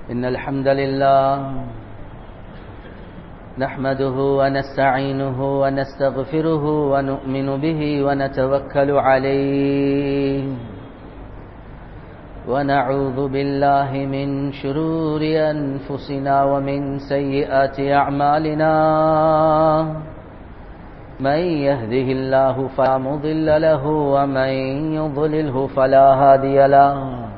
إن الحمد لله نحمده ونستعينه ونستغفره ونؤمن به ونتوكل عليه ونعوذ بالله من شرور أنفسنا ومن سيئات أعمالنا من يهده الله فلا مضل له ومن يضلله فلا هادي له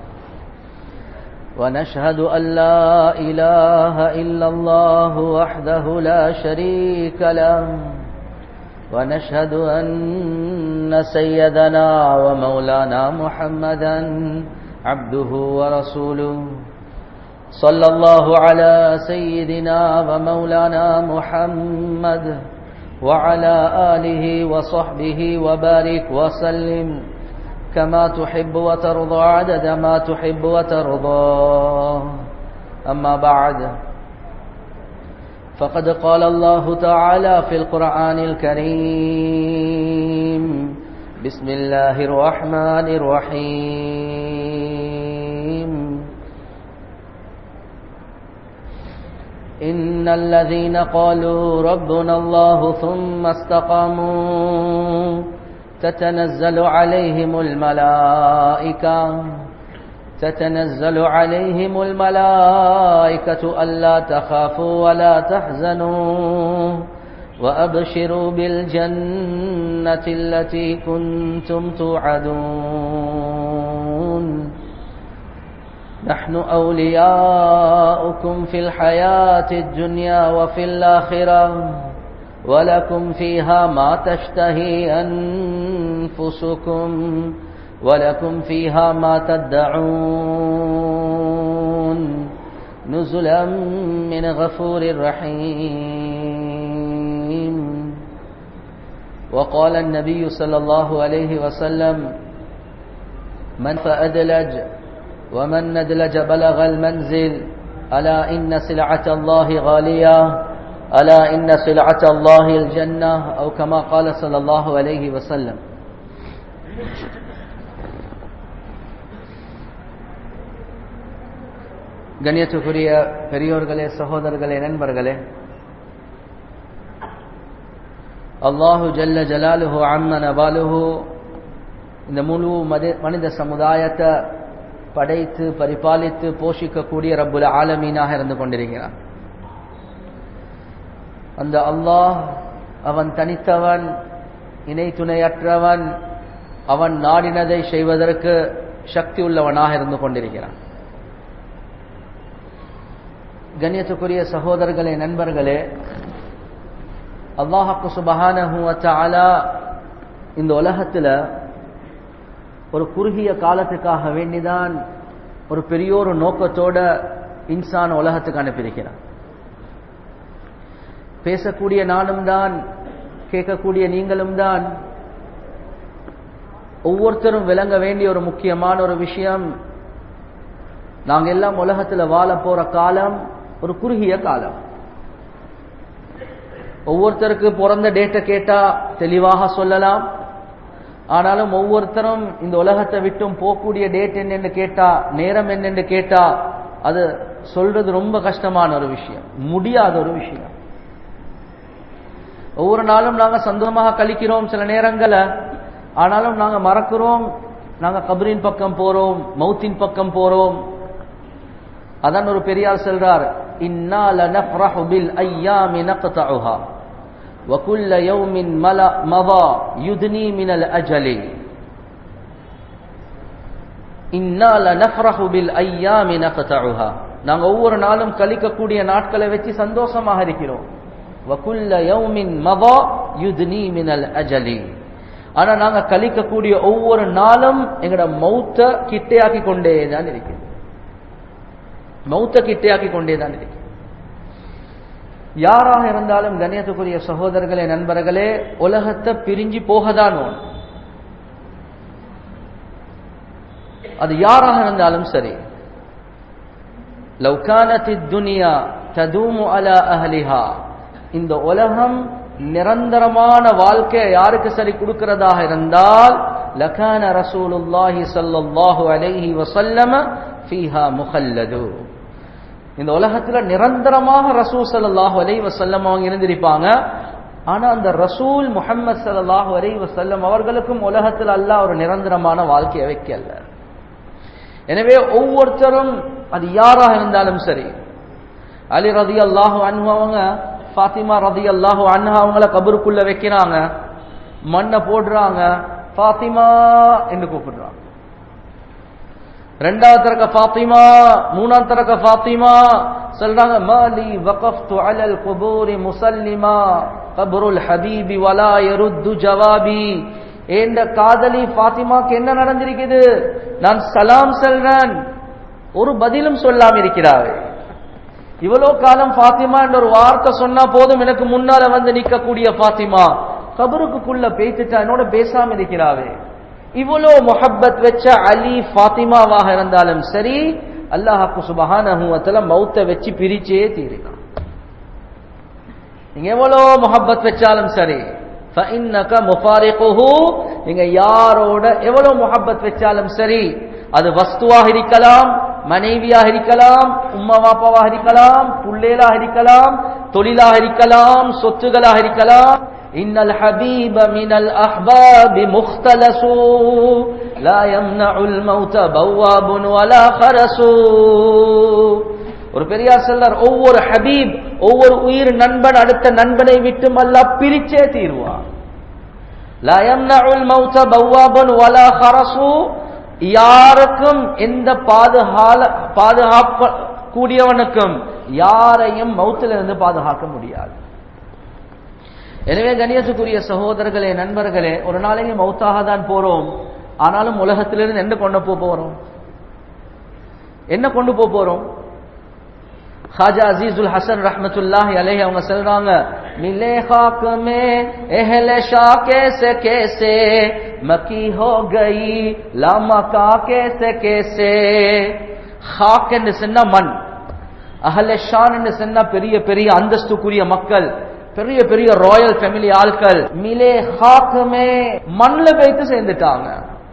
ونشهد أن لا إله إلا الله وحده لا شريك له ونشهد أن سيدنا ومولانا محمدا عبده ورسوله صلى الله على سيدنا ومولانا محمد وعلى آله وصحبه وبارك وسلم كما تحب وترضى عدد ما تحب وترضى أما بعد فقد قال الله تعالى في القرآن الكريم بسم الله الرحمن الرحيم إن الذين قالوا ربنا الله ثم استقاموا تتنزل عليهم الملائكة تتنزل عليهم الملائكة ألا تخافوا ولا تحزنوا وأبشروا بالجنة التي كنتم توعدون نحن أولياؤكم في الحياة الدنيا وفي الآخرة ولكم فيها ما تشتهي أنفسكم ولكم فيها ما تدعون نزلا من غفور رحيم وقال النبي صلى الله عليه وسلم من فأدلج ومن ندلج بلغ المنزل ألا إن سلعة الله غالية ألا إن سلعة الله الجنة أو كما قال صلى الله عليه وسلم கண்ணியத்துக்குரிய பெரியோர்களே சகோதரர்களே நண்பர்களே அல்லாஹு ஜல்ல ஜலாலுஹு அம்மன் அபாலுஹு இந்த முழு மனித சமுதாயத்தை படைத்து பரிபாலித்து போஷிக்கக்கூடிய ரப்புல ஆலமீனாக இருந்து கொண்டிருக்கிறான் அந்த அல்லாஹ் அவன் தனித்தவன் இணை துணையற்றவன் அவன் நாடினதை செய்வதற்கு சக்தி உள்ளவனாக இருந்து கொண்டிருக்கிறான் கண்ணியத்துக்குரிய சகோதரர்களே நண்பர்களே அல்லாஹாக்கு சுபஹானஹூவத்தாலா இந்த உலகத்தில் ஒரு குறுகிய காலத்துக்காக வேண்டிதான் ஒரு பெரியோரு நோக்கத்தோட இன்சான் உலகத்துக்கு அனுப்பியிருக்கிறான் பேசக்கூடிய நானும் தான் கேட்கக்கூடிய நீங்களும் தான் ஒவ்வொருத்தரும் விளங்க வேண்டிய ஒரு முக்கியமான ஒரு விஷயம் நாங்க எல்லாம் உலகத்தில் வாழ போற காலம் ஒரு குறுகிய காலம் ஒவ்வொருத்தருக்கு பிறந்த டேட்டை கேட்டா தெளிவாக சொல்லலாம் ஆனாலும் ஒவ்வொருத்தரும் இந்த உலகத்தை விட்டும் போகக்கூடிய டேட் என்னென்னு கேட்டா நேரம் என்னென்னு கேட்டா அது சொல்றது ரொம்ப கஷ்டமான ஒரு விஷயம் முடியாத ஒரு விஷயம் ஒவ்வொரு நாளும் நாங்க சந்தோஷமாக கழிக்கிறோம் சில நேரங்களை ஆனாலும் நாங்க மறக்கிறோம் நாங்க கபரின் பக்கம் போறோம் மௌத்தின் பக்கம் போறோம் அதான் ஒரு பெரியார் சொல்றார் இன்னா லனஃப்ரஹு பில் ஐயாமி நக்தஉஹா وكل يوم مضى يدني من الأجل إنا لنفرح بالأيام نقطعها நாங்க ஒவ்வொரு நாளும் கழிக்கக்கூடிய நாட்களை வச்சு சந்தோஷமாக இருக்கிறோம் வகுல்ல யௌமின் மதா யுத்னி மினல் அஜலி ஆனா நாங்க கழிக்கக்கூடிய ஒவ்வொரு நாளும் எங்கட மௌத்த கிட்டையாக்கி கொண்டே தான் இருக்குது மௌத்த கிட்டையாக்கி கொண்டே தான் இருக்கு யாராக இருந்தாலும் கண்ணியத்துக்குரிய சகோதரர்களே நண்பர்களே உலகத்தை பிரிஞ்சு போகதான் அது யாராக இருந்தாலும் சரி லவ்கானத்தி துனியா ததூமு அலா அஹலிஹா இந்த உலகம் நிரந்தரமான வாழ்க்கையை யாருக்கு சரி கொடுக்கிறதாக இருந்தால் லகான ரசூலுல்லாஹி ஸல்லல்லாஹு அலைஹி வஸல்லம ஃபீஹா முகல்லது இந்த உலகத்துல நிரந்தரமாக ரசூல் ஸல்லல்லாஹு அலைஹி வஸல்லம் அவங்க இருந்திருப்பாங்க ஆனா அந்த ரசூல் முஹம்மது ஸல்லல்லாஹு அலைஹி வஸல்லம் அவர்களுக்கும் உலகத்துல அல்லாஹ் ஒரு நிரந்தரமான வாழ்க்கையை வைக்கல எனவே ஒவ்வொருத்தரும் அது யாராக இருந்தாலும் சரி அலி ரதி அல்லாஹு அன்ஹு அவங்க ஃபாத்திமா ரதி அல்லாஹு அன்ஹா அவங்கள கபருக்குள்ள வைக்கிறாங்க மண்ணை போடுறாங்க ஃபாத்திமா என்று கூப்பிடுறாங்க ரெண்டாவது தரக்க ஃபாத்திமா மூணாவது தரக்க ஃபாத்திமா சொல்றாங்க மாலி வகஃப்து அலல் குபூரி முசல்லிமா கபருல் ஹபீபி வலா யருத்து ஜவாபி ஏண்ட காதலி ஃபாத்திமாக்கு என்ன நடந்திருக்குது நான் சலாம் சொல்றேன் ஒரு பதிலும் சொல்லாம இருக்கிறாரு இவ்வளோ காலம் ஃபாத்திமா என்ற ஒரு வார்த்தை சொன்னா போதும் எனக்கு முன்னால வந்து நிக்கக்கூடிய ஃபாத்திமா கபருக்குள்ள பேசிட்டா என்னோட பேசாம இருக்கிறாவே இவ்வளோ மொஹப்பத் வச்ச அலி ஃபாத்திமாவாக இருந்தாலும் சரி அல்லாஹாக்கு சுபஹானஹுவத்துல மௌத்த வச்சு பிரிச்சே தீருக்கான் நீங்க எவ்வளோ மொஹப்பத் வச்சாலும் சரி فإنك مفارقه நீங்க யாரோட எவ்வளவு முஹப்பத் வச்சாலும் சரி அது வஸ்துவாக இருக்கலாம் மனைவியாக இருக்கலாம் உம்மா வாப்பாவாக இருக்கலாம் புள்ளேலாக இருக்கலாம் தொழிலாக இருக்கலாம் சொத்துகளாக இருக்கலாம் إن الحبيب من الأحباب مختلس لا يمنع الموت بواب ولا خرس ஒரு பெரியார் செல்லர் ஒவ்வொரு ஹபீப் ஒவ்வொரு உயிர் நண்பன் அடுத்த நண்பனை விட்டு அல்ல பிரிச்சே தீர்வான் لا يمنع الموت بواب ولا خرس யாருக்கும் எந்த பாதுகால பாதுகாப்ப கூடியவனுக்கும் யாரையும் மௌத்திலிருந்து பாதுகாக்க முடியாது எனவே கணியத்துக்குரிய சகோதரர்களே நண்பர்களே ஒரு நாளைக்கு மௌத்தாக தான் போறோம் ஆனாலும் உலகத்திலிருந்து என்ன கொண்டு போக போறோம் என்ன கொண்டு போக போறோம் खाजा अजीजुल हसन रहमतुल्लाह अलैहि அவங்க சொல்றாங்க मिले खाक में अहल शाह कैसे कैसे मकी हो गई लामका कैसे कैसे खाक என்று சொன்னா மண் அஹல ஷான் என்று சொன்னா பெரிய பெரிய அந்தஸ்துக்குரிய மக்கள் பெரிய பெரிய ராயல் ஃபேமிலி ஆட்கள் மிலே ஹாக்குமே மண்ல வைத்து சேர்ந்துட்டாங்க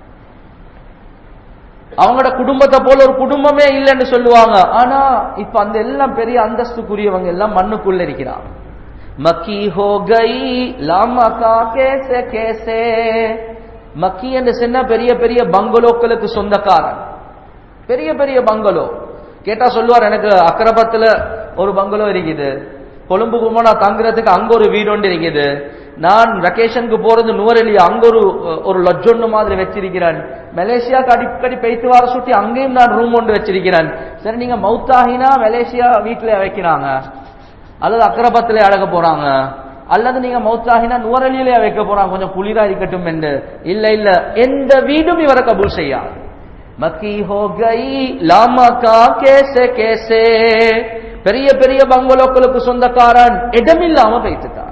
அவங்களோட குடும்பத்தை போல ஒரு குடும்பமே இல்லைன்னு சொல்லுவாங்க ஆனா இப்ப அந்த எல்லாம் பெரிய அந்தஸ்துக்குரியவங்க எல்லாம் மண்ணுக்குள்ள இருக்கிறாங்க மக்கி ஹோ கை லாமகா கேசே கேசே மக்கி என்று சொன்னா பெரிய பெரிய பங்களோக்களுக்கு சொந்தக்காரன் பெரிய பெரிய பங்களோ கேட்டா சொல்லுவார் எனக்கு அக்கரபத்துல ஒரு பங்களோ இருக்குது கொழும்புக்கு போனா தங்குறதுக்கு அங்க ஒரு வீடு ஒன்று இருக்குது நான் வெக்கேஷனுக்கு போறது நுவரெலி அங்க ஒரு ஒரு லட்ஜ் ஒன்று மாதிரி வச்சிருக்கிறேன் மலேசியாவுக்கு அடிக்கடி பெய்த்து வர சுட்டி அங்கேயும் நான் ரூம் ஒன்று வச்சிருக்கிறேன் சரி நீங்க மவுத்தாகினா மலேசியா வீட்டுல வைக்கிறாங்க அல்லது அக்கரபத்துல அழக போறாங்க அல்லது நீங்க மௌத்தாகினா நுவரலியிலே வைக்க போறாங்க கொஞ்சம் குளிரா இருக்கட்டும் என்று இல்ல இல்ல எந்த வீடும் இவரை கபூல் செய்யாது மக்கி ஹோ கை லாமகா கேசே கேசே பெரிய பெரிய பங்களோக்களுக்கு சொந்தக்காரன் இடமில்லாம வைத்துட்டான்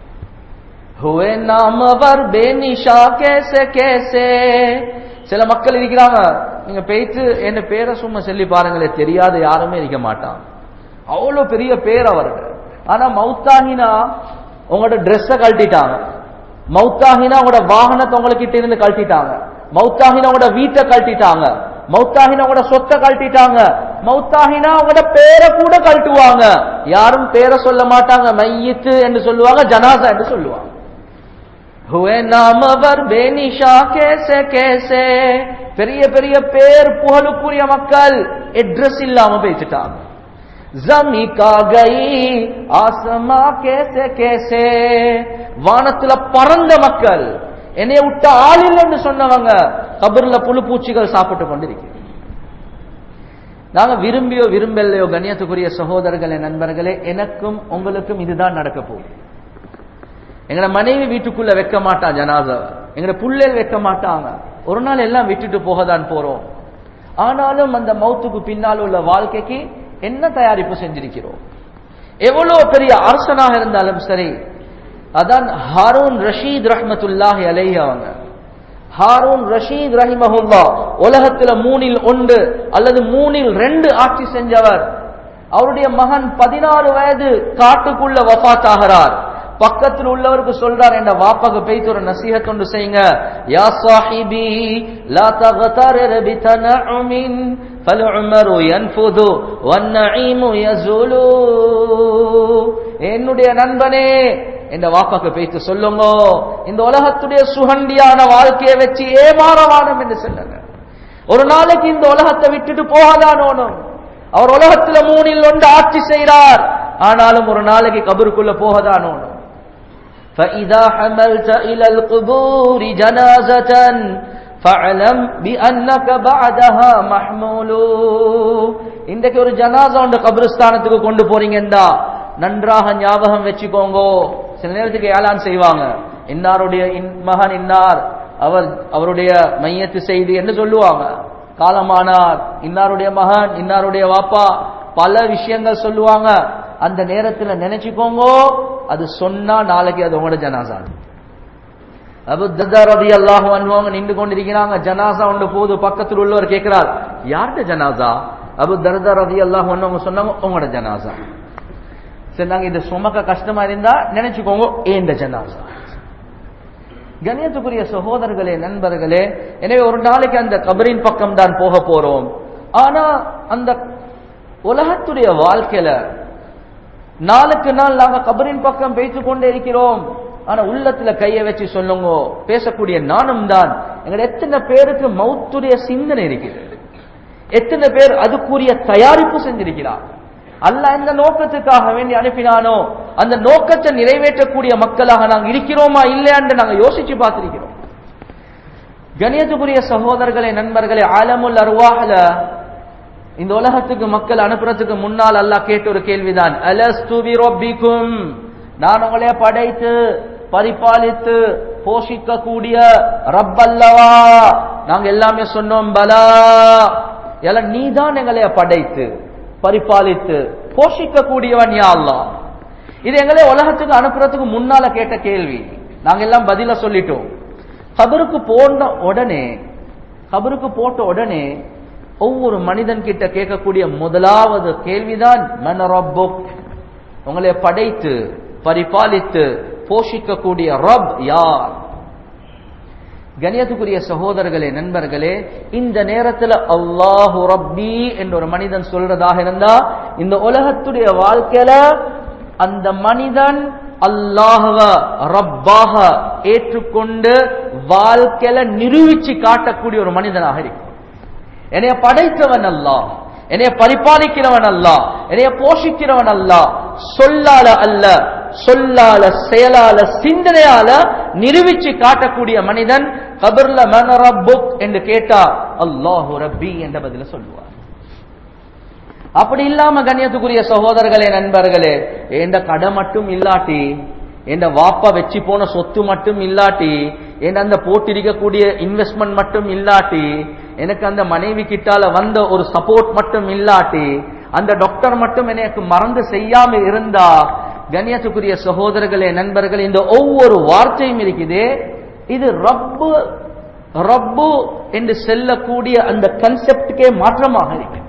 हुए नामवर बेनिशा कैसे कैसे சில மக்கள் இருக்கிறாங்க நீங்க பேய்த்து என்ன பேரை சும்மா சொல்லி பாருங்களே தெரியாத யாருமே இருக்க மாட்டான் அவ்வளவு பெரிய பேர் அவர்கள் ஆனா மௌத்தாகினா உங்களோட ட்ரெஸ்ஸ கழட்டிட்டாங்க மௌத்தாகினா உங்களோட வாகனத்தை உங்ககிட்ட இருந்து கழட்டிட்டாங்க மௌத்தாகினா உங்களோட வீட்டை கழட்டிட்டாங்க மௌத்தாகினா உங்களோட சொத்தை கழட்டிட்டாங்க மௌத்தாகினா உங்களோட பேரை கூட கழட்டுவாங்க யாரும் பேரை சொல்ல மாட்டாங்க மையத்து என்று சொல்லுவாங்க ஜனாசா என்று சொல்லுவாங்க हुए नामवर बेनिशा कैसे कैसे பெரிய பெரிய பேர் புகழுக்குரிய மக்கள் அட்ரஸ் இல்லாம பேசிட்டாங்க ஜமி கா கை ஆசமா கேசே கேசே வானத்துல பறந்த மக்கள் என்னைய விட்ட ஆள் இல்லைன்னு சொன்னவங்க கபர்ல புழு பூச்சிகள் சாப்பிட்டு கொண்டிருக்கிறது நாங்க விரும்பியோ விரும்பலையோ கண்ணியத்துக்குரிய சகோதரர்களே நண்பர்களே எனக்கும் உங்களுக்கும் இதுதான் நடக்க போகுது எங்கட மனைவி வீட்டுக்குள்ள வைக்க மாட்டா ஜனாதாவை எங்கட புள்ளல் வைக்க மாட்டாங்க ஒரு நாள் எல்லாம் விட்டுட்டு போக தான் போறோம் ஆனாலும் அந்த மௌத்துக்கு பின்னால் உள்ள வாழ்க்கைக்கு என்ன தயாரிப்பு செஞ்சிருக்கிறோம் எவ்வளவு பெரிய அரசனாக இருந்தாலும் சரி அதான் ஹாரூன் ரஷீத் ரஹ்மத்துல்லாஹி அலைஹி அவங்க ஹாரூன் ரஷீத் ரஹிமஹுல்லா உலகத்துல மூணில் ஒன்று அல்லது மூணில் ரெண்டு ஆட்சி செஞ்சவர் அவருடைய மகன் பதினாறு வயது காட்டுக்குள்ள வஃத் ஆகிறார் பக்கத்தில் உள்ளவருக்கு சொல்றார் என்ற வாப்பாக்கு பேய்த்து ஒரு நசீகத் ஒன்று செய்யுங்க யா சாஹிபி லா தகதரிர் பிதனஉமின் فالعمر ينفذ والنعيم يزول என்னுடைய நண்பனே என்ற வாப்பாக்கு பேய்த்து சொல்லுங்க இந்த உலகத்துடைய சுகண்டியான வாழ்க்கையை வச்சு ஏமாறவானம் என்று சொல்லுங்க ஒரு நாளைக்கு இந்த உலகத்தை விட்டுட்டு போகாதானோனும் அவர் உலகத்துல மூணில் ஒன்று ஆட்சி செய்கிறார் ஆனாலும் ஒரு நாளைக்கு கபருக்குள்ள போகதானோனும் فإذا حملت إلى القبور جنازة فاعلم بأنك بعدها محمول இன்றைக்கு ஒரு ஜனாசா உண்டு கபிரஸ்தானத்துக்கு கொண்டு போறீங்கடா நன்றாக ஞாபகம் வச்சுக்கோங்க சில நேரத்துக்கு ஏலான் செய்வாங்க இன்னாருடைய மகன் இன்னார் அவர் அவருடைய மையத்து செய்தி என்று சொல்லுவாங்க காலமானார் இன்னாருடைய மகன் இன்னாருடைய வாப்பா பல விஷயங்கள் சொல்லுவாங்க அந்த நேரத்துல நினைச்சுக்கோங்க அது சொன்னா நாளைக்கு அது உங்களோட ஜனாசா அபு தர்தா ரதி அல்லாஹு அன்வாங்க நின்று கொண்டிருக்கிறாங்க ஜனாசா ஒன்று போது பக்கத்தில் உள்ளவர் கேட்கிறார் யார்கிட்ட ஜனாசா அபு தர்தா ரதி அல்லாஹு அன்வங்க சொன்னாங்க உங்களோட ஜனாசா சரி நாங்க இது சுமக்க கஷ்டமா இருந்தா நினைச்சுக்கோங்க ஏந்த ஜனாசா கணியத்துக்குரிய சகோதரர்களே நண்பர்களே எனவே ஒரு நாளைக்கு அந்த கபரின் பக்கம் தான் போக போறோம் ஆனா அந்த உலகத்துடைய வாழ்க்கையில நாளுக்கு நாள் நாங்க கபரின் பக்கம் பேசிக் கொண்டே இருக்கிறோம் ஆனா உள்ளத்துல கைய வச்சு சொல்லுங்க பேசக்கூடிய நானும் தான் எங்க எத்தனை பேருக்கு மௌத்துடைய சிந்தனை இருக்குது எத்தனை பேர் அதுக்குரிய தயாரிப்பு செஞ்சிருக்கிறார் அல்ல எந்த நோக்கத்துக்காக வேண்டி அனுப்பினானோ அந்த நோக்கத்தை நிறைவேற்றக்கூடிய மக்களாக நாங்கள் இருக்கிறோமா இல்லையான்னு நாங்க யோசிச்சு பார்த்திருக்கிறோம் கணியத்துக்குரிய சகோதரர்களே நண்பர்களே ஆலமுல் அருவாகல இந்த உலகத்துக்கு மக்கள் அனுப்புறதுக்கு முன்னால் அல்லாஹ் கேட்ட ஒரு கேள்விதான் அலஸ்துபி ரொப்பிக்கும் நான் உங்களே படைத்து பரிபாலித்து போஷிக்கக்கூடிய ரப்பல்லவா நாங்க எல்லாமே சொன்னோம் பலா எல்லாம் நீதான் எங்களைய படைத்து பரிபாலித்து போஷிக்கக்கூடியவன் யா அல்லா இது எங்களே உலகத்துக்கு அனுப்புறதுக்கு முன்னால கேட்ட கேள்வி நாங்க எல்லாம் பதில சொல்லிட்டோம் கபருக்கு போன உடனே கபருக்கு போட்ட உடனே ஒவ்வொரு மனிதன் கிட்ட கேட்கக்கூடிய முதலாவது கேள்விதான் மன ரப்புக் உங்களை படைத்து பரிபாலித்து போஷிக்கக்கூடிய ரப் யார் கணியத்துக்குரிய சகோதரர்களே நண்பர்களே இந்த நேரத்தில் அல்லாஹு ரப்பி என்ற ஒரு மனிதன் சொல்றதாக இருந்தா இந்த உலகத்துடைய வாழ்க்கையில அந்த மனிதன் அல்லாஹவ ரப்பாக ஏற்றுக்கொண்டு வாழ்க்கையில நிரூபிச்சு காட்டக்கூடிய ஒரு மனிதனாக இருக்கும் என்னைய படைத்தவன் அல்லா என்னைய பரிபாலிக்கிறவன் அல்ல என்னைய போஷிக்கிறவன் அல்ல சொல்லால அல்ல சொல்லால செயலால சிந்தனையால நிரூபிச்சு காட்டக்கூடிய மனிதன் கபர்ல மன ரப்புக் என்று கேட்டா அல்லாஹு ரப்பி என்ற பதில சொல்லுவார் அப்படி இல்லாம கண்ணியத்துக்குரிய சகோதரர்களே நண்பர்களே எந்த கடை மட்டும் இல்லாட்டி எந்த வாப்பா வச்சு போன சொத்து மட்டும் இல்லாட்டி என் அந்த போட்டிருக்கக்கூடிய இன்வெஸ்ட்மெண்ட் மட்டும் இல்லாட்டி எனக்கு அந்த மனைவி கிட்டால வந்த ஒரு சப்போர்ட் மட்டும் இல்லாட்டி அந்த டாக்டர் மட்டும் எனக்கு மறந்து செய்யாம இருந்தா கண்ணியத்துக்குரிய சகோதரர்களே நண்பர்கள் இந்த ஒவ்வொரு வார்த்தையும் இருக்குது இது ரப்பு ரப்பு என்று செல்லக்கூடிய அந்த கன்செப்டுக்கே மாற்றமாக இருக்கு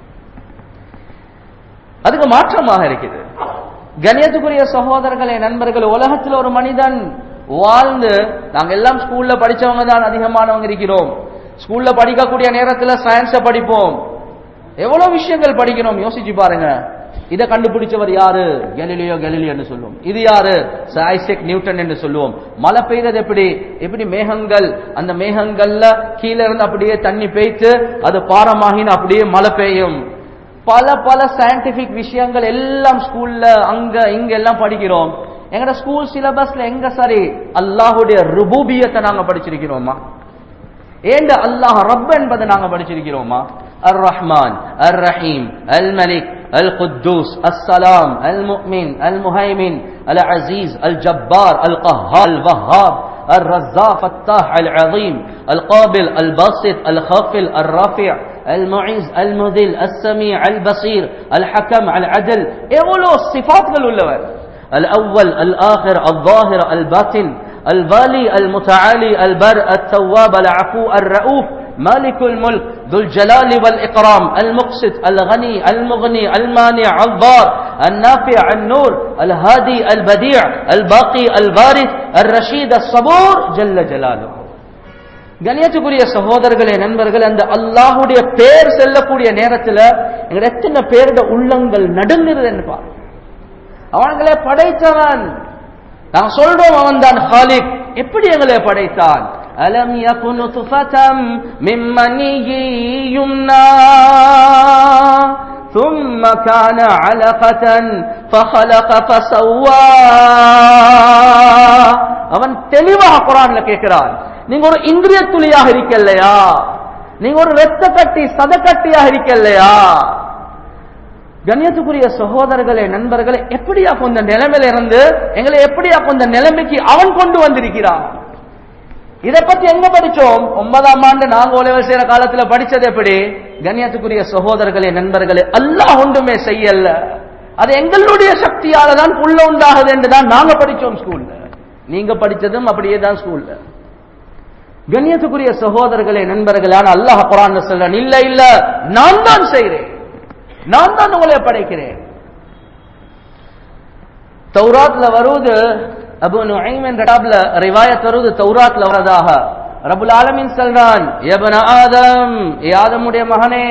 அதுக்கு மாற்றமாக இருக்குது கணியத்துக்குரிய சகோதரர்களே நண்பர்கள் உலகத்தில் ஒரு மனிதன் வாழ்ந்து நாங்க எல்லாம் ஸ்கூல்ல படிச்சவங்க தான் அதிகமானவங்க இருக்கிறோம் ஸ்கூல்ல படிக்கக்கூடிய நேரத்துல சயின்ஸ படிப்போம் எவ்வளவு விஷயங்கள் படிக்கிறோம் யோசிச்சு பாருங்க இதை கண்டுபிடிச்சவர் யாரு கெலிலியோ கெலிலியோ என்று சொல்லுவோம் இது யாரு ஐசக் நியூட்டன் என்று சொல்லுவோம் மழை பெய்தது எப்படி எப்படி மேகங்கள் அந்த மேகங்கள்ல கீழே இருந்து அப்படியே தண்ணி பெய்த்து அது பாரமாகின அப்படியே மழை பெய்யும் பல பல சயின்டிபிக் விஷயங்கள் எல்லாம் ஸ்கூல்ல அங்க இங்க எல்லாம் படிக்கிறோம் எங்கட ஸ்கூல் சிலபஸ்ல எங்க சரி அல்லாஹுடைய ருபூபியத்தை நாங்க படிச்சிருக்கிறோமா ஏண்ட அல்லாஹ் ரப் என்பதை நாங்க படிச்சிருக்கிறோமா அர் ரஹ்மான் அர் ரஹீம் அல் மலிக் القدوس السلام المؤمن المهيمن العزيز الجبار القهار الوهاب الرزاق الفتاح العظيم القابل الباسط الخافل الرافع المعز المذل السميع البصير الحكم العدل اولو الصفات قالوا الأول الآخر الظاهر الباطن البالي المتعالي البر التواب العفو الرؤوف مالك الملك ذو الجلال والإكرام المقسط الغني المغني المانع الضار النافع النور الهادي البديع الباقي الوارث الرشيد الصبور جل جلاله கணியத்துக்குரிய சகோதரர்களே நண்பர்கள் அந்த அல்லாஹுடைய பேர் செல்லக்கூடிய நேரத்துல எங்க எத்தனை பேருடைய உள்ளங்கள் நடுங்குறது பாரு அவன்களே படைத்தவன் நாங்க சொல்றோம் அவன் தான் ஹாலிக் எப்படி எங்களை படைத்தான் அலம் யகுனு துஃபதம் மிம்மனி யும்னா ثم كان علقة فخلق فسوى அவன் தெளிவாக குரான்ல கேட்கிறான் நீங்க ஒரு இந்திரிய துளியாக இருக்கலையா நீங்க ஒரு ரத்த கட்டி சத கட்டியாக இருக்கலையா கண்ணியத்துக்குரிய சகோதரர்களே நண்பர்களே எப்படியா கொண்ட நிலைமையில இருந்து எங்களை எப்படியா கொண்ட நிலைமைக்கு அவன் கொண்டு வந்திருக்கிறான் இதை பத்தி எங்க படிச்சோம் ஒன்பதாம் ஆண்டு நாங்க உலக செய்யற காலத்துல படிச்சது எப்படி கண்ணியத்துக்குரிய சகோதரர்களே நண்பர்களே அல்லாஹ் ஒன்றுமே செய்யல அது எங்களுடைய சக்தியால தான் புள்ள உண்டாகுது என்று தான் நாங்க படிச்சோம் ஸ்கூல்ல நீங்க படிச்சதும் அப்படியே தான் ஸ்கூல்ல கண்ணியத்துக்குரிய சகோதரர்களே நண்பர்களான அல்லாஹ் குரான் சொல்றேன் இல்ல இல்ல நான் தான் செய்கிறேன் நான் தான் உங்களை படைக்கிறேன் தௌராத்ல வருவது அபு நுஐம் என்ற கிதாப்ல ரிவாயத் வருவது தௌராத்ல வரதாக ரபுல் ஆலமின் சொல்றான் எபன ஆதம் ஏ ஆதமுடைய மகனே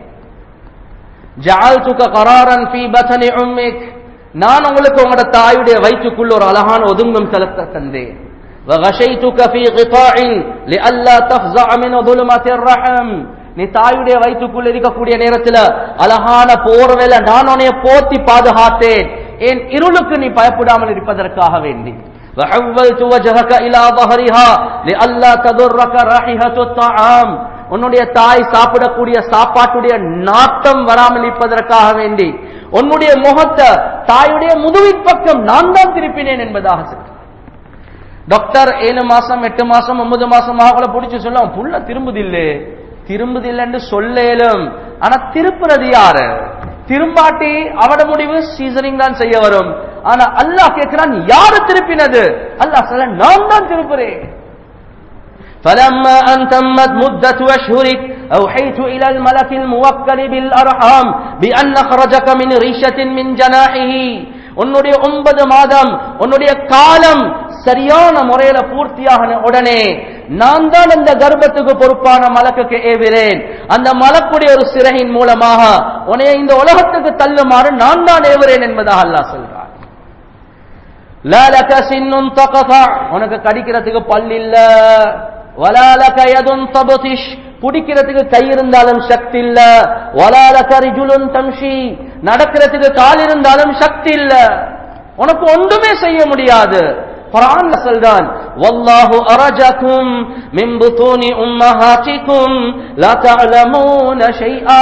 ஜஅல்துக கராரன் ஃபீ பத்னி உம்மிக் நான் உங்களுக்கு உங்களோட தாயுடைய வயிற்றுக்குள்ள ஒரு அழகான ஒதுங்கும் தலத்தை தந்தேன் وغشيتك في غطاء لئلا تفزع من ظلمات الرحم நீ தாயுடைய வயிற்றுக்குள்ள இருக்கக்கூடிய நேரத்துல அழகான போர்வேல நான் உன்னைய போத்தி பாதுகாத்தேன் என் இருளுக்கு நீ பயப்படாமல் இருப்பதற்காக வேண்டி وحولت وجهك الى ظهرها لئلا تضرك رائحه الطعام உன்னுடைய தாய் சாப்பிடக்கூடிய சாப்பாட்டுடைய நாட்டம் வராமல் இருப்பதற்காக வேண்டி உன்னுடைய முகத்தை தாயுடைய முதுவின் பக்கம் நான் தான் திருப்பினேன் என்பதாக சொல்றார் டாக்டர் ஏழு மாசம் எட்டு மாசம் ஒன்பது மாசம் ஆகல பிடிச்சு சொல்லும் புள்ள திரும்புதில்லை திரும்புதில்லைன்னு சொல்லேலும் ஆனா திருப்புறது யாரு திரும்பாட்டி அவட முடிவு சீசனிங் தான் செய்ய வரும் ஆனா அல்லாஹ் கேட்கிறான் யாரு திருப்பினது அல்லாஹ் சொல்ல நான் தான் திருப்புறேன் فلما أن تمت مدة أشهرك أوحيت إلى الملك الموكل بالأرحام بأن أخرجك من ريشة من جناحه உன்னுடைய ஒன்பது மாதம் உன்னுடைய காலம் சரியான முறையில பூர்த்தியான உடனே நான் தான் அந்த கர்ப்பத்துக்கு பொறுப்பான மலக்குக்கு ஏவிறேன் அந்த மலக்குடைய ஒரு சிறகின் மூலமாக உன்னை இந்த உலகத்துக்கு தள்ளுமாறு நான் தான் ஏவுறேன் என்பதாக அல்லாஹ் சொல்றான் லாலக சின்னும் தகதா உனக்கு கடிக்கிறதுக்கு பல் இல்ல வலாலக யதுன் தபதிஷ் பிடிக்கிறதுக்கு கை இருந்தாலும் சக்தி இல்ல வலாலக ரிஜுலுன் தம்ஷி நடக்கிறதுக்கு கால் இருந்தாலும் சக்தி இல்ல உனக்கு ஒன்றுமே செய்ய முடியாது குரான் சொல்றான் வல்லாஹு அரஜக்கும் மின் புத்தூனி உம்மஹாத்திக்கும் லா தஅலமூன ஷைஆ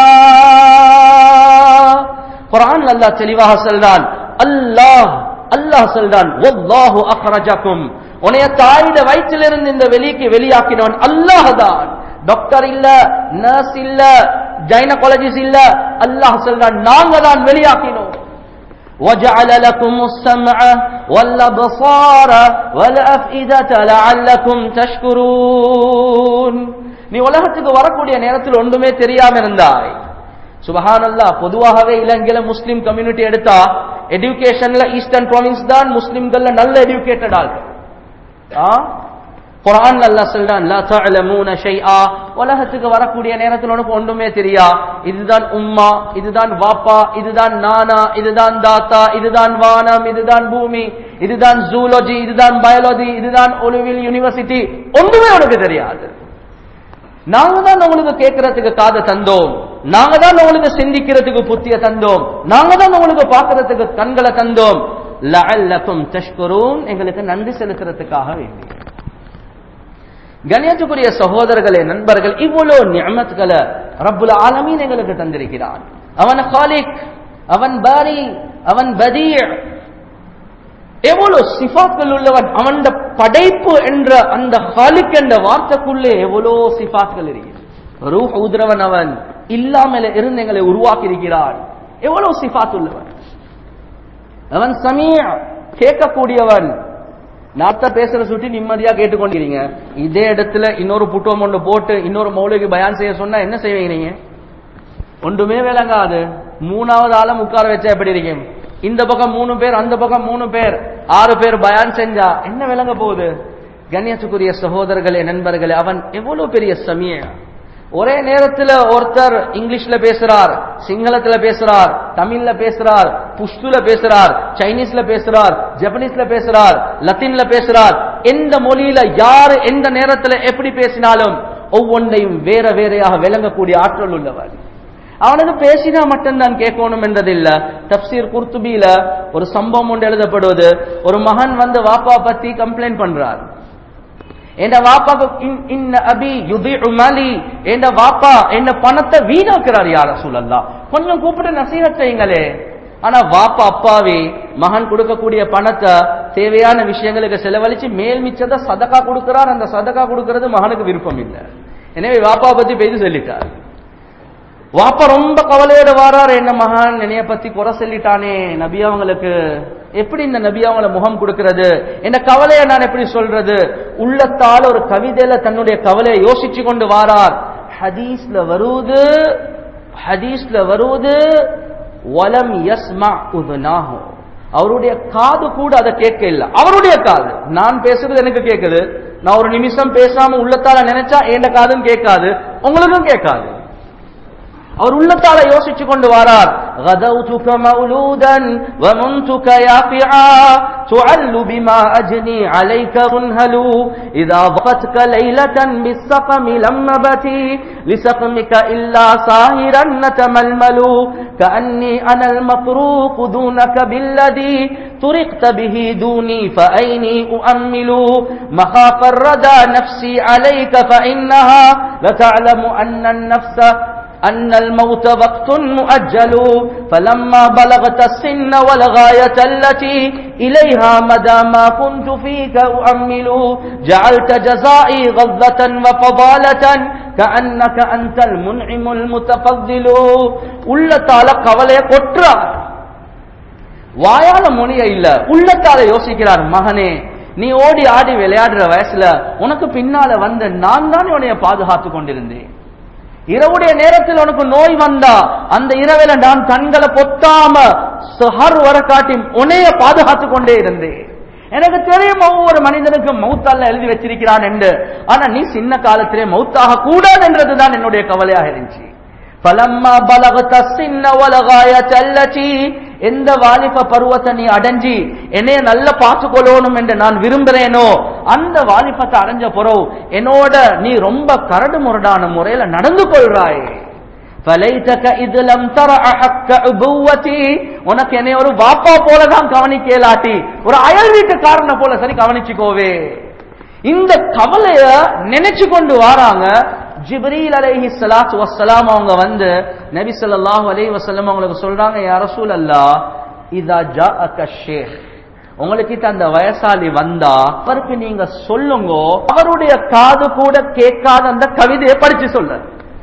குரான் அல்லாஹ் தெளிவாக சொல்றான் அல்லாஹ் அல்லாஹ் சொல்றான் வல்லாஹு அக்ரஜக்கும் உன்னைய தாயிட வயிற்றிலிருந்து இந்த வெளிக்கு வெளியாக்கினவன் அல்லாஹ் தான் டாக்டர் இல்ல நர்ஸ் இல்ல கைனகாலஜிஸ்ட் இல்ல அல்லாஹ் சொல்றான் நாங்க தான் வெளியாக்கினோம் وجعل لكم السمع والابصار والافئده لعلكم تشكرون நீ உலகத்துக்கு வரக்கூடிய நேரத்தில் ஒன்றுமே தெரியாம இருந்தாய் சுபஹானல்லா பொதுவாகவே இலங்கையில முஸ்லிம் கம்யூனிட்டி எடுத்தா எஜுகேஷன்ல ஈஸ்டர்ன் ப்ராவின்ஸ் தான் முஸ்லிம்கள்ல நல்ல எஜுகேட்டட் ஆள்கள் குரான் அல்லா சொல்றான் லா தஅலமூன ஷைஆ உலகத்துக்கு வரக்கூடிய நேரத்தில் உனக்கு ஒன்றுமே தெரியா இதுதான் உம்மா இதுதான் வாப்பா இதுதான் நானா இதுதான் தாத்தா இதுதான் வானம் இதுதான் பூமி இதுதான் ஜூலஜி இதுதான் பயாலஜி இதுதான் ஒலிவில் யூனிவர்சிட்டி ஒன்றுமே உனக்கு தெரியாது நாங்க தான் உங்களுக்கு கேட்கறதுக்கு காதை தந்தோம் நாங்க தான் உங்களுக்கு சிந்திக்கிறதுக்கு புத்திய தந்தோம் நாங்க தான் உங்களுக்கு பார்க்கறதுக்கு கண்களை தந்தோம் லஅல்லக்கும் தஷ்குரூன் எங்களுக்கு நன்றி செலுத்துறதுக்காக வேண்டி கணியத்துக்குரிய சகோதரர்களே நண்பர்கள் இவ்வளவு நியமத்துக்களை ரப்புல் ஆலமீன் எங்களுக்கு தந்திருக்கிறான் அவன் காலிக் அவன் பாரி அவன் பதீர் எவ்வளவு சிஃபாக்கள் உள்ளவன் அவன் படைப்பு என்ற அந்த ஹாலிக் என்ற வார்த்தைக்குள்ளே எவ்வளோ சிஃபாக்கள் இருக்கிறது ரூஹ் உதிரவன் அவன் இல்லாமல் இருந்து எங்களை உருவாக்கி இருக்கிறான் எவ்வளவு சிஃபாத் உள்ளவன் அவன் சமீ கேட்கக்கூடியவன் நாத்த பேசுற சுட்டி நிம்மதியா கேட்டுக்கொண்டிருங்க இதே இடத்துல இன்னொரு புட்டுவம் ஒன்று போட்டு இன்னொரு மௌலிக்கு பயான் செய்ய சொன்னா என்ன செய்வீங்க நீங்க ஒன்றுமே விளங்காது மூணாவது ஆளம் உட்கார வச்சா எப்படி இருக்கும் இந்த பக்கம் மூணு பேர் அந்த பக்கம் மூணு பேர் ஆறு பேர் பயான் செஞ்சா என்ன விளங்க போகுது கண்ணியத்துக்குரிய சகோதரர்களே நண்பர்களே அவன் எவ்வளவு பெரிய சமய ஒரே நேரத்துல ஒருத்தர் இங்கிலீஷ்ல பேசுறார் சிங்களத்துல பேசுறார் தமிழ்ல பேசுறார் புஷ்துல பேசுறார் சைனீஸ்ல பேசுறார் ஜப்பனீஸ்ல பேசுறார் லத்தீன்ல பேசுறார் எந்த மொழியில யாரு எந்த நேரத்துல எப்படி பேசினாலும் ஒவ்வொன்றையும் வேற வேறையாக விளங்கக்கூடிய ஆற்றல் உள்ளவர் அவனுக்கு பேசினா மட்டும்தான் கேட்கணும் என்றதில்ல தப்சீர் குர்துபியில ஒரு சம்பவம் ஒன்று எழுதப்படுவது ஒரு மகன் வந்து வாப்பா பத்தி கம்ப்ளைண்ட் பண்றார் என் வாப்பாக்கு இன்ன அபி யுதி மலி என் வாப்பா என்ன பணத்தை வீணாக்குறார் யார சூழல்லா கொஞ்சம் கூப்பிட்டு நசீகத் செய்யுங்களே ஆனா வாப்பா அப்பாவே மகன் கொடுக்கக்கூடிய பணத்தை தேவையான விஷயங்களுக்கு செலவழிச்சு மேல் மிச்சத்தை சதக்கா கொடுக்கிறார் அந்த சதக்கா கொடுக்கிறது மகனுக்கு விருப்பம் இல்லை எனவே வாப்பா பத்தி பேசி சொல்லிட்டார் வாப்பா ரொம்ப கவலையோட வாராரு என்ன மகான் என்னைய பத்தி குறை சொல்லிட்டானே நபி அவங்களுக்கு எப்படி இந்த நபி அவங்கள முகம் கொடுக்கிறது என்ன கவலையை நான் எப்படி சொல்றது உள்ளத்தால் ஒரு கவிதையில தன்னுடைய கவலையை யோசிச்சு கொண்டு வாரார் ஹதீஸ்ல வருவது ஹதீஸ்ல வருவது வலம் யஸ்மா உதுனாஹு அவருடைய காது கூட அதை கேட்க இல்ல அவருடைய காது நான் பேசுறது எனக்கு கேட்குது நான் ஒரு நிமிஷம் பேசாம உள்ளத்தால நினைச்சா என் காதும் கேட்காது உங்களுக்கும் கேட்காது அவர் உள்ளத்தால யோசிச்சு கொண்டு வாரார் غدوتك مولودا ومنتك يافعا تعل بما أجني عليك منهل إذا ضفتك ليلة بالسقم لم نبتي لسقمك إلا صاهرا نتململ كأني أنا المطروق دونك بالذي طرقت به دوني فأيني أؤمل مخاف الردى نفسي عليك فإنها لتعلم أن النفس أن الموت وقت مؤجل فلما بلغت السن والغاية التي إليها مدى ما كنت فيك أؤمل جعلت جزائي غضة وفضالة كأنك أنت المنعم المتفضل உள்ளத்தால கவலைய கொற்றார் வாயால மொழிய இல்ல உள்ளத்தால யோசிக்கிறார் மகனே நீ ஓடி ஆடி விளையாடுற வயசுல உனக்கு பின்னால வந்த நான் தான் உன்னைய பாதுகாத்து கொண்டிருந்தேன் இரவுடைய நேரத்தில் உனக்கு நோய் வந்தா அந்த இரவில நான் கண்களை பொத்தாம சுஹர் வர காட்டி உன்னைய பாதுகாத்து கொண்டே இருந்தேன் எனக்கு தெரியும் ஒவ்வொரு மனிதனுக்கும் மௌத்தால எழுதி வச்சிருக்கிறான் என்று ஆனா நீ சின்ன காலத்திலே மௌத்தாக கூடாது என்றதுதான் என்னுடைய கவலையாக இருந்துச்சு பலம்மா பலகத்த சின்ன வலகாய செல்லச்சி எந்த வாலிப பருவத்தை நீ அடைஞ்சி என்னைய நல்ல பார்த்துக்கொள்ளணும் என்று நான் விரும்புறேனோ அந்த வாலிபத்தை அடைஞ்ச பிறகு என்னோட நீ ரொம்ப கரடு முரடான முறையில நடந்து கொள்றாய் فليتك إذ لم تر أحق أبوتي உனக்கு என்னை ஒரு வாப்பா போல தான் கவனிக்கலாட்டி ஒரு அயல் வீட்டுக்காரனை போல சரி கவனிச்சுக்கோவே இந்த கவலைய நினைச்சு கொண்டு வாராங்க ஜிப்ரீல் அலைஹி ஸலாத்து வஸ்ஸலாம் அவங்க வந்து நபி ஸல்லல்லாஹு அலைஹி வஸல்லம் அவங்களுக்கு சொல்றாங்க யா ரசூலல்லா இதா ஜாஅக ஷேக் உங்களுக்கு அந்த வயசாளி வந்தா அவருக்கு நீங்க சொல்லுங்க அவருடைய காது கூட கேட்காத அந்த கவிதையை படிச்சு சொல்ல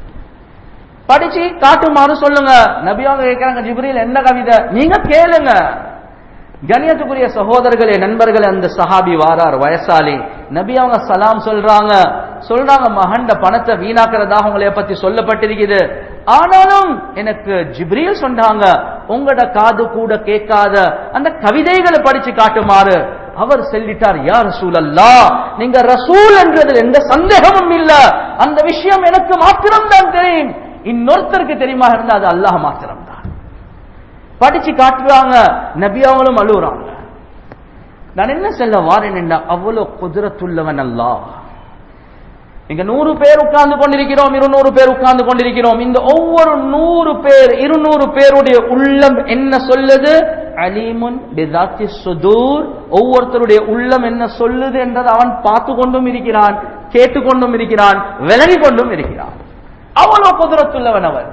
படிச்சு காட்டுமாறு சொல்லுங்க நபி அவங்க கேட்கிறாங்க ஜிப்ரீல் என்ன கவிதை நீங்க கேளுங்க கண்ணியத்துக்குரிய சகோதரர்களே நண்பர்களே அந்த சஹாபி வாரார் வயசாலி நபி அவங்க சலாம் சொல்றாங்க சொல்றாங்க மகண்ட பணத்தை வீணாக்குறதாக உங்களைய பத்தி சொல்லப்பட்டிருக்குது ஆனாலும் எனக்கு ஜிப்ரீல் சொன்னாங்க உங்களோட காது கூட கேட்காத அந்த கவிதைகளை படிச்சு காட்டுமாறு அவர் சொல்லிட்டார் யார் ரசூல் அல்லா நீங்க ரசூல் என்றதில் எந்த சந்தேகமும் இல்ல அந்த விஷயம் எனக்கு மாத்திரம்தான் தெரியும் இன்னொருத்தருக்கு தெரியுமா இருந்தா அது அல்லாஹ் மாத்திரம் தான் படிச்சு காட்டுறாங்க நபி அவங்களும் அழுகுறாங்க நான் என்ன சொல்ல வாரேன் அவ்வளவு குதிரத்துள்ளவன் அல்லா இங்க நூறு பேர் உட்கார்ந்து கொண்டிருக்கிறோம் இருநூறு பேர் உட்கார்ந்து கொண்டிருக்கிறோம் இந்த ஒவ்வொரு நூறு பேர் இருநூறு பேருடைய உள்ளம் என்ன சொல்லுது அலீமுன் பிதாத்தி சுதூர் ஒவ்வொருத்தருடைய உள்ளம் என்ன சொல்லுது என்றதை அவன் பார்த்து கொண்டும் இருக்கிறான் கேட்டுக்கொண்டும் இருக்கிறான் விலகி கொண்டும் இருக்கிறான் அவ்வளவு குதிரத்துள்ளவன் அவன்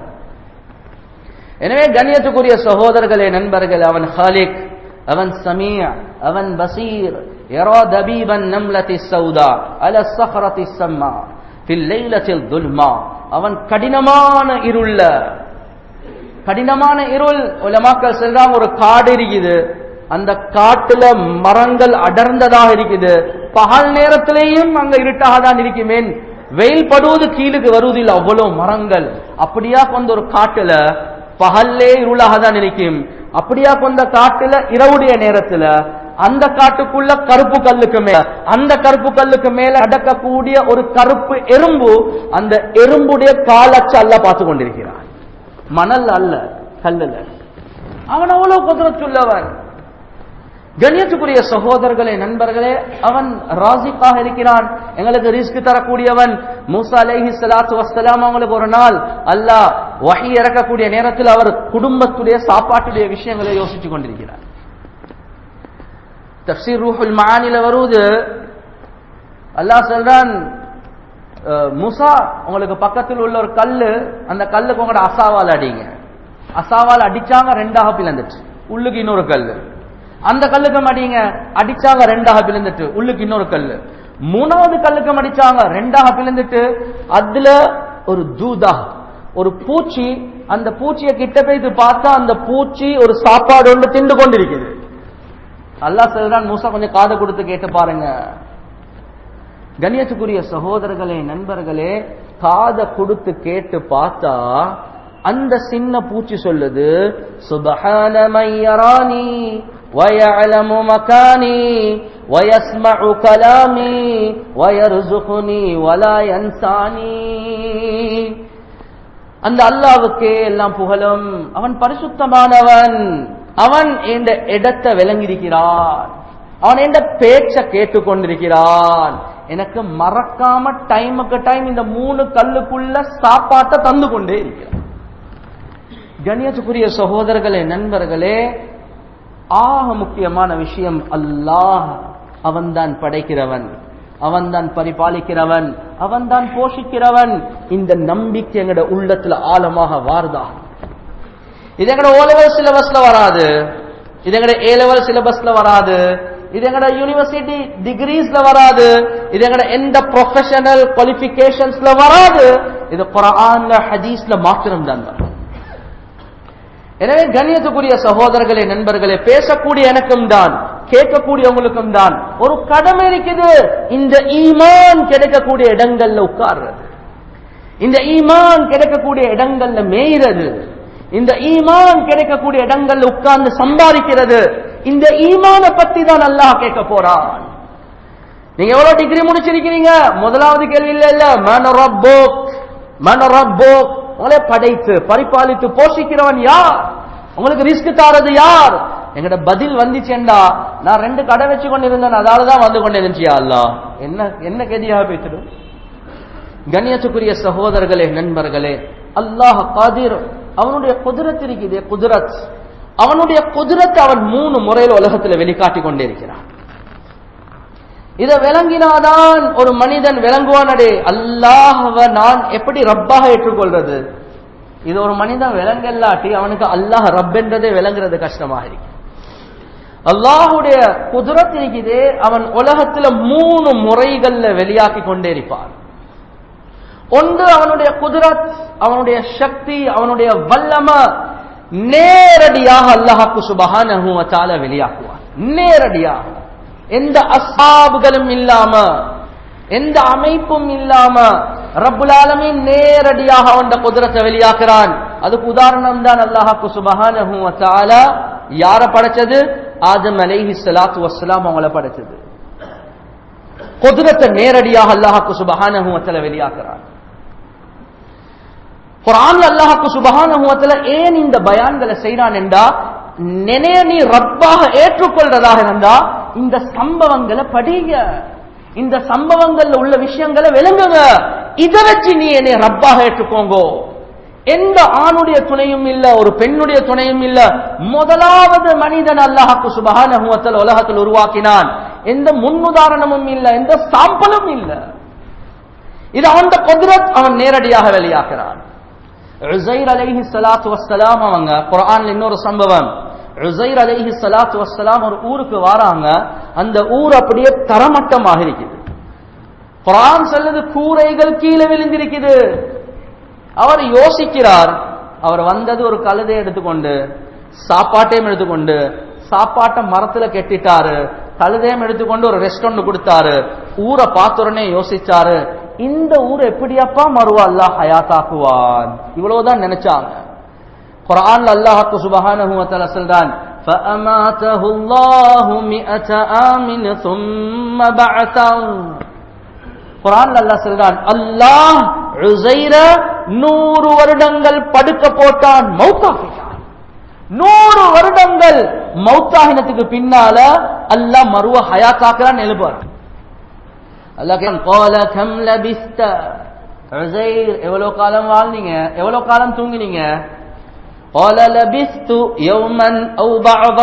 எனவே கண்ணியத்துக்குரிய சகோதரர்களே நண்பர்கள் அவன் ஹாலிக் அவன் சமீர் அவன் பசீர் يرى دبيب النملة السوداء على الصخرة السماء في الليلة الظلماء அவன் கடினமான இருள கடினமான இருள் உலமாக்கள் சொல்றாங்க ஒரு காடு இருக்குது அந்த காட்டுல மரங்கள் அடர்ந்ததாக இருக்குது பகல் நேரத்திலேயும் அங்க இருட்டாக தான் இருக்குமேன் வெயில் படுவது கீழுக்கு வருவதில் அவ்வளவு மரங்கள் அப்படியா கொண்ட ஒரு காட்டுல பகல்லே இருளாக தான் இருக்கும் அப்படியா கொண்ட காட்டுல இரவுடைய நேரத்துல அந்த காட்டுக்குள்ள கருப்பு கல்லுக்கு மேல அந்த கருப்பு கல்லுக்கு மேல அடக்கக்கூடிய ஒரு கருப்பு எறும்பு அந்த எறும்புடைய காலச்சு அல்ல பார்த்து கொண்டிருக்கிறான் மணல் அல்ல கல்லுல அவன் அவ்வளவு குதிரத்துள்ளவன் கண்ணியத்துக்குரிய சகோதரர்களே நண்பர்களே அவன் ராசிக்காக இருக்கிறான் எங்களுக்கு ரிஸ்க் தரக்கூடியவன் மூசா அலைஹி ஸலாத்து வஸ்ஸலாம் அவங்களுக்கு ஒரு நாள் அல்லாஹ் வஹி இறக்கக்கூடிய நேரத்தில் அவர் குடும்பத்துடைய சாப்பாட்டுடைய விஷயங்களை யோசித்துக் கொண்டிருக்கிறார் தப்சீர் ரூஹுல் மானில வருவது அல்லாஹ் சொல்றான் அஹ், மூசா உங்களுக்கு பக்கத்தில் உள்ள ஒரு கல்லு அந்த கல்லுக்கு உங்களோட அசாவால் அடிங்க அசாவால் அடிச்சாங்க ரெண்டாக பிளந்துச்சு உள்ளுக்கு இன்னொரு கல்லு அந்த கல்லுக்கு மடிங்க அடிச்சாங்க ரெண்டாக பிளந்துட்டு உள்ளுக்கு இன்னொரு கல்லு மூணாவது கல்லுக்கு மடிச்சாங்க ரெண்டாக பிளந்துட்டு அதுல ஒரு தூதா ஒரு பூச்சி அந்த பூச்சியை கிட்ட போயிட்டு பார்த்தா அந்த பூச்சி ஒரு சாப்பாடு ஒன்று திண்டு கொண்டிருக்குது அல்லாஹ் சொல்றான் மூசா கொஞ்சம் காதை கொடுத்து கேட்டு பாருங்க கண்ணியத்துக்குரிய சகோதரர்களே நண்பர்களே காதை கொடுத்து கேட்டு பார்த்தா அந்த சின்ன பூச்சி சொல்லுது சுபஹான மையரானி ويعلم مكاني ويسمع كلامي ويرزقني ولا ينساني அந்த அல்லாவுக்கே எல்லாம் புகழும் அவன் பரிசுத்தமானவன் அவன் என்ற இடத்தை விளங்கியிருக்கிறான் அவன் என்ற பேச்ச கேட்டுக்கொண்டிருக்கிறான் எனக்கு மறக்காம டைமுக்கு டைம் இந்த மூணு கல்லுக்குள்ள சாப்பாட்டை தந்து கொண்டே இருக்கிறான் கணியத்துக்குரிய சகோதரர்களே நண்பர்களே ஆக முக்கியமான விஷயம் அல்லாஹ் அவன்தான் படைக்கிறவன் அவன்தான் பரிபாலிக்கிறவன் அவன்தான் போஷிக்கிறவன் இந்த நம்பிக்கை எங்கட உள்ளத்துல ஆழமாக வாருதா இது எங்கட ஓ லெவல் சிலபஸ்ல வராது இது எங்கட ஏ லெவல் சிலபஸ்ல வராது இது எங்கட யூனிவர்சிட்டி டிகிரிஸ்ல வராது இது எங்கட எந்த ப்ரொஃபஷனல் குவாலிபிகேஷன்ஸ்ல வராது இது குரான்ல ஹதீஸ்ல மாத்திரம் தான் வரும் எனவே கண்ணியத்துக்குரிய சகோதரர்களே நண்பர்களே பேசக்கூடிய எனக்கும் தான் கேட்கக்கூடியவங்களுக்கும் தான் ஒரு கடமை இருக்குது இந்த ஈமான் கிடைக்கக்கூடிய இடங்கள்ல உட்கார்றது இந்த ஈமான் கிடைக்கக்கூடிய இடங்கள்ல மேய்றது இந்த ஈமான் கிடைக்கக்கூடிய இடங்கள்ல உட்கார்ந்து சம்பாதிக்கிறது இந்த ஈமான பத்தி தான் அல்லாஹ் கேட்க போறான் நீங்க எவ்வளவு டிகிரி முடிச்சிருக்கிறீங்க முதலாவது கேள்வி இல்ல இல்ல மன ரப்போக் மன ரப்போக் உங்களை படைத்து பரிபாலித்து போஷிக்கிறவன் யார் உங்களுக்கு ரிஸ்க் தாரது யார் எங்கட பதில் வந்துச்சேண்டா நான் ரெண்டு கடை வச்சு கொண்டிருந்தேன் அதாலதான் வந்து கொண்டு இருந்துச்சியா அல்லா என்ன என்ன கதியாக பேசிடும் கண்ணியத்துக்குரிய சகோதரர்களே நண்பர்களே அல்லாஹ் காதிர் அவனுடைய குதிரத் இருக்குது குதிரத் அவனுடைய குதிரத்தை அவன் மூணு முறையில் உலகத்தில் வெளிக்காட்டி கொண்டே இருக்கிறான் இதை விளங்கினாதான் ஒரு மனிதன் விளங்குவானடே அல்லாஹ்வ நான் எப்படி ரப்பாக ஏற்றுக்கொள்றது இது ஒரு மனிதன் விளங்கல்லாட்டி அவனுக்கு அல்லாஹ் ரப் என்றதே விளங்குறது கஷ்டமாக இருக்கு அல்லாஹுடைய குதிரத் இருக்குதே அவன் உலகத்துல மூணு முறைகள்ல வெளியாக்கி கொண்டே இருப்பான் ஒன்று அவனுடைய குதிரத் அவனுடைய சக்தி அவனுடைய வல்லம நேரடியாக அல்லாஹாக்கு சுபஹானஹு வ தஆலா வெளியாக்குவான் நேரடியாக எந்த அசாபுகளும் இல்லாம எந்த அமைப்பும் இல்லாம ரப்புல் ஆலமீன் நேரடியாக அவன் குதிரத்தை வெளியாக்குறான் அதுக்கு உதாரணம் தான் அல்லாஹாக்கு சுபஹானஹு வ தஆலா யார படைச்சது ஆதம் அலைஹி ஸலாத்து வஸ்ஸலாம் அவங்கள படைச்சது குதிரத்தை நேரடியாக அல்லாஹாக்கு சுபஹானஹு வ தஆலா வெளியாக்குறான் குரான் அல்லாஹாக்கு சுபஹானஹுவத்துல ஏன் இந்த பயான்களை செய்யறான் என்றா நினைய நீ ரப்பாக ஏற்றுக்கொள்றதாக இருந்தா இந்த சம்பவங்களை படிங்க இந்த சம்பவங்கள்ல உள்ள விஷயங்களை விளங்குங்க இதை வச்சு நீ என்னை ரப்பாக ஏற்றுக்கோங்கோ எந்த ஆணுடைய துணையும் இல்ல ஒரு பெண்ணுடைய துணையும் இல்ல முதலாவது மனிதன் அல்லாஹாக்கு சுபஹானஹுவத்தில் உலகத்தில் உருவாக்கினான் எந்த முன்னுதாரணமும் இல்ல எந்த சாம்பலும் இல்ல இது அவன் குதிரத் அவன் நேரடியாக வெளியாக்குறான் உசைர் அலைஹி ஸலாத்து வஸ்ஸலாம் அவங்க குர்ஆன்ல இன்னொரு சம்பவம் உசைர் அலைஹி ஸலாத்து வஸ்ஸலாம் ஒரு ஊருக்கு வராங்க அந்த ஊர் அப்படியே தரமட்டமாக இருக்குது குர்ஆன் சொல்லுது கூரைகள் கீழே விழுந்திருக்குது அவர் யோசிக்கிறார் அவர் வந்தது ஒரு கழுதை எடுத்துக்கொண்டு சாப்பாட்டையும் எடுத்துக்கொண்டு சாப்பாட்டை மரத்துல கெட்டிட்டாரு கழுதையும் எடுத்துக்கொண்டு ஒரு ரெஸ்டாரண்ட் கொடுத்தாரு ஊரை பார்த்த உடனே யோசிச்சாரு இந்த ஊர் எப்படியப்பா மறுவா அல்லாஹ் ஹயாத்தாக்குவான் இவ்வளவுதான் நினைச்சாங்க குர்ஆன்ல அல்லாஹ் சுப்ஹானஹு வ தஆலா சொல்றான் فأماته الله مئة عام ثم بعثه குர்ஆன்ல அல்லாஹ் சொல்றான் அல்லாஹ் உஸைர நூறு வருடங்கள் படுக்க போட்டான் மௌத்தாக்கிட்டான் நூறு வருடங்கள் மௌத்தாகினத்துக்கு பின்னால அல்லாஹ் மறுவ ஹயாத்தாக்குறான் எழுப்பார் அல்லாஹ் கேட்கிறான் قال كم لبثت உஸைர் எவ்வளவு காலம் வாழ்ந்தீங்க எவ்வளவு காலம் தூங்கினீங்க قال لبثت يوما او بعض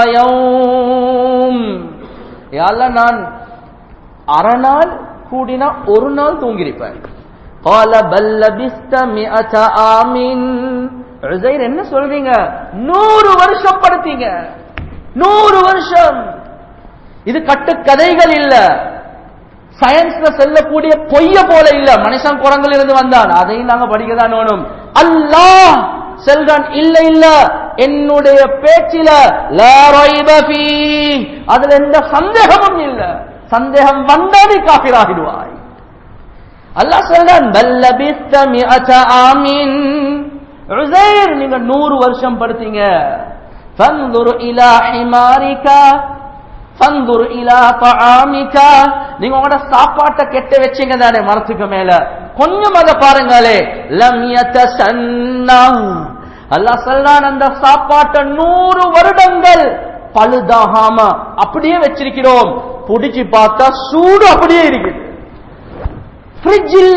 يوم யா அல்லாஹ் நான் அரை நாள் கூடினா ஒரு நாள் தூங்கிருப்பேன் قال بل لبثت مئة عام உஸைர் என்ன சொல்றீங்க நூறு வருஷம் படுத்தீங்க நூறு வருஷம் இது கட்டுக்கதைகள் இல்ல சயின்ஸ்ல செல்லக்கூடிய பொய்ய போல இல்ல மனுஷன் குரங்கில் இருந்து வந்தான் அதையும் நாங்க படிக்க தான் வேணும் அல்லாஹ் செல்றான் இல்ல இல்ல என்னுடைய பேச்சில லா ரைப ஃபீ. அதுல எந்த சந்தேகமும் இல்ல சந்தேகம் வந்தாலே காபிராகிடுவாய் அல்லாஹ் சொல்றான் பல்லபிஸ்த மிஅத ஆமின் உஸைர் நீங்க நூறு வருஷம் படுத்தீங்க ஃபன்துர் இலா ஹிமாரிகா ஃபன்துர் இலா தஆமிகா நீங்க உங்களோட சாப்பாட்டை கெட்ட வச்சீங்க தானே மரத்துக்கு மேல கொஞ்சம் அதை பாருங்களே லம் யதசன்னா அல்லாஹ் சொல்றான் அந்த சாப்பாட்டை நூறு வருடங்கள் பழுதாகாம அப்படியே வச்சிருக்கிறோம் புடிச்சு பார்த்தா சூடு அப்படியே இருக்குது ஃப்ரிட்ஜ் இல்ல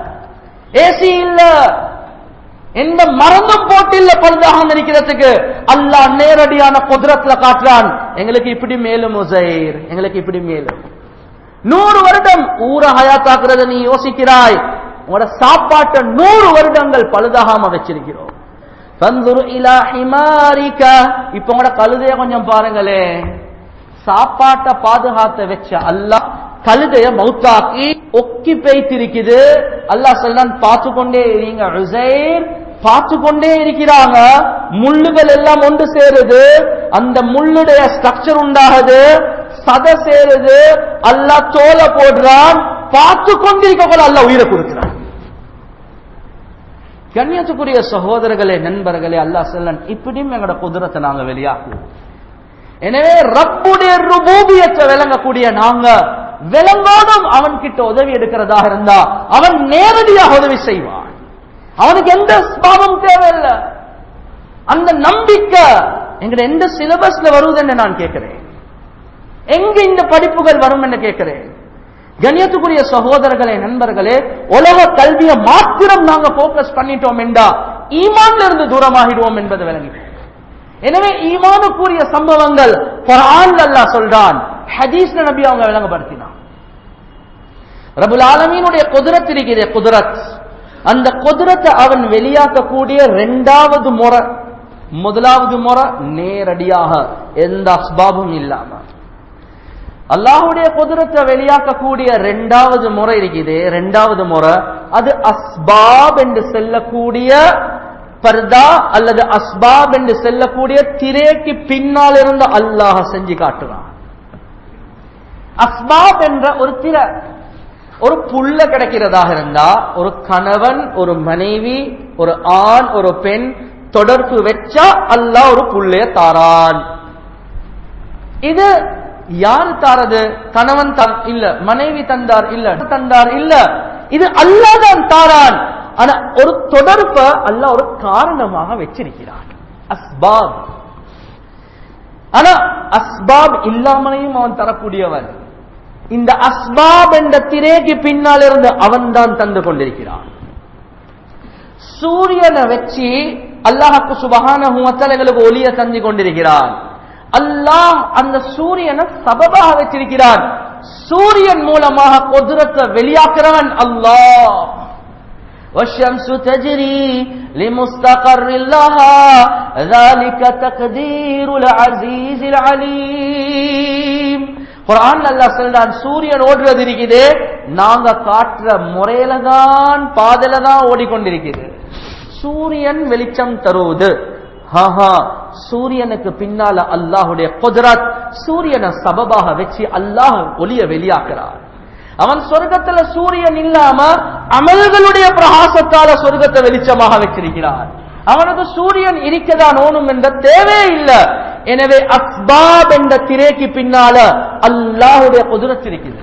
ஏசி இல்ல எந்த மருந்தும் போட்டு இல்ல பழுதாகாம இருக்கிறதுக்கு அல்லாஹ் நேரடியான குதிரத்துல காட்டுறான் எங்களுக்கு இப்படி மேலும் உசைர் எங்களுக்கு இப்படி மேலும் நூறு வருடம் ஊர ஹயாத்தாக்குறத நீ யோசிக்கிறாய் உங்களோட சாப்பாட்டை நூறு வருடங்கள் பழுதாகாம வச்சிருக்கிறோம் பந்துரு இலா ஹிமாரிக இப்ப உங்களோட கழுதைய கொஞ்சம் பாருங்களே சாப்பாட்டை பாதுகாத்த வச்ச அல்லாஹ் கழுதைய மௌத்தாக்கி ஒக்கி பெய்த்திருக்குது அல்லாஹ் சொல்லான் பார்த்து கொண்டே இருங்க உசைர் பார்த்து கொண்டே இருக்கிறாங்க முள்ளுகள் எல்லாம் ஒன்று சேருது அந்த முள்ளுடைய ஸ்ட்ரக்சர் உண்டாகுது சத சேருது அல்லாஹ் தோலை போடுறான் பார்த்து கொண்டிருக்க அல்லாஹ் உயிரை கொடுக்கிறான் கண்ணியத்துக்குரிய சகோதரர்களே நண்பர்களே அல்லாஹ் சொல்லன் இப்படியும் எங்களோட குதிரத்தை நாங்க வெளியாக்குவோம் எனவே ரப்புடைய ருபூபியத்தை விளங்கக்கூடிய நாங்க விளங்கோடும் அவன் கிட்ட உதவி எடுக்கிறதாக இருந்தா அவன் நேரடியாக உதவி செய்வான் அவனுக்கு எந்த பாவம் தேவையில்லை அந்த நம்பிக்கை எங்கட எந்த சிலபஸ்ல வருவதுன்னு நான் கேட்கிறேன் எங்க இந்த படிப்புகள் வரும் என்று கேட்கிறேன் கண்ணியத்துக்குரிய சகோதரர்களே நண்பர்களே உலக கல்வியை மாத்திரம் நாங்க போக்கஸ் பண்ணிட்டோம் என்றா ஈமான்ல இருந்து தூரமாகிடுவோம் என்பது விளங்கி எனவே ஈமானுக்குரிய சம்பவங்கள் குர்ஆன்ல அல்லாஹ் சொல்றான் ஹதீஸ்ல நபி அவங்க விளங்கப்படுத்தினான் ரபுல் ஆலமீனுடைய குதிரத் இருக்கிற குதிரத் அந்த குதிரத்தை அவன் வெளியாக்கக்கூடிய இரண்டாவது முறை முதலாவது முறை நேரடியாக எந்த அஸ்பாபும் இல்லாம அல்லாஹுடைய குதிரத்தை வெளியாக்கக்கூடிய இரண்டாவது முறை இருக்குது இரண்டாவது முறை அது அஸ்பாப் என்று செல்லக்கூடிய பர்தா அல்லது அஸ்பாப் என்று செல்லக்கூடிய திரைக்கு பின்னால் இருந்து அல்லாஹ் செஞ்சு காட்டுறான் அஸ்பாப் என்ற ஒரு திரை ஒரு புல்ல கிடைக்கிறதாக இருந்தா ஒரு கணவன் ஒரு மனைவி ஒரு ஆண் ஒரு பெண் தொடர்பு வச்சா அல்லாஹ் ஒரு புள்ளைய தாரான் இது யார் தாரது கணவன் தான் இல்ல மனைவி தந்தார் இல்ல தந்தார் இல்ல இது அல்லாஹ் தான் தாரான் ஆனா ஒரு தொடர்ப அல்லாஹ் ஒரு காரணமாக வச்சிருக்கிறான் அஸ்பாப் ஆனா அஸ்பாப் இல்லாமலையும் அவன் தரக்கூடியவன் இந்த அஸ்பாப் என்ற திரைக்கு பின்னால் இருந்து அவன் தான் தந்து கொண்டிருக்கிறான் சூரியனை வச்சு அல்லாஹுக்கு சுபகான எங்களுக்கு ஒளிய தந்து கொண்டிருக்கிறான் அல்லாஹ் அந்த சூரியனை சபபாக வச்சிருக்கிறான் சூரியன் மூலமாக குதிரத்தை வெளியாக்குறவன் அல்லாஹ் والشمس تجري لمستقر لها ذلك تقدير العزيز العليم குரான் அல்லாஹ் சொல்றான் சூரியன் ஓடுறது இருக்குது நாங்க காட்டுற முறையில தான் பாதையில தான் ஓடிக்கொண்டிருக்குது சூரியன் வெளிச்சம் தருவது ஹாஹா சூரியனுக்கு பின்னால அல்லாஹுடைய குஜராத் சூரியனை சபபாக வச்சு அல்லாஹ் ஒளிய வெளியாக்குறார் அவன் சொர்க்கத்துல சூரியன் இல்லாம அமல்களுடைய பிரகாசத்தால சொர்க்கத்தை வெளிச்சமாக வச்சிருக்கிறார் அவனுக்கு சூரியன் இருக்கதான் ஓணும் என்ற தேவையே இல்லை எனவே அஸ்பாப் என்ற திரைக்கு பின்னால அல்லாஹுடைய குதிரத்து இருக்குது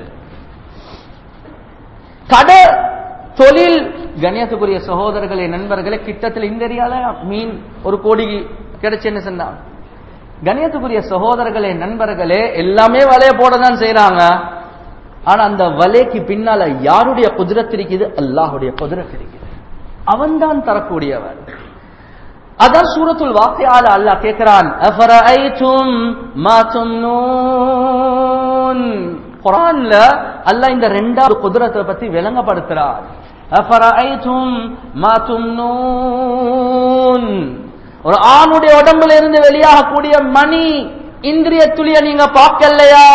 கடை தொழில் கணியத்துக்குரிய சகோதரர்களே நண்பர்களே கிட்டத்தில் இந்த ஏரியால மீன் ஒரு கோடி கிடைச்சுன்னு சொன்னாங்க கணியத்துக்குரிய சகோதரர்களே நண்பர்களே எல்லாமே வலைய போட தான் செய்யறாங்க ஆனா அந்த வலைக்கு பின்னால யாருடைய குதிரத் இருக்குது அல்லாஹுடைய குதிரத் இருக்குது அவன் தான் தரக்கூடியவன் அதான் சூரத்துல் வாக்கியால அல்லாஹ் கேட்கிறான் அஃபரஐதும் மா தும்னூன் குரான்ல அல்லாஹ் இந்த ரெண்டாவது குதிரத்தை பத்தி விளங்கப்படுத்துறார் அஃபரஐதும் மா தும்னூன் ஒரு ஆணுடைய உடம்புல இருந்து வெளியாகக்கூடிய மணி இந்திரிய துளிய நீங்க பார்க்கலையா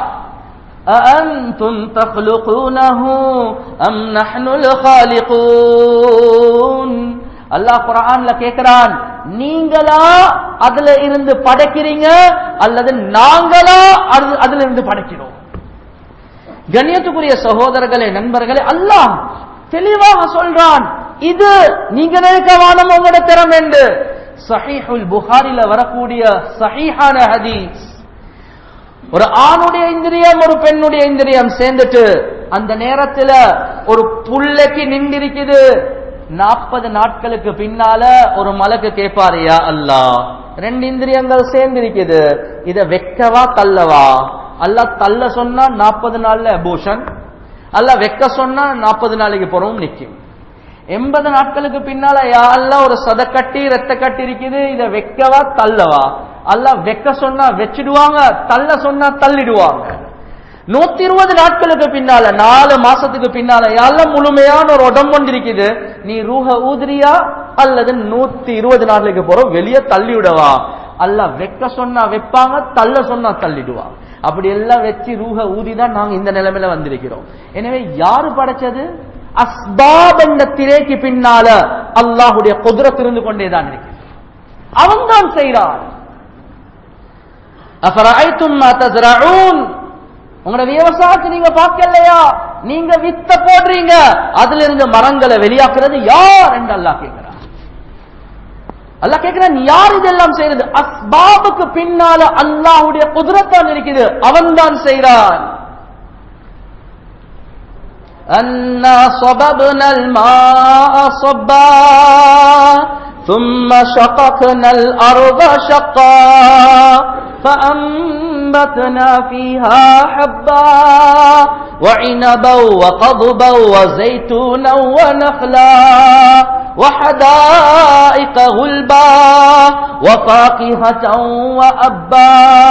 أأنتم تخلقونه أم نحن الخالقون அல்லாஹ் குரான்ல கேட்கிறான் நீங்களா அதுல இருந்து படைக்கிறீங்க அல்லது நாங்களா அது- அதுல இருந்து படைக்கிறோம் கண்ணியத்துக்குரிய சகோதரர்களே நண்பர்களே அல்லாஹ் தெளிவாக சொல்றான் இது நீங்க நினைக்க வானம் உங்களோட திறம் என்று சஹீஹுல் புகாரில வரக்கூடிய சஹீஹான ஹதீஸ் ஒரு ஆணுடைய இந்திரியம் ஒரு பெண்ணுடைய இந்திரியம் சேர்ந்துட்டு அந்த நேரத்துல ஒரு புள்ளைக்கு நின்றிருக்குது நாற்பது நாட்களுக்கு பின்னால ஒரு மலக்கு கேட்பாரியா அல்லாஹ் ரெண்டு இந்திரியங்கள் சேர்ந்திருக்குது இத வெக்கவா தள்ளவா அல்லாஹ் தள்ள சொன்னா நாற்பது நாள்ல அபூஷன் அல்லாஹ் வெக்க சொன்னா நாற்பது நாளைக்கு போறவும் நிக்கும் எண்பது நாட்களுக்கு பின்னால யாரெல்லாம் ஒரு சதக்கட்டி ரத்த கட்டி இருக்குது இத வெக்கவா தள்ளவா அல்லாஹ் வெக்க சொன்னா வச்சிடுவாங்க தள்ள சொன்னா தள்ளிடுவாங்க நூத்தி இருபது நாட்களுக்கு பின்னால நாலு மாசத்துக்கு பின்னால யாரெல்லாம் முழுமையான ஒரு உடம்பு ஒன்று இருக்குது நீ ரூஹ ஊதுறியா அல்லது நூத்தி இருபது நாட்களுக்கு போறோம் வெளியே தள்ளி விடவா அல்லாஹ் வெக்க சொன்னா வைப்பாங்க தள்ள சொன்னா தள்ளிடுவாங்க அப்படி எல்லாம் வச்சு ரூஹ ஊதிதான் நாங்க இந்த நிலைமையில வந்திருக்கிறோம் எனவே யாரு படைச்சது அஸ்பாப் என்ற திரைக்கு பின்னால அல்லாஹுடைய குதிரத் இருந்து கொண்டேதான் இருக்கு அவன் தான் செய்கிறான் அஃபரஐத்தும் மா தஸ்ரஊன் உங்களோட விவசாயத்தை நீங்க பார்க்கலையா நீங்க வித்த போடுறீங்க அதுல இருந்து மரங்களை வெளியாக்குறது யார் என்று அல்லாஹ் கேட்கிறான் அல்லாஹ் கேட்கிறான் யார் இதெல்லாம் செய்யறது அஸ்பாபுக்கு பின்னால அல்லாஹ்வுடைய குதிரத்தான் இருக்குது அவன் தான் செய்கிறான் أنا صببنا الماء صبا ثم شققنا الأرض شقا فأنبتنا فيها حبا وعنبا وقضبا وزيتونا ونخلا وحدائق غلبا وفاكهة وأبا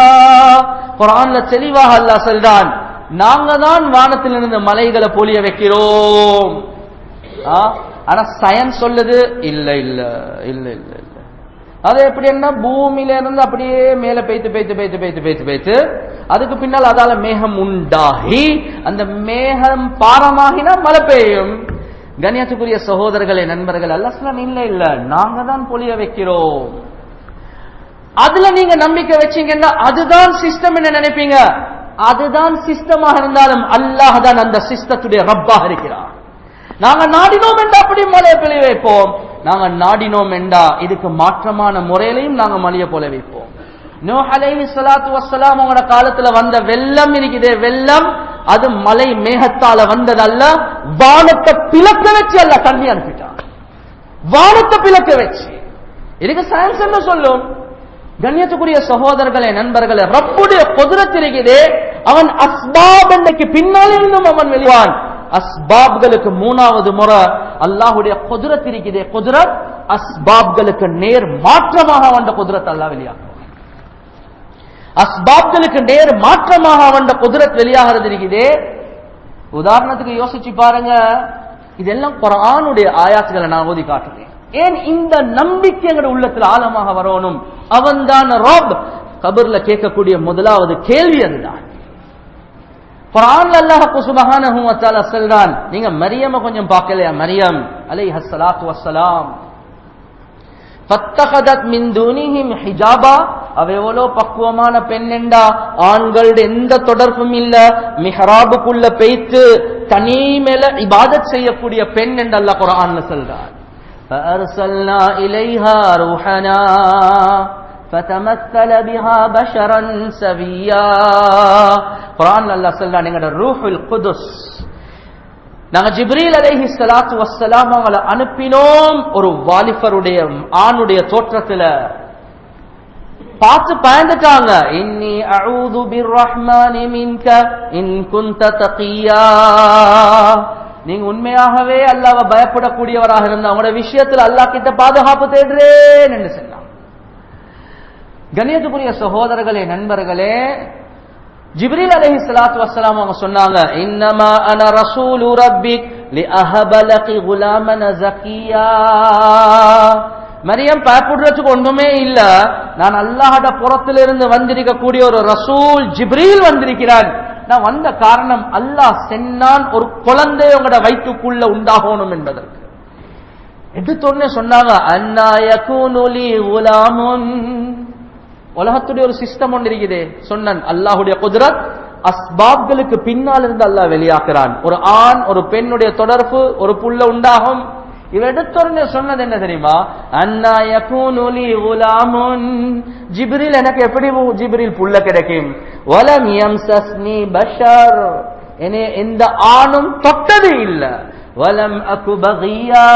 قرآن தெளிவாக அல்லாஹ் சொல்றான் நாங்க தான் வானத்திலிருந்து மலைகளை பொழிய வைக்கிறோம் ஆ? ஆனா சயின்ஸ் சொல்லுது இல்ல இல்ல இல்ல இல்ல இல்ல அது எப்படின்னா பூமியில இருந்து அப்படியே மேல பெய்த்து பெய்த்து பெய்த்து பெய்த்து பெய்த்து பெய்த்து அதுக்கு பின்னால் அதால மேகம் உண்டாகி அந்த மேகம் பாரமாகினா மழை பெய்யும் கண்ணியத்துக்குரிய சகோதரர்களே நண்பர்கள் அல்லஸ்லாம் இல்ல இல்ல நாங்க தான் பொழிய வைக்கிறோம் அதுல நீங்க நம்பிக்கை வச்சீங்கன்னா அதுதான் சிஸ்டம் என்ன நினைப்பீங்க அதுதான் சிஸ்டமாக இருந்தாலும் அல்லாஹ் தான் அந்த சிஸ்டத்துடைய ரப்பாக இருக்கிறார் நாங்க நாடினோம் என்றா அப்படி மலையை பிழை வைப்போம் நாங்க நாடினோம் என்றா இதுக்கு மாற்றமான முறையிலையும் நாங்க மலையை போல வைப்போம் நோ அலைஹி ஸலாத்து வஸ்ஸலாம் உங்களோட காலத்துல வந்த வெள்ளம் இருக்குதே வெள்ளம் அது மலை மேகத்தால வந்ததல்ல வானத்தை பிளக்க வச்சு அல்ல தண்ணி அனுப்பிட்டான் வானத்தை பிளக்க வச்சு இதுக்கு சயின்ஸ் என்ன சொல்லும் கண்ணியத்துக்குரிய சகோதரர்களே நண்பர்களே ரப்புடைய குதிரத் இருக்குதே அவன் அஸ்பாப் என்றைக்கு பின்னாலே இருந்தும் அவன் வெளிவான் அஸ்பாப்களுக்கு மூணாவது முறை அல்லாஹுடைய குதிரத் இருக்குதே குதிரத் அஸ்பாப்களுக்கு நேர் மாற்றமாக அவன் குதிரத் அல்லாஹ் வெளியாகும் அஸ்பாப்களுக்கு நேர் மாற்றமாக அவன் குதிரத் வெளியாகிறது இருக்குதே உதாரணத்துக்கு யோசிச்சு பாருங்க இதெல்லாம் குரானுடைய ஆயாத்துகளை நான் ஓதி காட்டுறேன் ஏன் இந்த நம்பிக்கை எங்க உள்ளத்துல ஆழமாக வரணும் அவன் தான் ராப் கபர்ல கேட்கக்கூடிய முதலாவது கேள்வி அதுதான் குரான்ல அல்லாஹ் சுபஹானஹு வ தஆலா சொல்றான் நீங்க மரியம கொஞ்சம் பார்க்கலையா மரியம் அலைஹி ஸலாத்து வஸ்ஸலாம் ஃபத்தகதத் மின் தூனிஹிம் ஹிஜாபா அவ எவ்வளோ பக்குவமான பெண் என்றா ஆண்களோட எந்த தொடர்பும் இல்ல மிஹராபுக்குள்ள பெய்த்து தனி மேல இபாதத் செய்யக்கூடிய பெண் என்று அல்லாஹ் குர்ஆன்ல சொல்றான் فأرسلنا إليها روحنا فتمثل بها بشرا سويا قرآن الله சொல்றான் எங்கட ரூஹுல் குதுஸ் நாங்க ஜிப்ரீல் அலைஹி ஸலாத்து வஸ்ஸலாம் அவங்கள அனுப்பினோம் ஒரு வாலிபருடைய ஆணுடைய தோற்றத்துல பார்த்து பயந்துட்டாங்க இன்னி அஊது பிர்ரஹ்மானி மின்க இன் குந்த தகியா நீங்க உண்மையாகவே அல்லாஹ்வை பயப்படக்கூடியவராக இருந்தா உங்களோட விஷயத்துல அல்லாஹ் கிட்ட பாதுகாப்பு தேடுறேன் என்று சொன்னாங்க கண்ணியத்துக்குரிய சகோதரர்களே நண்பர்களே ஜிப்ரீல் அலைஹி ஸலாத்து வஸ்ஸலாம் அவங்க சொன்னாங்க இன்னமா அன ரசூலு ரப்பிக் லிஅஹப லகி குலாமன ஜக்கியா மரியம் பயப்படுறதுக்கு ஒண்ணுமே இல்ல நான் அல்லாஹ்ட புறத்திலிருந்து வந்திருக்கக்கூடிய ஒரு ரசூல் ஜிப்ரீல் வந்திருக்கிறான் நான் வந்த காரணம் அல்லாஹ் சென்னான் ஒரு குழந்தை உங்களோட வயிற்றுக்குள்ள உண்டாகணும் என்பதற்கு எடுத்தோடனே சொன்னாங்க அண்ணா யகூனுலி குலாமுன் உலகத்துடைய ஒரு சிஸ்டம் ஒன்று இருக்குது சொன்னன் அல்லாஹுடைய குதிரத் அஸ்பாப்களுக்கு பின்னால் இருந்து அல்லாஹ் வெளியாக்குறான் ஒரு ஆண் ஒரு பெண்ணுடைய தொடர்பு ஒரு புள்ள உண்டாகும் இவ எடுத்தோடனே சொன்னது என்ன தெரியுமா அண்ணா யகூனுலி குலாமுன் ஜிப்ரில் எனக்கு எப்படி ஜிப்ரில் புள்ள கிடைக்கும் வலம் யம்சஸ்னி பஷர் என்னை எந்த ஆணும் தொட்டது இல்ல வலம் அகு பகியா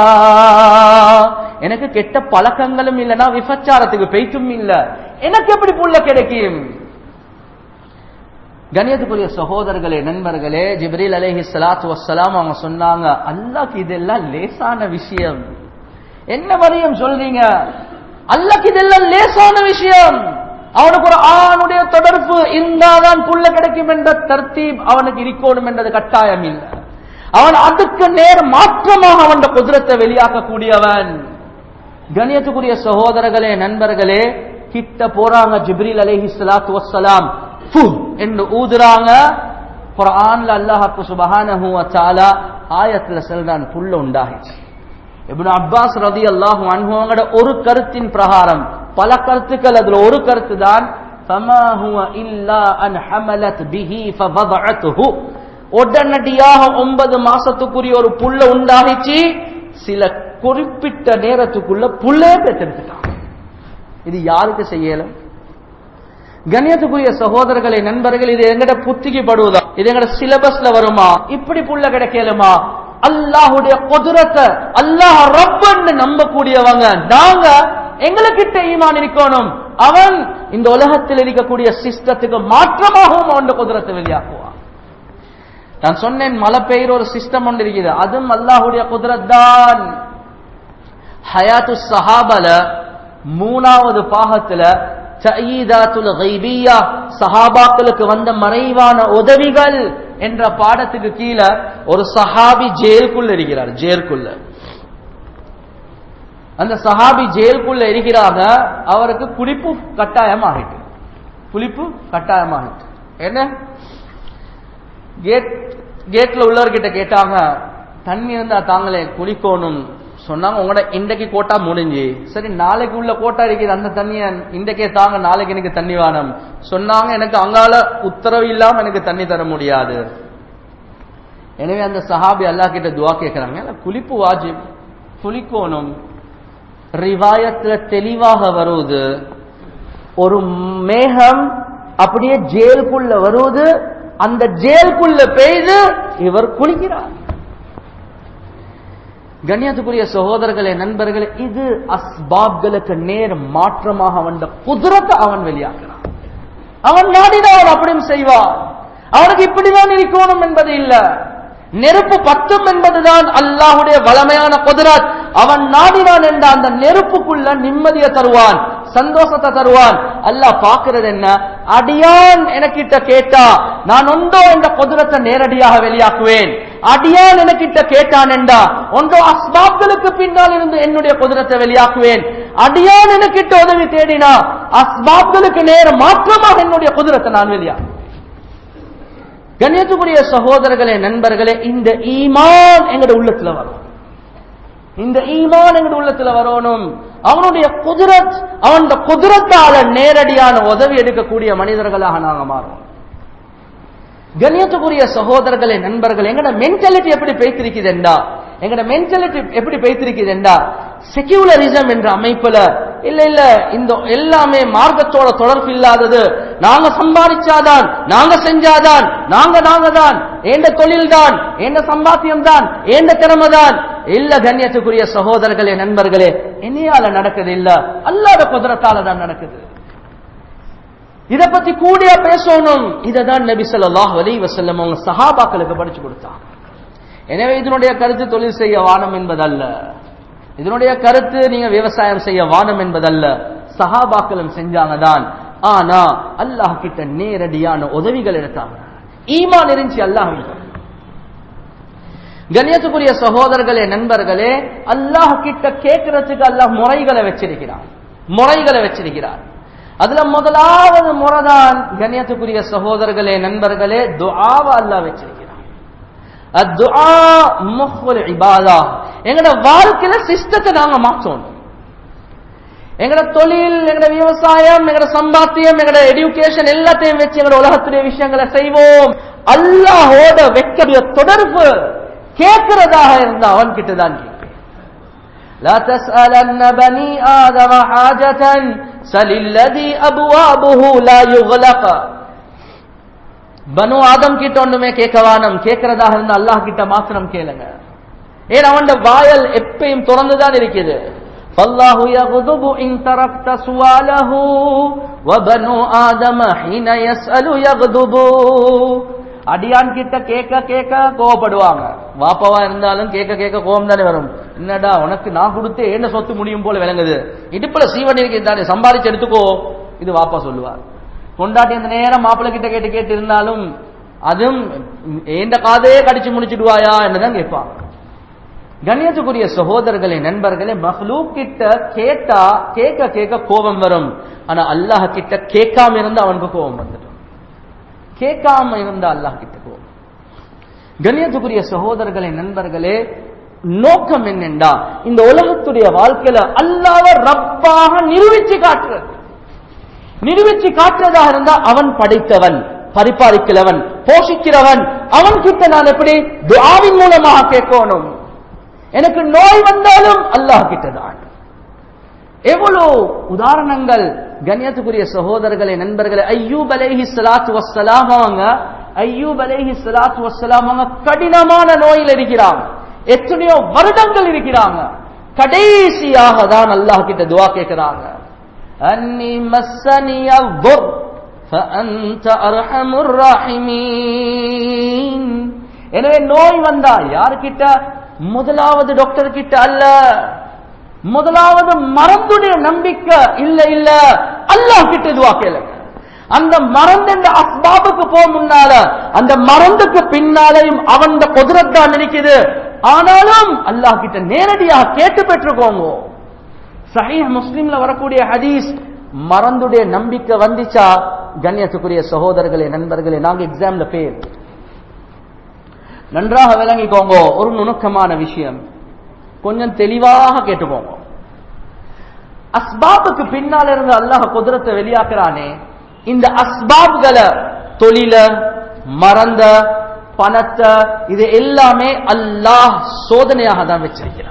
எனக்கு கெட்ட பழக்கங்களும் இல்லைனா விபச்சாரத்துக்கு பெய்த்தும் இல்ல எனக்கு எப்படி புள்ள கிடைக்கும் கணியத்துக்குரிய சகோதரர்களே நண்பர்களே ஜிப்ரீல் அலைஹி ஸலாத்து வஸ்ஸலாம் அவங்க சொன்னாங்க அல்லாஹ்க்கு இதெல்லாம் லேசான விஷயம் என்ன மரியம் சொல்றீங்க அல்லாஹ்க்கு இதெல்லாம் லேசான விஷயம் அவனுக்கு ஒரு ஆணுடைய தொடர்பு இருந்தாதான் புள்ள கிடைக்கும் என்ற தர்த்தீப் அவனுக்கு இருக்கணும் என்றது கட்டாயம் இல்லை அவன் அதுக்கு நேர் மாற்றமாக அவன் குதிரத்தை வெளியாக்கக்கூடியவன் கணியத்துக்குரிய சகோதரர்களே நண்பர்களே கிட்ட போறாங்க ஜிப்ரீல் அலைஹி ஸலாத்து வஸ்ஸலாம் ஃபு என்று ஊதுறாங்க குர்ஆன்ல அல்லாஹ்க்கு சுப்ஹானஹு வ தஆலா ஆயத்துல சொல்றான் புல்ல உண்டாகிச்சு இப்னு அப்பாஸ் ரலியல்லாஹு அன்ஹு அவங்களோட ஒரு கருத்தின் பிரகாரம் பல கருத்துக்கள் அதுல ஒரு கருத்து தான் فما هو إلا أن حملت به فوضعته உடனடியாக ஒன்பது மாசத்துக்குரிய ஒரு புல்ல உண்டாகிச்சு சில குறிப்பிட்ட நேரத்துக்குள்ள புல்லே பெற்றெடுத்துட்டான் இது யாருக்கு செய்யலும் கண்ணியத்துக்குரிய சகோதரர்களை நண்பர்கள் இது எங்கட புத்திக்கு படுவதா இது எங்கட சிலபஸ்ல வருமா இப்படி புள்ள கிடைக்கலுமா அல்லாஹுடைய குதிரத்தை அல்லாஹ் ரப்பன்னு நம்பக்கூடியவங்க நாங்க எங்களுக்கிட்ட ஈமான் இருக்கணும் அவன் இந்த உலகத்தில் இருக்கக்கூடிய சிஸ்டத்துக்கு மாற்றமாகவும் அவன் குதிரத்தை வெளியாக்குவான் நான் சொன்னேன் மழை பெய்கிற ஒரு சிஸ்டம் ஒன்று இருக்குது அதுவும் அல்லாஹுடைய குதிரத் தான் ஹயாத்து சஹாபல மூணாவது பாகத்துல தயீதாத்துல் கைபியா சஹாபாக்களுக்கு வந்த மறைவான உதவிகள் என்ற பாடத்துக்கு கீழே ஒரு சஹாபி ஜெயிலுக்குள்ள இருக்கிறார் ஜெயிலுக்குள்ள அந்த சஹாபி ஜெயிலுக்குள்ள இருக்கிறாங்க அவருக்கு குளிப்பு கட்டாயமாகிட்டு குளிப்பு கட்டாயமாகிட்டு என்ன கேட் கேட்ல உள்ளவர்கிட்ட கேட்டாங்க தண்ணி இருந்தா தாங்களே குளிக்கணும் சொன்னாங்க உங்களோட இன்றைக்கு கோட்டா முடிஞ்சு சரி நாளைக்கு உள்ள கோட்டா இருக்குது அந்த தண்ணிய இன்றைக்கே தாங்க நாளைக்கு எனக்கு தண்ணி வேணும் சொன்னாங்க எனக்கு அங்கால உத்தரவு இல்லாம எனக்கு தண்ணி தர முடியாது எனவே அந்த சஹாபி அல்லாஹ் கிட்ட துவா கேட்கிறாங்க குளிப்பு வாஜிப் குளிக்கணும் ரிவாயத்துல தெளிவாக வருவது ஒரு மேகம் அப்படியே ஜெயிலுக்குள்ள வருவது அந்த ஜெயிலுக்குள்ள பெய்து இவர் குளிக்கிறார் கண்ணியத்துக்குரிய சகோதரர்களே நண்பர்களே இது அஸ்பாப்களுக்கு நேர் மாற்றமாக அவன் குதிரத்தை அவன் வெளியாக்குறான் அவன் நாடினால் அப்படியும் செய்வான் அவனுக்கு இப்படிதான் இருக்கணும் என்பது இல்ல நெருப்பு பத்தும் என்பதுதான் அல்லாஹுடைய வளமையான குதிரத் அவன் நாடினான் என்ற அந்த நெருப்புக்குள்ள நிம்மதியை தருவான் சந்தோஷத்தை தருவான் அல்லாஹ் பாக்குறது என்ன அடியான் எனக்கிட்ட கேட்டா நான் ஒன்றோ இந்த குதிரத்தை நேரடியாக வெளியாக்குவேன் அடியான் எனக்கிட்ட கேட்டான் என்றா ஒன்றோ அஸ்பாப்களுக்கு பின்னால் இருந்து என்னுடைய குதிரத்தை வெளியாக்குவேன் அடியான் எனக்கிட்ட உதவி தேடினா அஸ்பாப்களுக்கு நேர மாற்றமாக என்னுடைய குதிரத்தை நான் வெளியாக்குவேன் கண்ணியத்துக்குரிய சகோதரர்களே நண்பர்களே இந்த ஈமான் எங்கட உள்ளத்துல வரும் இந்த ஈமான் எங்கட உள்ளத்துல வரணும் அவனுடைய குதிரத் அவன் குதிரத்தால நேரடியான உதவி எடுக்கக்கூடிய மனிதர்களாக நாங்க மாறுவோம் கண்ணியத்துக்குரிய சகோதரர்களே நண்பர்கள் எங்கட மென்டாலிட்டி எப்படி பேசிருக்குதுண்டா எங்கட மென்டாலிட்டி எப்படி பேத்திருக்குதுண்டா செக்யூலரிசம் என்ற அமைப்புல இல்ல இல்ல இந்த எல்லாமே மார்க்கத்தோட தொடர்பு இல்லாதது நாங்க சம்பாதிச்சாதான் நாங்க செஞ்சாதான் நாங்க நாங்க தான் ஏண்ட தொழில் தான் ஏண்ட சம்பாத்தியம் தான் ஏண்ட திறமை தான் இல்ல கண்ணியத்துக்குரிய சகோதரர்களே நண்பர்களே என்னையால நடக்குது இல்ல அல்லாத குதிரத்தால தான் நடக்குது இத பத்தி கூடிய பேசணும் இததான் நபி ஸல்லல்லாஹு அலைஹி வஸல்லம் அவங்க சஹாபாக்களுக்கு படிச்சு கொடுத்தாங்க எனவே இதனுடைய கருத்து தொழில் செய்ய வானம் என்பதல்ல இதனுடைய கருத்து நீங்க விவசாயம் செய்ய வானம் என்பதல்ல சஹாபாக்களும் செஞ்சாங்க தான் ஆனா அல்லாஹ் கிட்ட நேரடியான உதவிகள் எடுத்தாங்க ஈமான் இருந்துச்சு அல்லாஹ் கண்ணியத்துக்குரிய சகோதரர்களே நண்பர்களே அல்லாஹ் கிட்ட கேட்கறதுக்கு அல்லாஹ் முறைகளை வச்சிருக்கிறான் முறைகளை வச்சிருக்கிறார் அதுல முதலாவது முறைதான் கண்ணியத்துக்குரிய சகோதரர்களே நண்பர்களே துஆவை அல்லாஹ் வச்சிருக்கிறான் அத்துஆ முஹ்வல் இபாதா எங்கட வாழ்க்கையில சிஸ்டத்தை நாங்க மாற்றணும் எங்கட தொழில் எங்கட விவசாயம் எங்கட சம்பாத்தியம் எங்கட எஜுகேஷன் எல்லாத்தையும் வச்சு எங்கட உலகத்துடைய விஷயங்களை செய்வோம் அல்லாஹோட வைக்கிற தொடர்பு கேட்கிறதாக இருந்தா அவன் கிட்ட தான் கேட்பேன் لا تسألن بني آدم حاجة سل الذي أبوابه لا يغلق பனு ஆதம் கிட்ட ஒண்ணுமே கேட்கவானம் கேட்கறதாக இருந்தா அல்லாஹ் கிட்ட மாத்திரம் கேளுங்க ஏன் அவன் வாயல் எப்பயும் திறந்துதான் இருக்குது فالله يغضب إن تركت سؤاله وبنو آدم حين يسأل يغضب அடியான் கிட்ட கேட்க கேட்க கோவப்படுவாங்க வாப்பாவா இருந்தாலும் கேட்க கேட்க கோவம் தானே வரும் என்னடா உனக்கு நான் கொடுத்து என்ன சொத்து முடியும் போல விளங்குது இடுப்புல சீவன் இருக்கு தானே சம்பாதிச்சு எடுத்துக்கோ இது வாப்பா சொல்லுவார் கொண்டாட்டி அந்த நேரம் மாப்பிள்ளை கிட்ட கேட்டு கேட்டு இருந்தாலும் அதுவும் ஏண்ட காதே கடிச்சு முடிச்சிடுவாயா என்னதான் கேட்பாங்க கண்ணியத்துக்குரிய சகோதரர்களே நண்பர்களே மஹ்லூக் கிட்ட கேட்டா கேட்க கேட்க கோபம் வரும் ஆனா அல்லாஹ் கிட்ட கேட்காம இருந்தா அவனுக்கு கோபம் வந்துடும் கேட்காம இருந்தா அல்லாஹ் கிட்ட கோபம் கண்ணியத்துக்குரிய சகோதரர்களே நண்பர்களே நோக்கம் என்னென்றா இந்த உலகத்துடைய வாழ்க்கையில அல்லாவ ரப்பாக நிரூபிச்சு காட்டுறது நிரூபிச்சு காட்டுறதாக இருந்தா அவன் படைத்தவன் பரிபாலிக்கிறவன் போஷிக்கிறவன் அவன் கிட்ட நான் எப்படி துஆவின் மூலமாக கேட்கணும் எனக்கு நோய் வந்தாலும் அல்லாஹ் கிட்டதான் எவ்வளவு உதாரணங்கள் கண்ணியத்துக்குரிய சகோதரர்களே நண்பர்களே ஐயூப் அலைஹி ஸலாத்து வஸ்ஸலாம் அவங்க ஐயூப் அலைஹி ஸலாத்து வஸ்ஸலாம் அவங்க கடினமான நோயில் இருக்கிறாங்க எத்தனையோ வருடங்கள் இருக்கிறாங்க கடைசியாக தான் அல்லாஹ் கிட்ட துஆ கேட்கிறாங்க அன்னி மஸ்ஸனிய துர் فأنت أرحم الراحمين எனவே நோய் வந்தா யாருக்கிட்ட முதலாவது டாக்டர் கிட்ட அல்ல முதலாவது மருந்துடைய நம்பிக்கை இல்ல இல்ல அல்லாஹ் கிட்ட துவா கேளுங்க அந்த மருந்து என்ற அஸ்பாபுக்கு போக முன்னால அந்த மருந்துக்கு பின்னாலையும் அவன் குதிரத்தான் இருக்குது ஆனாலும் அல்லாஹ் கிட்ட நேரடியாக கேட்டு பெற்றுக்கோங்க சஹீஹ் முஸ்லிம்ல வரக்கூடிய ஹதீஸ் மறந்துடைய நம்பிக்கை வந்துச்சா கண்ணியத்துக்குரிய சகோதரர்களே நண்பர்களே நாங்க எக்ஸாம்ல பேர் நன்றாக விளங்கிக்கோங்க ஒரு நுணுக்கமான விஷயம் கொஞ்சம் தெளிவாக கேட்டுக்கோங்க அஸ்பாபுக்கு பின்னால் இருந்து அல்லாஹ் குதிரத்தை வெளியாக்குறானே இந்த அஸ்பாப்களை தொழில மறந்த பணத்தை இது எல்லாமே அல்லாஹ் சோதனையாக தான் வச்சிருக்கிறான்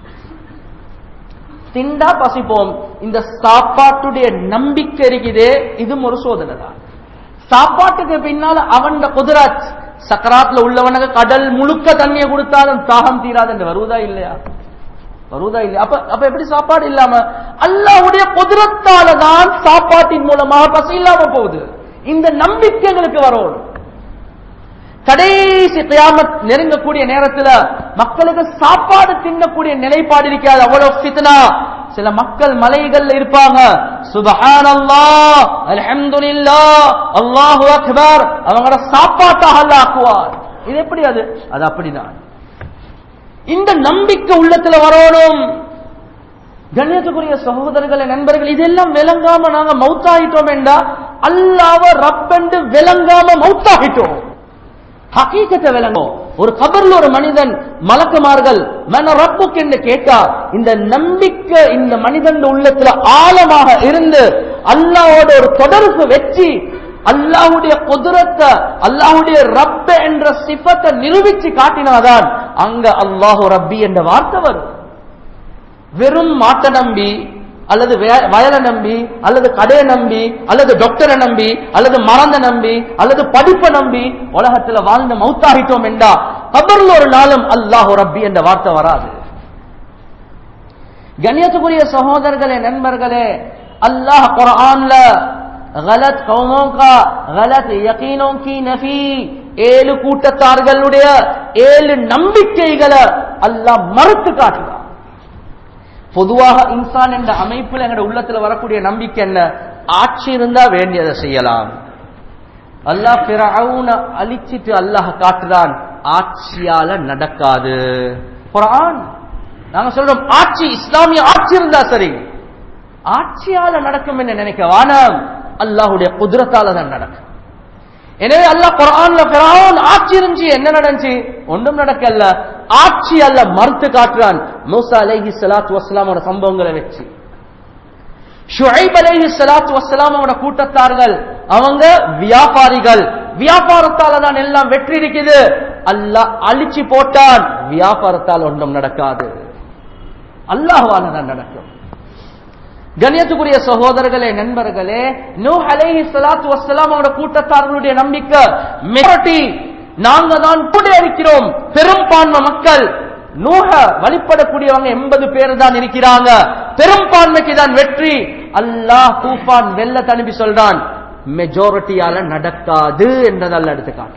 திண்டா பசிப்போம் இந்த சாப்பாட்டுடைய நம்பிக்கை இருக்குதே இதுவும் ஒரு சோதனை தான் சாப்பாட்டுக்கு பின்னால அவன் குதிராத் சக்கராத்துல உள்ளவனுக்கு கடல் முழுக்க தண்ணியை கொடுத்தாலும் தாகம் தீராது என்று வருவதா இல்லையா வருவதா இல்லையா அப்ப அப்ப எப்படி சாப்பாடு இல்லாம அல்லாவுடைய குதிரத்தால தான் சாப்பாட்டின் மூலமாக பசி இல்லாம போகுது இந்த நம்பிக்கைகளுக்கு வரும் கடைசி கியாமத் நெருங்கக்கூடிய நேரத்துல மக்களுக்கு சாப்பாடு தின்னக்கூடிய நிலைப்பாடு இருக்காது அவ்வளவு ஃபித்னா சில மக்கள் மலைகள்ல இருப்பாங்க சுபஹானல்லாஹ் அல்ஹம்துலில்லாஹ் அல்லாஹு அக்பர் அவங்களோட சாப்பாட்டாக அல்லாஹ் ஆக்குவார் இது எப்படி அது அது அப்படிதான் இந்த நம்பிக்கை உள்ளத்துல வரணும் கண்ணியத்துக்குரிய சகோதரர்களே நண்பர்கள் இதெல்லாம் விளங்காம நாங்க மௌத்தாகிட்டோம் என்றா அல்லாவ ரப்பென்று விளங்காம மௌத்தாகிட்டோம் ஹக்கீக்கத்தை விளங்கும் ஒரு கபர்ல ஒரு மனிதன் மலக்குமார்கள் மன ரப்புக்கு என்று கேட்டா இந்த நம்பிக்கை இந்த மனிதன் உள்ளத்துல ஆழமாக இருந்து அல்லாவோட ஒரு தொடர்பு வச்சு அல்லாஹுடைய குதிரத்தை அல்லாஹுடைய ரப்ப என்ற சிஃபத்தை நிரூபிச்சு காட்டினாதான் அங்க அல்லாஹு ரப்பி என்ற வார்த்தை வரும் வெறும் மாட்டை நம்பி அல்லது வே- வயலை நம்பி அல்லது கடையை நம்பி அல்லது டாக்டரை நம்பி அல்லது மறந்த நம்பி அல்லது படிப்பை நம்பி உலகத்துல வாழ்ந்து மௌத்தாகிட்டோம் என்றா கபர்ல ஒரு நாளும் அல்லாஹு ரப்பி என்ற வார்த்தை வராது கண்ணியத்துக்குரிய சகோதரர்களே நண்பர்களே अल्लाह कुरान ல गलत कौमों का गलत यकीनों की नफी ஏழு கூட்டத்தார்களுடைய ஏழு நம்பிக்கைகளை அல்லாஹ் மறுத்து காட்டுறான் பொதுவாக இன்சான் என்ற அமைப்பில் எங்க உள்ளத்துல வரக்கூடிய நம்பிக்கை என்ன ஆட்சி இருந்தா வேண்டியதை செய்யலாம் அல்லாஹ் பிறவுன அழிச்சிட்டு அல்லாஹ் காட்டுறான் ஆட்சியால நடக்காது குரான் நாங்க சொல்றோம் ஆட்சி இஸ்லாமிய ஆட்சி இருந்தா சரி ஆட்சியால நடக்கும் என்று நினைக்க வானம் அல்லாஹுடைய குதிரத்தால தான் நடக்கும் எனவே அல்லாஹ் குரான்ல பிறவுன் ஆட்சி இருந்துச்சு என்ன நடந்துச்சு ஒன்றும் நடக்கல ஆட்சி அல்ல மறுத்து காட்டுறான் மூசா அலைஹி ஸலாத்து வஸ்ஸலாமோட சம்பவங்களை வச்சு ஷுஐப் அலைஹி ஸலாத்து வஸ்ஸலாமோட கூட்டத்தார்கள் அவங்க வியாபாரிகள் வியாபாரத்தால தான் எல்லாம் வெற்றி இருக்குது அல்லாஹ் அழிச்சு போட்டான் வியாபாரத்தால் ஒன்றும் நடக்காது அல்லாஹ்வால தான் நடக்கும் கண்ணியத்துக்குரிய சகோதரர்களே நண்பர்களே நூ அலைஹி ஸலாத்து வஸ்ஸலாம் அவங்களோட கூட்டத்தார்களுடைய நம்பிக்கை மெஜாரிட்டி நாங்க தான் கூட இருக்கிறோம் பெரும்பான்மை மக்கள் நூஹ வழிபடக்கூடியவங்க எண்பது பேர் தான் இருக்கிறாங்க பெரும்பான்மைக்கு தான் வெற்றி அல்லாஹ் தூஃபான் வெள்ள தனுப்பி சொல்றான் மெஜாரிட்டியால நடக்காது என்றதல்ல எடுத்து காட்டுறான்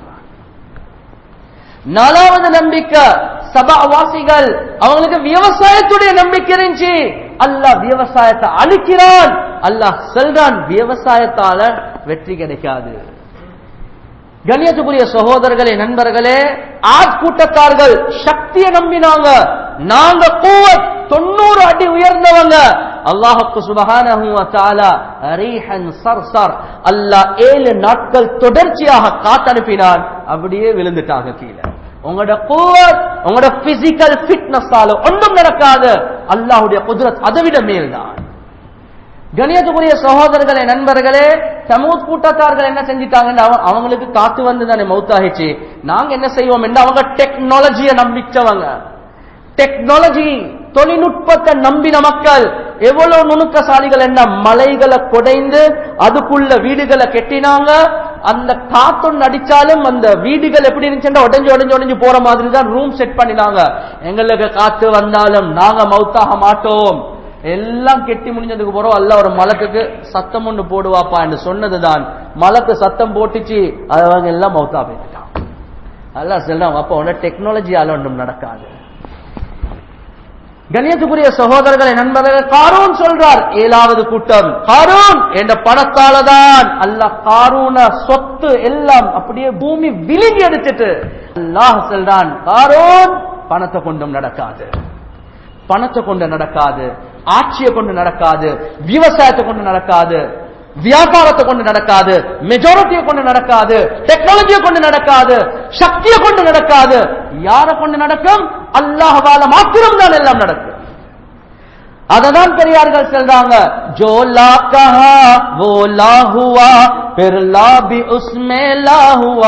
நாலாவது நம்பிக்கை சபாவாசிகள் அவங்களுக்கு விவசாயத்துடைய நம்பிக்கை இருந்துச்சு அல்லாஹ் விவசாயத்தை அழிக்கிறான் அல்லாஹ் சொல்றான் விவசாயத்தால வெற்றி கிடைக்காது கண்ணியத்துக்குரிய சகோதரர்களே நண்பர்களே ஆட் கூட்டத்தார்கள் சக்தியை நம்பினாங்க நாங்க கூவத் தொண்ணூறு அடி உயர்ந்தவங்க அல்லாஹுக்கு சுபஹானஹு வ தஆலா ரீஹன் சர்சர் அல்லாஹ் ஏழு நாட்கள் தொடர்ச்சியாக காத்தனுப்பினான் அப்படியே விழுந்துட்டாங்க கீழே உங்களோட குவத் உங்களோட பிசிக்கல் ஃபிட்னஸால ஒன்றும் நடக்காது அல்லாஹ்வுடைய குதிரத் அதை விட மேல்தான் கணியத்துக்குரிய சகோதரர்களே நண்பர்களே சமூத் கூட்டத்தார்கள் என்ன செஞ்சிட்டாங்கன்னு அவ- அவங்களுக்கு காத்து வந்து தானே மௌத்தாகிச்சு நாங்க என்ன செய்வோம் என்று அவங்க டெக்னாலஜியை நம்பிச்சவங்க டெக்னாலஜி தொழில்நுட்பத்தை நம்பின மக்கள் எவ்வளவு நுணுக்கசாலிகள் என்ன மலைகளை குடைந்து அதுக்குள்ள வீடுகளை கெட்டினாங்க அந்த காத்தொன்னு அடிச்சாலும் அந்த வீடுகள் எப்படி இருந்துச்சுன்னா உடஞ்சு உடஞ்சு உடஞ்சு போற மாதிரி தான் ரூம் செட் பண்ணினாங்க எங்களுக்கு காத்து வந்தாலும் நாங்க மௌத்தாக மாட்டோம் எல்லாம் கெட்டி முடிஞ்சதுக்கு போறோம் அல்ல ஒரு மலக்குக்கு சத்தம் ஒன்று போடுவாப்பா என்று சொன்னதுதான் மலக்கு சத்தம் போட்டுச்சு அவங்க எல்லாம் மௌத்தா போயிட்டான் அல்ல சொல்றான் அப்ப உன டெக்னாலஜியால ஒன்றும் நடக்காது கண்ணியத்துக்குரிய சகோதரர்களை நண்பர்கள் காரூன் சொல்றார் ஏழாவது கூட்டம் காரூன் என்ற பணத்தால தான் அல்லாஹ் காரூன சொத்து எல்லாம் அப்படியே பூமி விழுங்கி எடுத்துட்டு அல்லாஹ் சொல்றான் காரூன் பணத்தை கொண்டும் நடக்காது பணத்தை கொண்டு நடக்காது ஆட்சியை கொண்டு நடக்காது விவசாயத்தை கொண்டு நடக்காது வியாபாரத்தை கொண்டு நடக்காது மெஜாரிட்டியை கொண்டு நடக்காது டெக்னாலஜியை கொண்டு நடக்காது சக்தியை கொண்டு நடக்காது யாரை கொண்டு நடக்கும் அல்லாஹ்வால மாத்திரம் தான் எல்லாம் நடக்கும் அததான் பெரியார்கள் சொல்றாங்க ஜோ லா கஹா वो ला हुआ फिर ला भी उसमें ला हुआ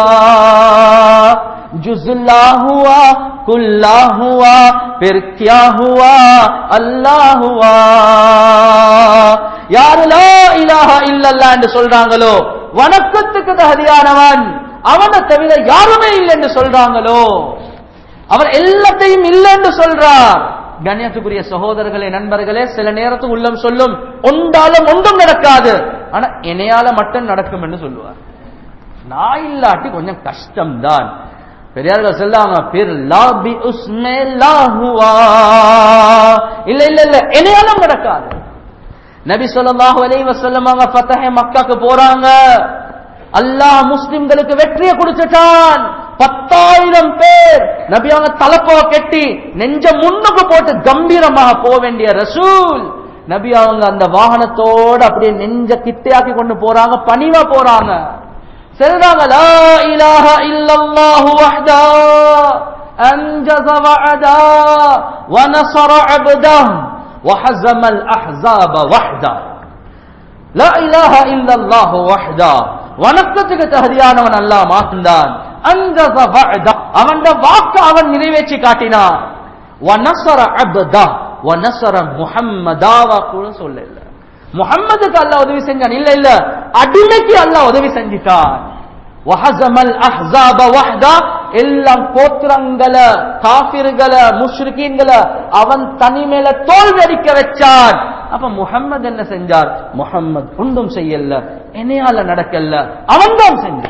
जुजला हुआ कुल्ला हुआ फिर क्या हुआ अल्लाह हुआ யாரு லா இலாஹ இல்லல்லா என்று சொல்றாங்களோ வணக்கத்துக்கு தகுதியானவன் அவனை தவிர யாருமே இல்லை என்று சொல்றாங்களோ அவர் எல்லாத்தையும் இல்லை என்று சொல்றார் கண்ணியத்துக்குரிய சகோதரர்களே நண்பர்களே சில நேரத்துக்கு உள்ளம் சொல்லும் ஒன்றாலும் ஒன்றும் நடக்காது ஆனா இணையால மட்டும் நடக்கும் என்று சொல்லுவார் நான் இல்லாட்டி கொஞ்சம் கஷ்டம்தான் பெரியார்கள் சொல்லாங்க பிர் லாபி உஸ்மே லாஹுவா இல்ல இல்ல இல்ல இணையாலும் நடக்காது நபி ஸல்லல்லாஹு அலைஹி வஸல்லம் அவங்க ஃபதஹ் மக்காக்கு போறாங்க அல்லாஹ் முஸ்லிம்களுக்கு வெற்றியை கொடுத்துட்டான் பத்தாயிரம் பேர் நபி அவங்க தலப்போ கெட்டி நெஞ்ச முன்னுக்கு போட்டு கம்பீரமாக போக வேண்டிய ரசூல் நபி அவங்க அந்த வாகனத்தோட அப்படியே நெஞ்ச கிட்டையாக்கி கொண்டு போறாங்க பணிவா போறாங்க சொல்றாங்க லா இலாஹ இல்லல்லாஹு வஹ்தா அன்ஜஸ வஅதா வநஸர அப்தஹ் வஹஸம அல் அஹ்ஸாப வஹ்தா லா இலாஹ இல்லல்லாஹு வஹ்தா வணக்கத்துக்கு தகுதியானவன் அல்லாஹ் மாற்றினான் அந்த அவன் வாக்கு அவன் நிறைவேற்றி காட்டினான் வனசர அப்தா வனசர முஹம்மதாவா கூட சொல்லல முஹம்மதுக்கு அல்லாஹ் உதவி செஞ்சான் இல்ல இல்ல அடிமைக்கு அல்லாஹ் உதவி செஞ்சிட்டான் வஹஸமல் அஹ்ஸாப வஹ்தா எல்லாம் கோத்திரங்களை காபிர்களை முஷ்ரிகீன்களை அவன் தனிமேல தோல்வடிக்க வச்சான் அப்ப முஹம்மது என்ன செஞ்சார் முஹம்மது ஒன்றும் செய்யல என்னையால நடக்கல அவன் தான் செஞ்சான்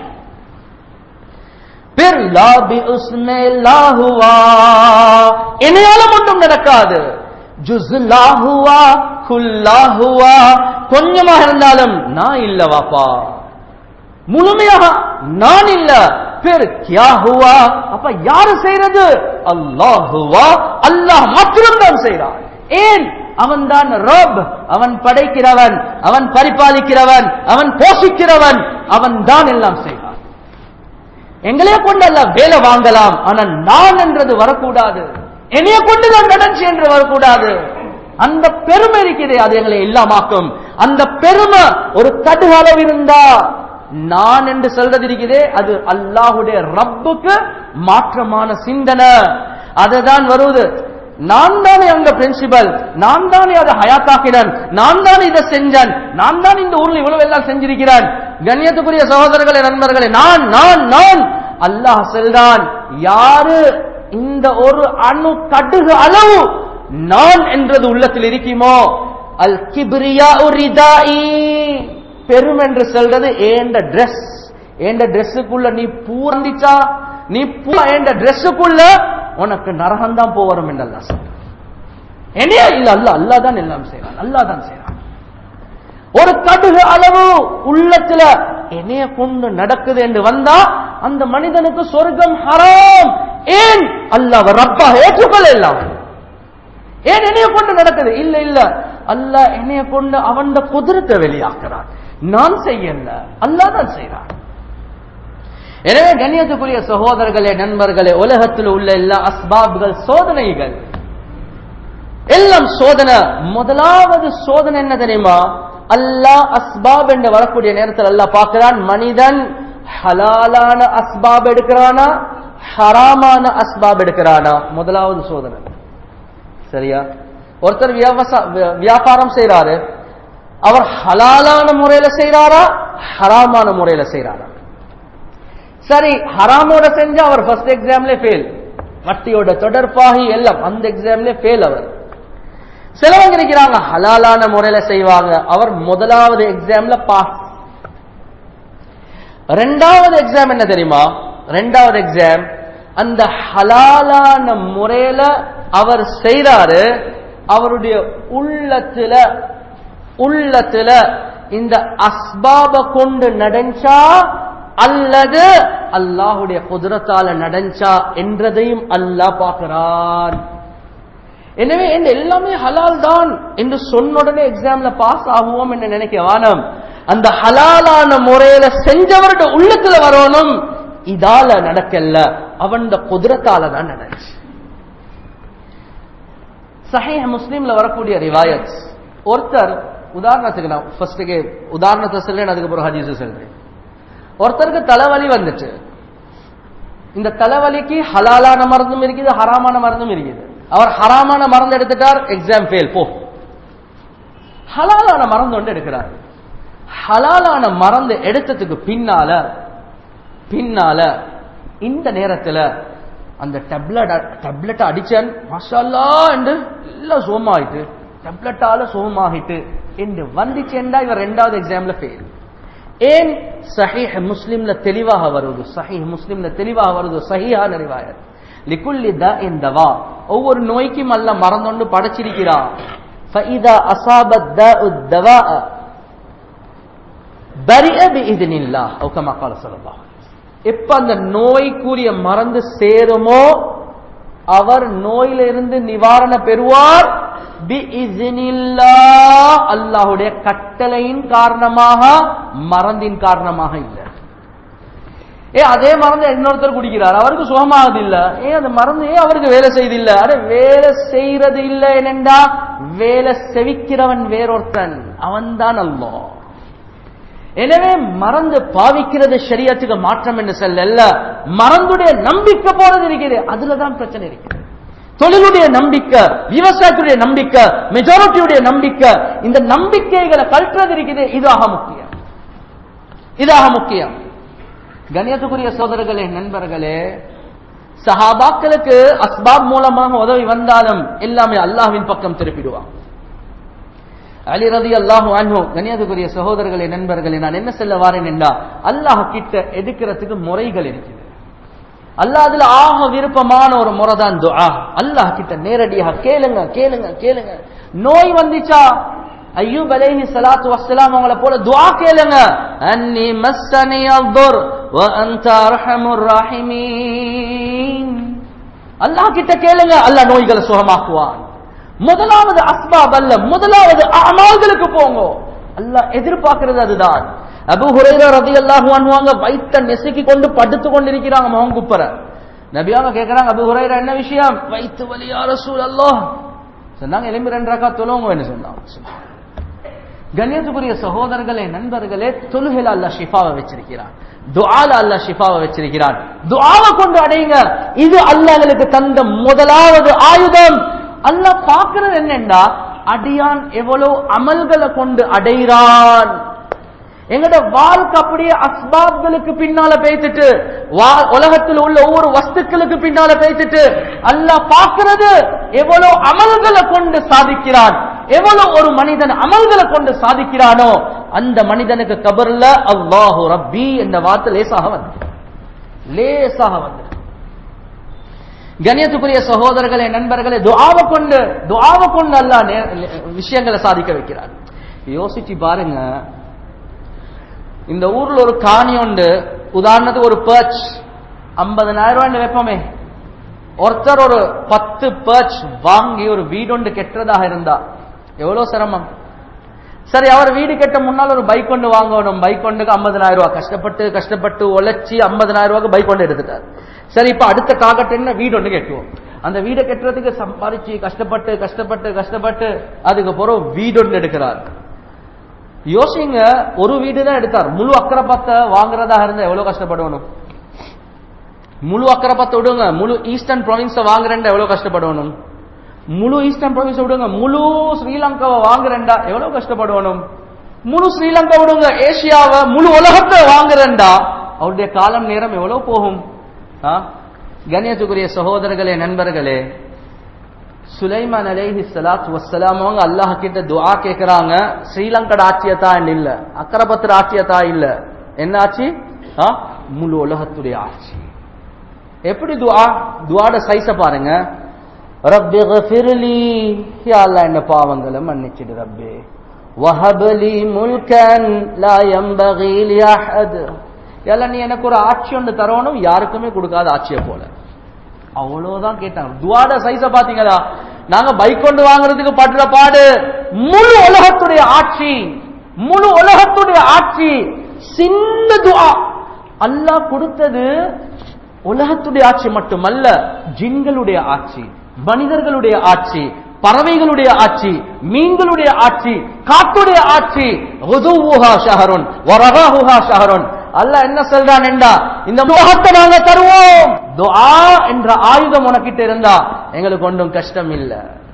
பிர் லா பி உஸ்மே லாஹுவா என்னையால ஒன்றும் நடக்காது ஜுஸ் லாஹுவா குல்லாஹுவா கொஞ்சமாக இருந்தாலும் நான் இல்ல வாப்பா முழுமையாக நான் இல்ல பேர் கியா ஹுவா அப்ப யாரு செய்யறது அல்லாஹுவா அல்லாஹ் மாத்திரம்தான் செய்கிறான் ஏன் அவன் தான் ரப் அவன் படைக்கிறவன் அவன் பரிபாலிக்கிறவன் அவன் போஷிக்கிறவன் அவன் தான் எல்லாம் செய்வான் எங்களைய கொண்டு அல்ல வேலை வாங்கலாம் ஆனா நான் என்றது வரக்கூடாது என்னைய கொண்டு நான் நடந்துச்சு என்று வரக்கூடாது அந்த பெருமை இருக்கிறது அது எங்களை இல்லாமாக்கும் அந்த பெருமை ஒரு கடுகளவு இருந்தா நான் என்று சொல்றது இருக்குதே அது அல்லாஹுடைய ரப்புக்கு மாற்றமான சிந்தனை அதுதான் வருவது நான் தானே அங்க பிரின்சிபல் நான் தானே அதை ஹயாத்தாக்கினேன் நான் தானே இதை செஞ்சேன் நான் தான் இந்த ஊர்ல இவ்வளவு எல்லாம் செஞ்சிருக்கிறேன் கண்ணியத்துக்குரிய சகோதரர்களே நண்பர்களே நான் நான் நான் அல்லாஹ் செல்றான் யாரு இந்த ஒரு அணு கடுகு அளவு நான் என்றது உள்ளத்தில் இருக்குமோ அல் கிபிரியா பெரும் என்று சொல்றது ஏண்ட ட்ரெஸ் ஏண்ட ட்ரெஸ்ஸுக்குள்ள நீ பூரந்திச்சா நீ பூ ஏண்ட ட்ரெஸ்ஸுக்குள்ள உனக்கு நரகம் தான் போவரும் என்று அல்லா சொல்ற என்னையா இல்ல அல்ல அல்லா தான் எல்லாம் செய்யறான் அல்லா தான் செய்யறான் ஒரு கடுகு அளவு உள்ளத்துல என்னைய கொண்டு நடக்குது என்று வந்தா அந்த மனிதனுக்கு சொர்க்கம் ஹராம் ஏன் அல்லாஹ் ரப்பா ஏற்றுக்கொள்ள இல்லாம ஏன் என்னைய கொண்டு நடக்குது இல்ல இல்ல அல்லாஹ் என்னைய கொண்டு அவன் குதிரத்தை வெளியாக்குறான் நான் செய்யல அல்லாஹ் தான் செய்யறான் எனவே கண்ணியத்துக்குரிய சகோதரர்களே நண்பர்களே உலகத்தில் உள்ள எல்லா அஸ்பாப்கள் சோதனைகள் எல்லாம் சோதனை முதலாவது சோதனை என்ன தெரியுமா அல்லாஹ் அஸ்பாப் என்று வரக்கூடிய நேரத்தில் அல்லாஹ் பார்க்கிறான் மனிதன் ஹலாலான அஸ்பாப் எடுக்கிறானா ஹராமான அஸ்பாப் எடுக்கிறானா முதலாவது சோதனை சரியா ஒருத்தர் வியாபாரம் செய்யறாரு அவர் ஹலாலான முறையில செய்யறாரா ஹராமான முறையில செய்யறாரா சரி ஹராமோட செஞ்சா அவர் ஃபர்ஸ்ட் எக்ஸாம்ல ஃபெயில் வட்டியோட தொடர்பாகி எல்லாம் அந்த எக்ஸாம்ல ஃபெயில் அவர் சிலவங்க இருக்கிறாங்க ஹலாலான முறையில செய்வாங்க அவர் முதலாவது எக்ஸாம்ல பாஸ் ரெண்டாவது எக்ஸாம் என்ன தெரியுமா ரெண்டாவது எக்ஸாம் அந்த ஹலாலான முறையில அவர் செய்றாரு அவருடைய உள்ளத்துல உள்ளத்துல இந்த அஸ்பாப கொண்டு நடஞ்சா அல்லது அல்லாஹுடைய குதிரத்தால நடஞ்சா என்றதையும் அல்லாஹ் பார்க்கிறான் எனவே இந்த எல்லாமே ஹலால் தான் என்று சொன்ன உடனே எக்ஸாம்ல பாஸ் ஆகுவோம் என்று நினைக்க வானம் அந்த ஹலாலான முறையில செஞ்சவருடைய உள்ளத்துல வரணும் இதால நடக்கல அவன் குதிரத்தால தான் நடந்துச்சு சஹீஹ் முஸ்லீம்ல வரக்கூடிய ரிவாயத் ஒருத்தர் உதாரணத்துக்கு நான் ஃபர்ஸ்ட்டுக்கு உதாரணத்தை சொல்றேன் அதுக்கப்புறம் ஹதீஸ் சொல்றேன் ஒருத்தருக்கு தலைவலி வந்துச்சு இந்த தலைவலிக்கு ஹலாலான மருந்தும் இருக்குது ஹராமான மருந்தும் இருக்குது அவர் ஹராமான மருந்து எடுத்துட்டார் எக்ஸாம் ஃபெயில் போ ஹலாலான மருந்து ஒன்று எடுக்கிறார் ஹலாலான மருந்து எடுத்ததுக்கு பின்னால பின்னால இந்த நேரத்தில் அந்த டேப்லெட் டேப்லெட் அடிச்சன் மசாலா என்று எல்லாம் சோமாயிட்டு டேப்லெட்டால சோமாகிட்டு என்று வந்துச்சேண்டா இவர் ரெண்டாவது எக்ஸாம்ல ஃபெயில் ஏன் சஹீஹ் முஸ்லிம்ல தெளிவாக வருது சஹீஹ் முஸ்லிம்ல தெளிவாக வருது சஹீஹான ரிவாயத் லிகுல்லி தாஇன் தவா ஒவ்வொரு நோய்க்கும் அல்ல மறந்தொண்டு படைச்சிருக்கிறா ஃபஇதா அஸாபத் தாஉ தவா பரிஅ பிஇذنில்லாஹ் او كما قال صلى الله எப்ப அந்த நோய்க்குரிய மருந்து சேருமோ அவர் நோயிலிருந்து நிவாரண பெறுவார் அல்லாஹுடைய கட்டளையின் காரணமாக மறந்தின் காரணமாக இல்லை ஏ அதே மருந்து இன்னொருத்தர் குடிக்கிறார் அவருக்கு சுகமாகுது இல்ல ஏ அந்த மருந்து ஏன் அவருக்கு வேலை செய்து இல்ல அட வேலை செய்யறது இல்ல என்னண்டா வேலை செவிக்கிறவன் வேறொருத்தன் அவன் தான் அல்லோ எனவே மறந்து பாவிக்கிறது ஷரியத்துக்கு மாற்றம் என்று சொல்லல மறந்துடைய நம்பிக்கை போறது இருக்குது அதுலதான் பிரச்சனை இருக்குது தொழிலுடைய நம்பிக்கை விவசாயத்துடைய நம்பிக்கை மெஜாரிட்டியுடைய நம்பிக்கை இந்த நம்பிக்கைகளை கல்றது இருக்குது இதாக முக்கியம் இதாக முக்கியம் கணியத்துக்குரிய சோதரர்களே நண்பர்களே சஹாபாக்களுக்கு அஸ்பாப் மூலமாக உதவி வந்தாலும் எல்லாமே அல்லாஹ்வின் பக்கம் திருப்பிடுவான் அலி ரதி அல்லாஹு அன்ஹு கண்ணியத்துக்குரிய சகோதரர்களே நண்பர்களே நான் என்ன சொல்ல வாரேன் என்றா அல்லாஹ் கிட்ட எடுக்கிறதுக்கு முறைகள் இருக்குது அல்லாஹ் அதுல ஆக விருப்பமான ஒரு முறை தான் துஆ அல்லாஹ் கிட்ட நேரடியாக கேளுங்க கேளுங்க கேளுங்க நோய் வந்துச்சா ஐயூப் அலைஹி ஸலாத்து வஸ்ஸலாம் அவங்கள போல துஆ கேளுங்க அன்னி மஸ்ஸனி அல்துர் வ அன்த அர்ஹமுர் ராஹிமீன் அல்லாஹ் கிட்ட கேளுங்க அல்லாஹ் நோய்களை சுகமாக்குவான் முதலாவது அஸ்பாப் அல்ல முதலாவது அமால்களுக்கு போங்க அல்லாஹ் எதிர்பார்க்கிறது அதுதான் அபு ஹுரைரா ரலியல்லாஹு அன்ஹு அங்க வைத்த நெசுக்கி கொண்டு படுத்து கொண்டிருக்கிறாங்க மகன் குப்பர நபியாக கேக்குறாங்க அபு ஹுரைரா என்ன விஷயம் வைத்து வலியா ரசூல் அல்லாஹ் சொன்னாங்க எலும்பி ரெண்டு ரக்கா தொழுவங்க என்ன சொன்னாங்க கண்ணியத்துக்குரிய சகோதரர்களே நண்பர்களே தொழுகையில அல்லாஹ் ஷிஃபாவை வச்சிருக்கிறான் துஆல அல்லாஹ் ஷிஃபாவை வச்சிருக்கிறான் துஆவை கொண்டு அடையுங்க இது அல்லாஹ்களுக்கு தந்த முதலாவது ஆயுதம் அல்லாஹ் பார்க்கிறது என்னன்னா அடியான் எவ்வளவு அமல்களை கொண்டு அடைகிறான் எங்கட வாழ்க்கை அப்படியே அஸ்பாப்களுக்கு பின்னால பேசிட்டு உலகத்தில் உள்ள ஒவ்வொரு வஸ்துக்களுக்கு பின்னால பேசிட்டு அல்லாஹ் பார்க்கிறது எவ்வளவு அமல்களை கொண்டு சாதிக்கிறான் எவ்வளவு ஒரு மனிதன் அமல்களை கொண்டு சாதிக்கிறானோ அந்த மனிதனுக்கு கபர்ல அல்லாஹு ரப்பி என்ற வார்த்தை லேசாக வந்து லேசாக வந்து கண்ணியத்துக்குரிய சகோதரர்களே நண்பர்களே துஆவை கொண்டு துஆவை கொண்டு அல்லாஹ் விஷயங்களை சாதிக்க வைக்கிறார் யோசிச்சு பாருங்க இந்த ஊர்ல ஒரு காணி உண்டு உதாரணத்துக்கு ஒரு பர்ச் ஐம்பதனாயிரம் ரூபாய் வைப்போமே ஒருத்தர் ஒரு பத்து பர்ச் வாங்கி ஒரு வீடு ஒன்று கெட்டுறதாக இருந்தா எவ்வளவு சிரமம் சரி அவர் வீடு கெட்ட முன்னால் ஒரு பைக் கொண்டு வாங்கணும் பைக் கொண்டுக்கு ஐம்பதனாயிரம் ரூபாய் கஷ்டப்பட்டு கஷ்டப்பட்டு உழைச்சி ஐம்பதனாயிரம் ரூபாய்க்கு பைக் கொண்டு எடுத்துட்டார் சரி இப்ப அடுத்த டார்கெட் என்ன வீடு ஒன்று கெட்டுவோம் அந்த வீடை கட்டுறதுக்கு சம்பாதிச்சு கஷ்டப்பட்டு கஷ்டப்பட்டு கஷ்டப்பட்டு அதுக்கு பிறகு வீடு ஒன்று எடுக்கிறார் யோசிங்க ஒரு வீடு தான் எடுத்தார் முழு அக்கரப்பத்தை வாங்குறதா இருந்தா எவ்வளவு கஷ்டப்படணும் முழு அக்கரப்பத்தை விடுங்க முழு ஈஸ்டர்ன் ப்ரொவின்ஸை வாங்குறேன்டா எவ்வளவு கஷ்டப்படணும் முழு ஈஸ்டர்ன் ப்ரொவின்ஸ் விடுங்க முழு ஸ்ரீலங்காவை வாங்குறேன்டா எவ்வளவு கஷ்டப்படணும் முழு ஸ்ரீலங்கா விடுங்க ஏசியாவை முழு உலகத்தை வாங்குறேன்டா அவருடைய காலம் நேரம் எவ்வளவு போகும் கண்ணியத்துக்குரிய சகோதரர்களே நண்பர்களே சுலைமான் அலேஹி சலாத் வசலாம் அவங்க அல்லாஹ் கிட்ட துஆ கேக்குறாங்க ஸ்ரீலங்கட ஆட்சியத்தா இல்ல அக்கரபத்திர ஆட்சியத்தா இல்ல என்ன ஆட்சி முழு உலகத்துடைய ஆட்சி எப்படி துஆ துஆட சைஸ பாருங்க ரப்பி கஃபிர்லி யா அல்லாஹ் என்ன பாவங்களை மன்னிச்சிடு ரப்பே வஹபலி முல்கன் லா யம்பகி லி அஹத் யல்ல நீ எனக்கு ஒரு ஆட்சி ஒன்று தரணும் யாருக்குமே கொடுக்காத ஆட்சியை போல அவ்வளவுதான் கேட்டாங்க துவாட சைஸ பாத்தீங்களா நாங்க பைக் கொண்டு வாங்குறதுக்கு படுற பாடு முழு உலகத்துடைய ஆட்சி முழு உலகத்துடைய ஆட்சி சின்ன துவா அல்லாஹ் கொடுத்தது உலகத்துடைய ஆட்சி மட்டுமல்ல ஜின்களுடைய ஆட்சி மனிதர்களுடைய ஆட்சி பறவைகளுடைய ஆட்சி மீன்களுடைய ஆட்சி காட்டுடைய ஆட்சி ஷஹருன் ஷஹருன் அல்லாஹ் என்ன சொல்றான் என்றா இந்த முகத்தை நாங்க தருவோம் துஆ என்ற ஆயுதம் உனக்கிட்ட இருந்தா எங்களுக்கு ஒன்றும் கஷ்டம் இல்ல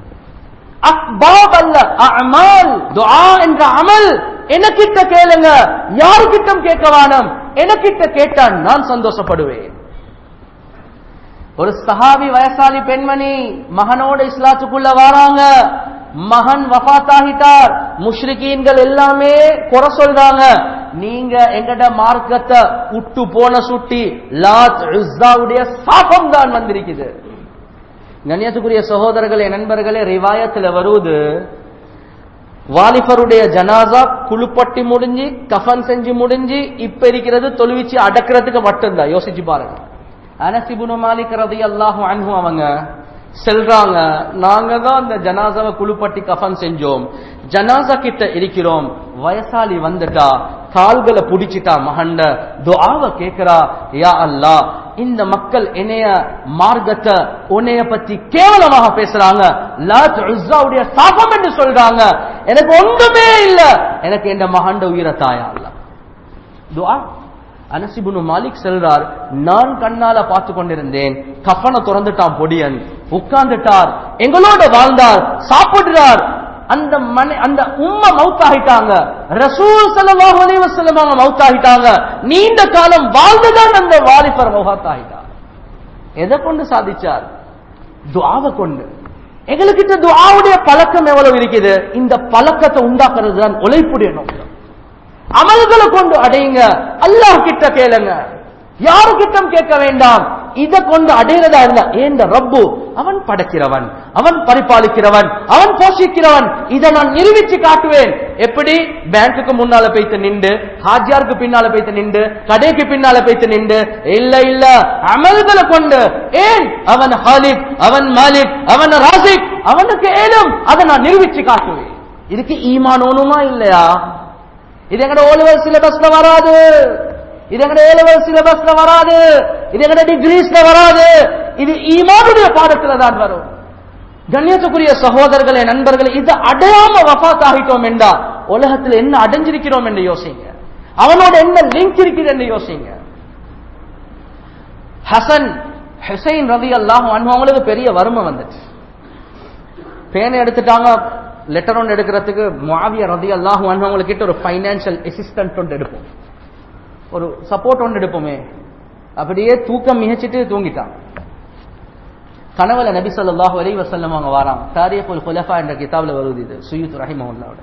அக்பாப் அல்ல அமல் துஆ என்ற அமல் எனக்கிட்ட கேளுங்க யாருக்கிட்டம் கேட்க வேணாம் எனக்கிட்ட கேட்டான் நான் சந்தோஷப்படுவேன் ஒரு சஹாபி வயசாலி பெண்மணி மகனோட இஸ்லாத்துக்குள்ள வராங்க மகன் வஃத்தாகிட்டார் முஷ்ரிகீன்கள் எல்லாமே குறை சொல்றாங்க நீங்க எங்கட மார்க்கத்தை உட்டு போன சுட்டி லாத் உஸ்ஸாவுடைய சாபம் தான் வந்திருக்குது கண்ணியத்துக்குரிய சகோதரர்களே நண்பர்களே ரிவாயத்துல வருவது வாலிபருடைய ஜனாசா குழுப்பட்டி முடிஞ்சு கஃன் செஞ்சு முடிஞ்சு இப்ப இருக்கிறது தொழுவிச்சு அடக்கிறதுக்கு மட்டும்தான் யோசிச்சு பாருங்க அனசிபுனு மாலிக் ரதி அல்லாஹு அன்ஹு அவங்க செல்றாங்க நாங்க தான் அந்த ஜனாசாவை குழுப்பட்டி கஃன் செஞ்சோம் ஜனாசா கிட்ட இருக்கிறோம் வயசாலி வந்துட்டா கால்களை புடிச்சிட்டா மகண்ட துஆவ கேக்குறா யா அல்லா இந்த மக்கள் என்னைய மார்க்கத்தை உன்னைய பத்தி கேவலமாக பேசுறாங்க லாத் உஸ்ஸாவுடைய சாபம் என்று சொல்றாங்க எனக்கு ஒன்றுமே இல்ல எனக்கு இந்த மகண்ட உயிரை தாயா அல்ல துஆ அனசிபுனு மாலிக் செல்றார் நான் கண்ணால பார்த்து கொண்டிருந்தேன் கஃபனை திறந்துட்டான் பொடியன் உட்கார்ந்துட்டார் எங்களோட வாழ்ந்தார் சாப்பிடுறார் அந்த மனை அந்த உம்மா மவுத்தாகிட்டாங்க ரசூல் ஸல்லல்லாஹு அலைஹி வஸல்லம் அவங்க மவுத்தாகிட்டாங்க நீண்ட காலம் வாழ்ந்துதான் அந்த வாலிபர் மௌத்தாகிட்டார் எதை கொண்டு சாதிச்சார் துஆவை கொண்டு எங்களுக்கிட்ட துஆவுடைய பழக்கம் எவ்வளவு இருக்குது இந்த பழக்கத்தை உண்டாக்குறது தான் உழைப்புடைய நோக்கம் அமல்களை கொண்டு அடையுங்க அல்லாஹ் கிட்ட கேளுங்க யாரு கிட்டம் கேட்க வேண்டாம் இதை கொண்டு அடையிறதா இல்ல ஏண்ட ரப்பு அவன் படைக்கிறவன் அவன் பரிபாலிக்கிறவன் அவன் போஷிக்கிறவன் இதை நான் நிரூபிச்சு காட்டுவேன் எப்படி பேங்க்குக்கு முன்னால போய்த்து நின்று ஹாஜியாருக்கு பின்னால போய்த்து நின்று கடைக்கு பின்னால போய்த்து நின்று இல்ல இல்ல அமல்களை கொண்டு ஏன் அவன் ஹாலிக் அவன் மாலிக் அவன் ராசிக் அவனுக்கு ஏலும் அதை நான் நிரூபிச்சு காட்டுவேன் இதுக்கு ஈமான் ஒண்ணுமா இல்லையா இது எங்கட ஓலிவர் சிலபஸ்ல வராது இது எங்கட ஏலவர் சிலபஸ்ல வராது இது எங்கட டிகிரிஸ்ல வராது இது ஈமானுடைய பாடத்துல தான் வரும் கண்ணியத்துக்குரிய சகோதரர்களே நண்பர்களே இது அடையாம வஃத் ஆகிட்டோம் என்றா உலகத்தில் என்ன அடைஞ்சிருக்கிறோம் என்று யோசிங்க அவனோட என்ன லிங்க் இருக்குது என்று யோசிங்க ஹசன் ஹுசைன் ரவி அல்லாஹ் அவங்களுக்கு பெரிய வறுமை வந்துச்சு பேனை எடுத்துட்டாங்க லெட்டர் ஒன்று எடுக்கிறதுக்கு மாவிய ரதி அல்லாஹ் அவங்களுக்கு கிட்ட ஒரு ஃபைனான்சியல் அசிஸ்டன்ட் ஒன்று எடுப்போம் ஒரு சப்போர்ட் ஒன்று எடுப்போமே அப்படியே தூக்கம் மிகச்சிட்டு தூங்கிட்டான் கனவுல நபி ஸல்லல்லாஹு அலைஹி வஸல்லம் அவங்க வராங்க தாரீഖுல் குலஃபா என்ற கிதாப்ல வருது இது சுயூத் ரஹிமஹுல்லாவோட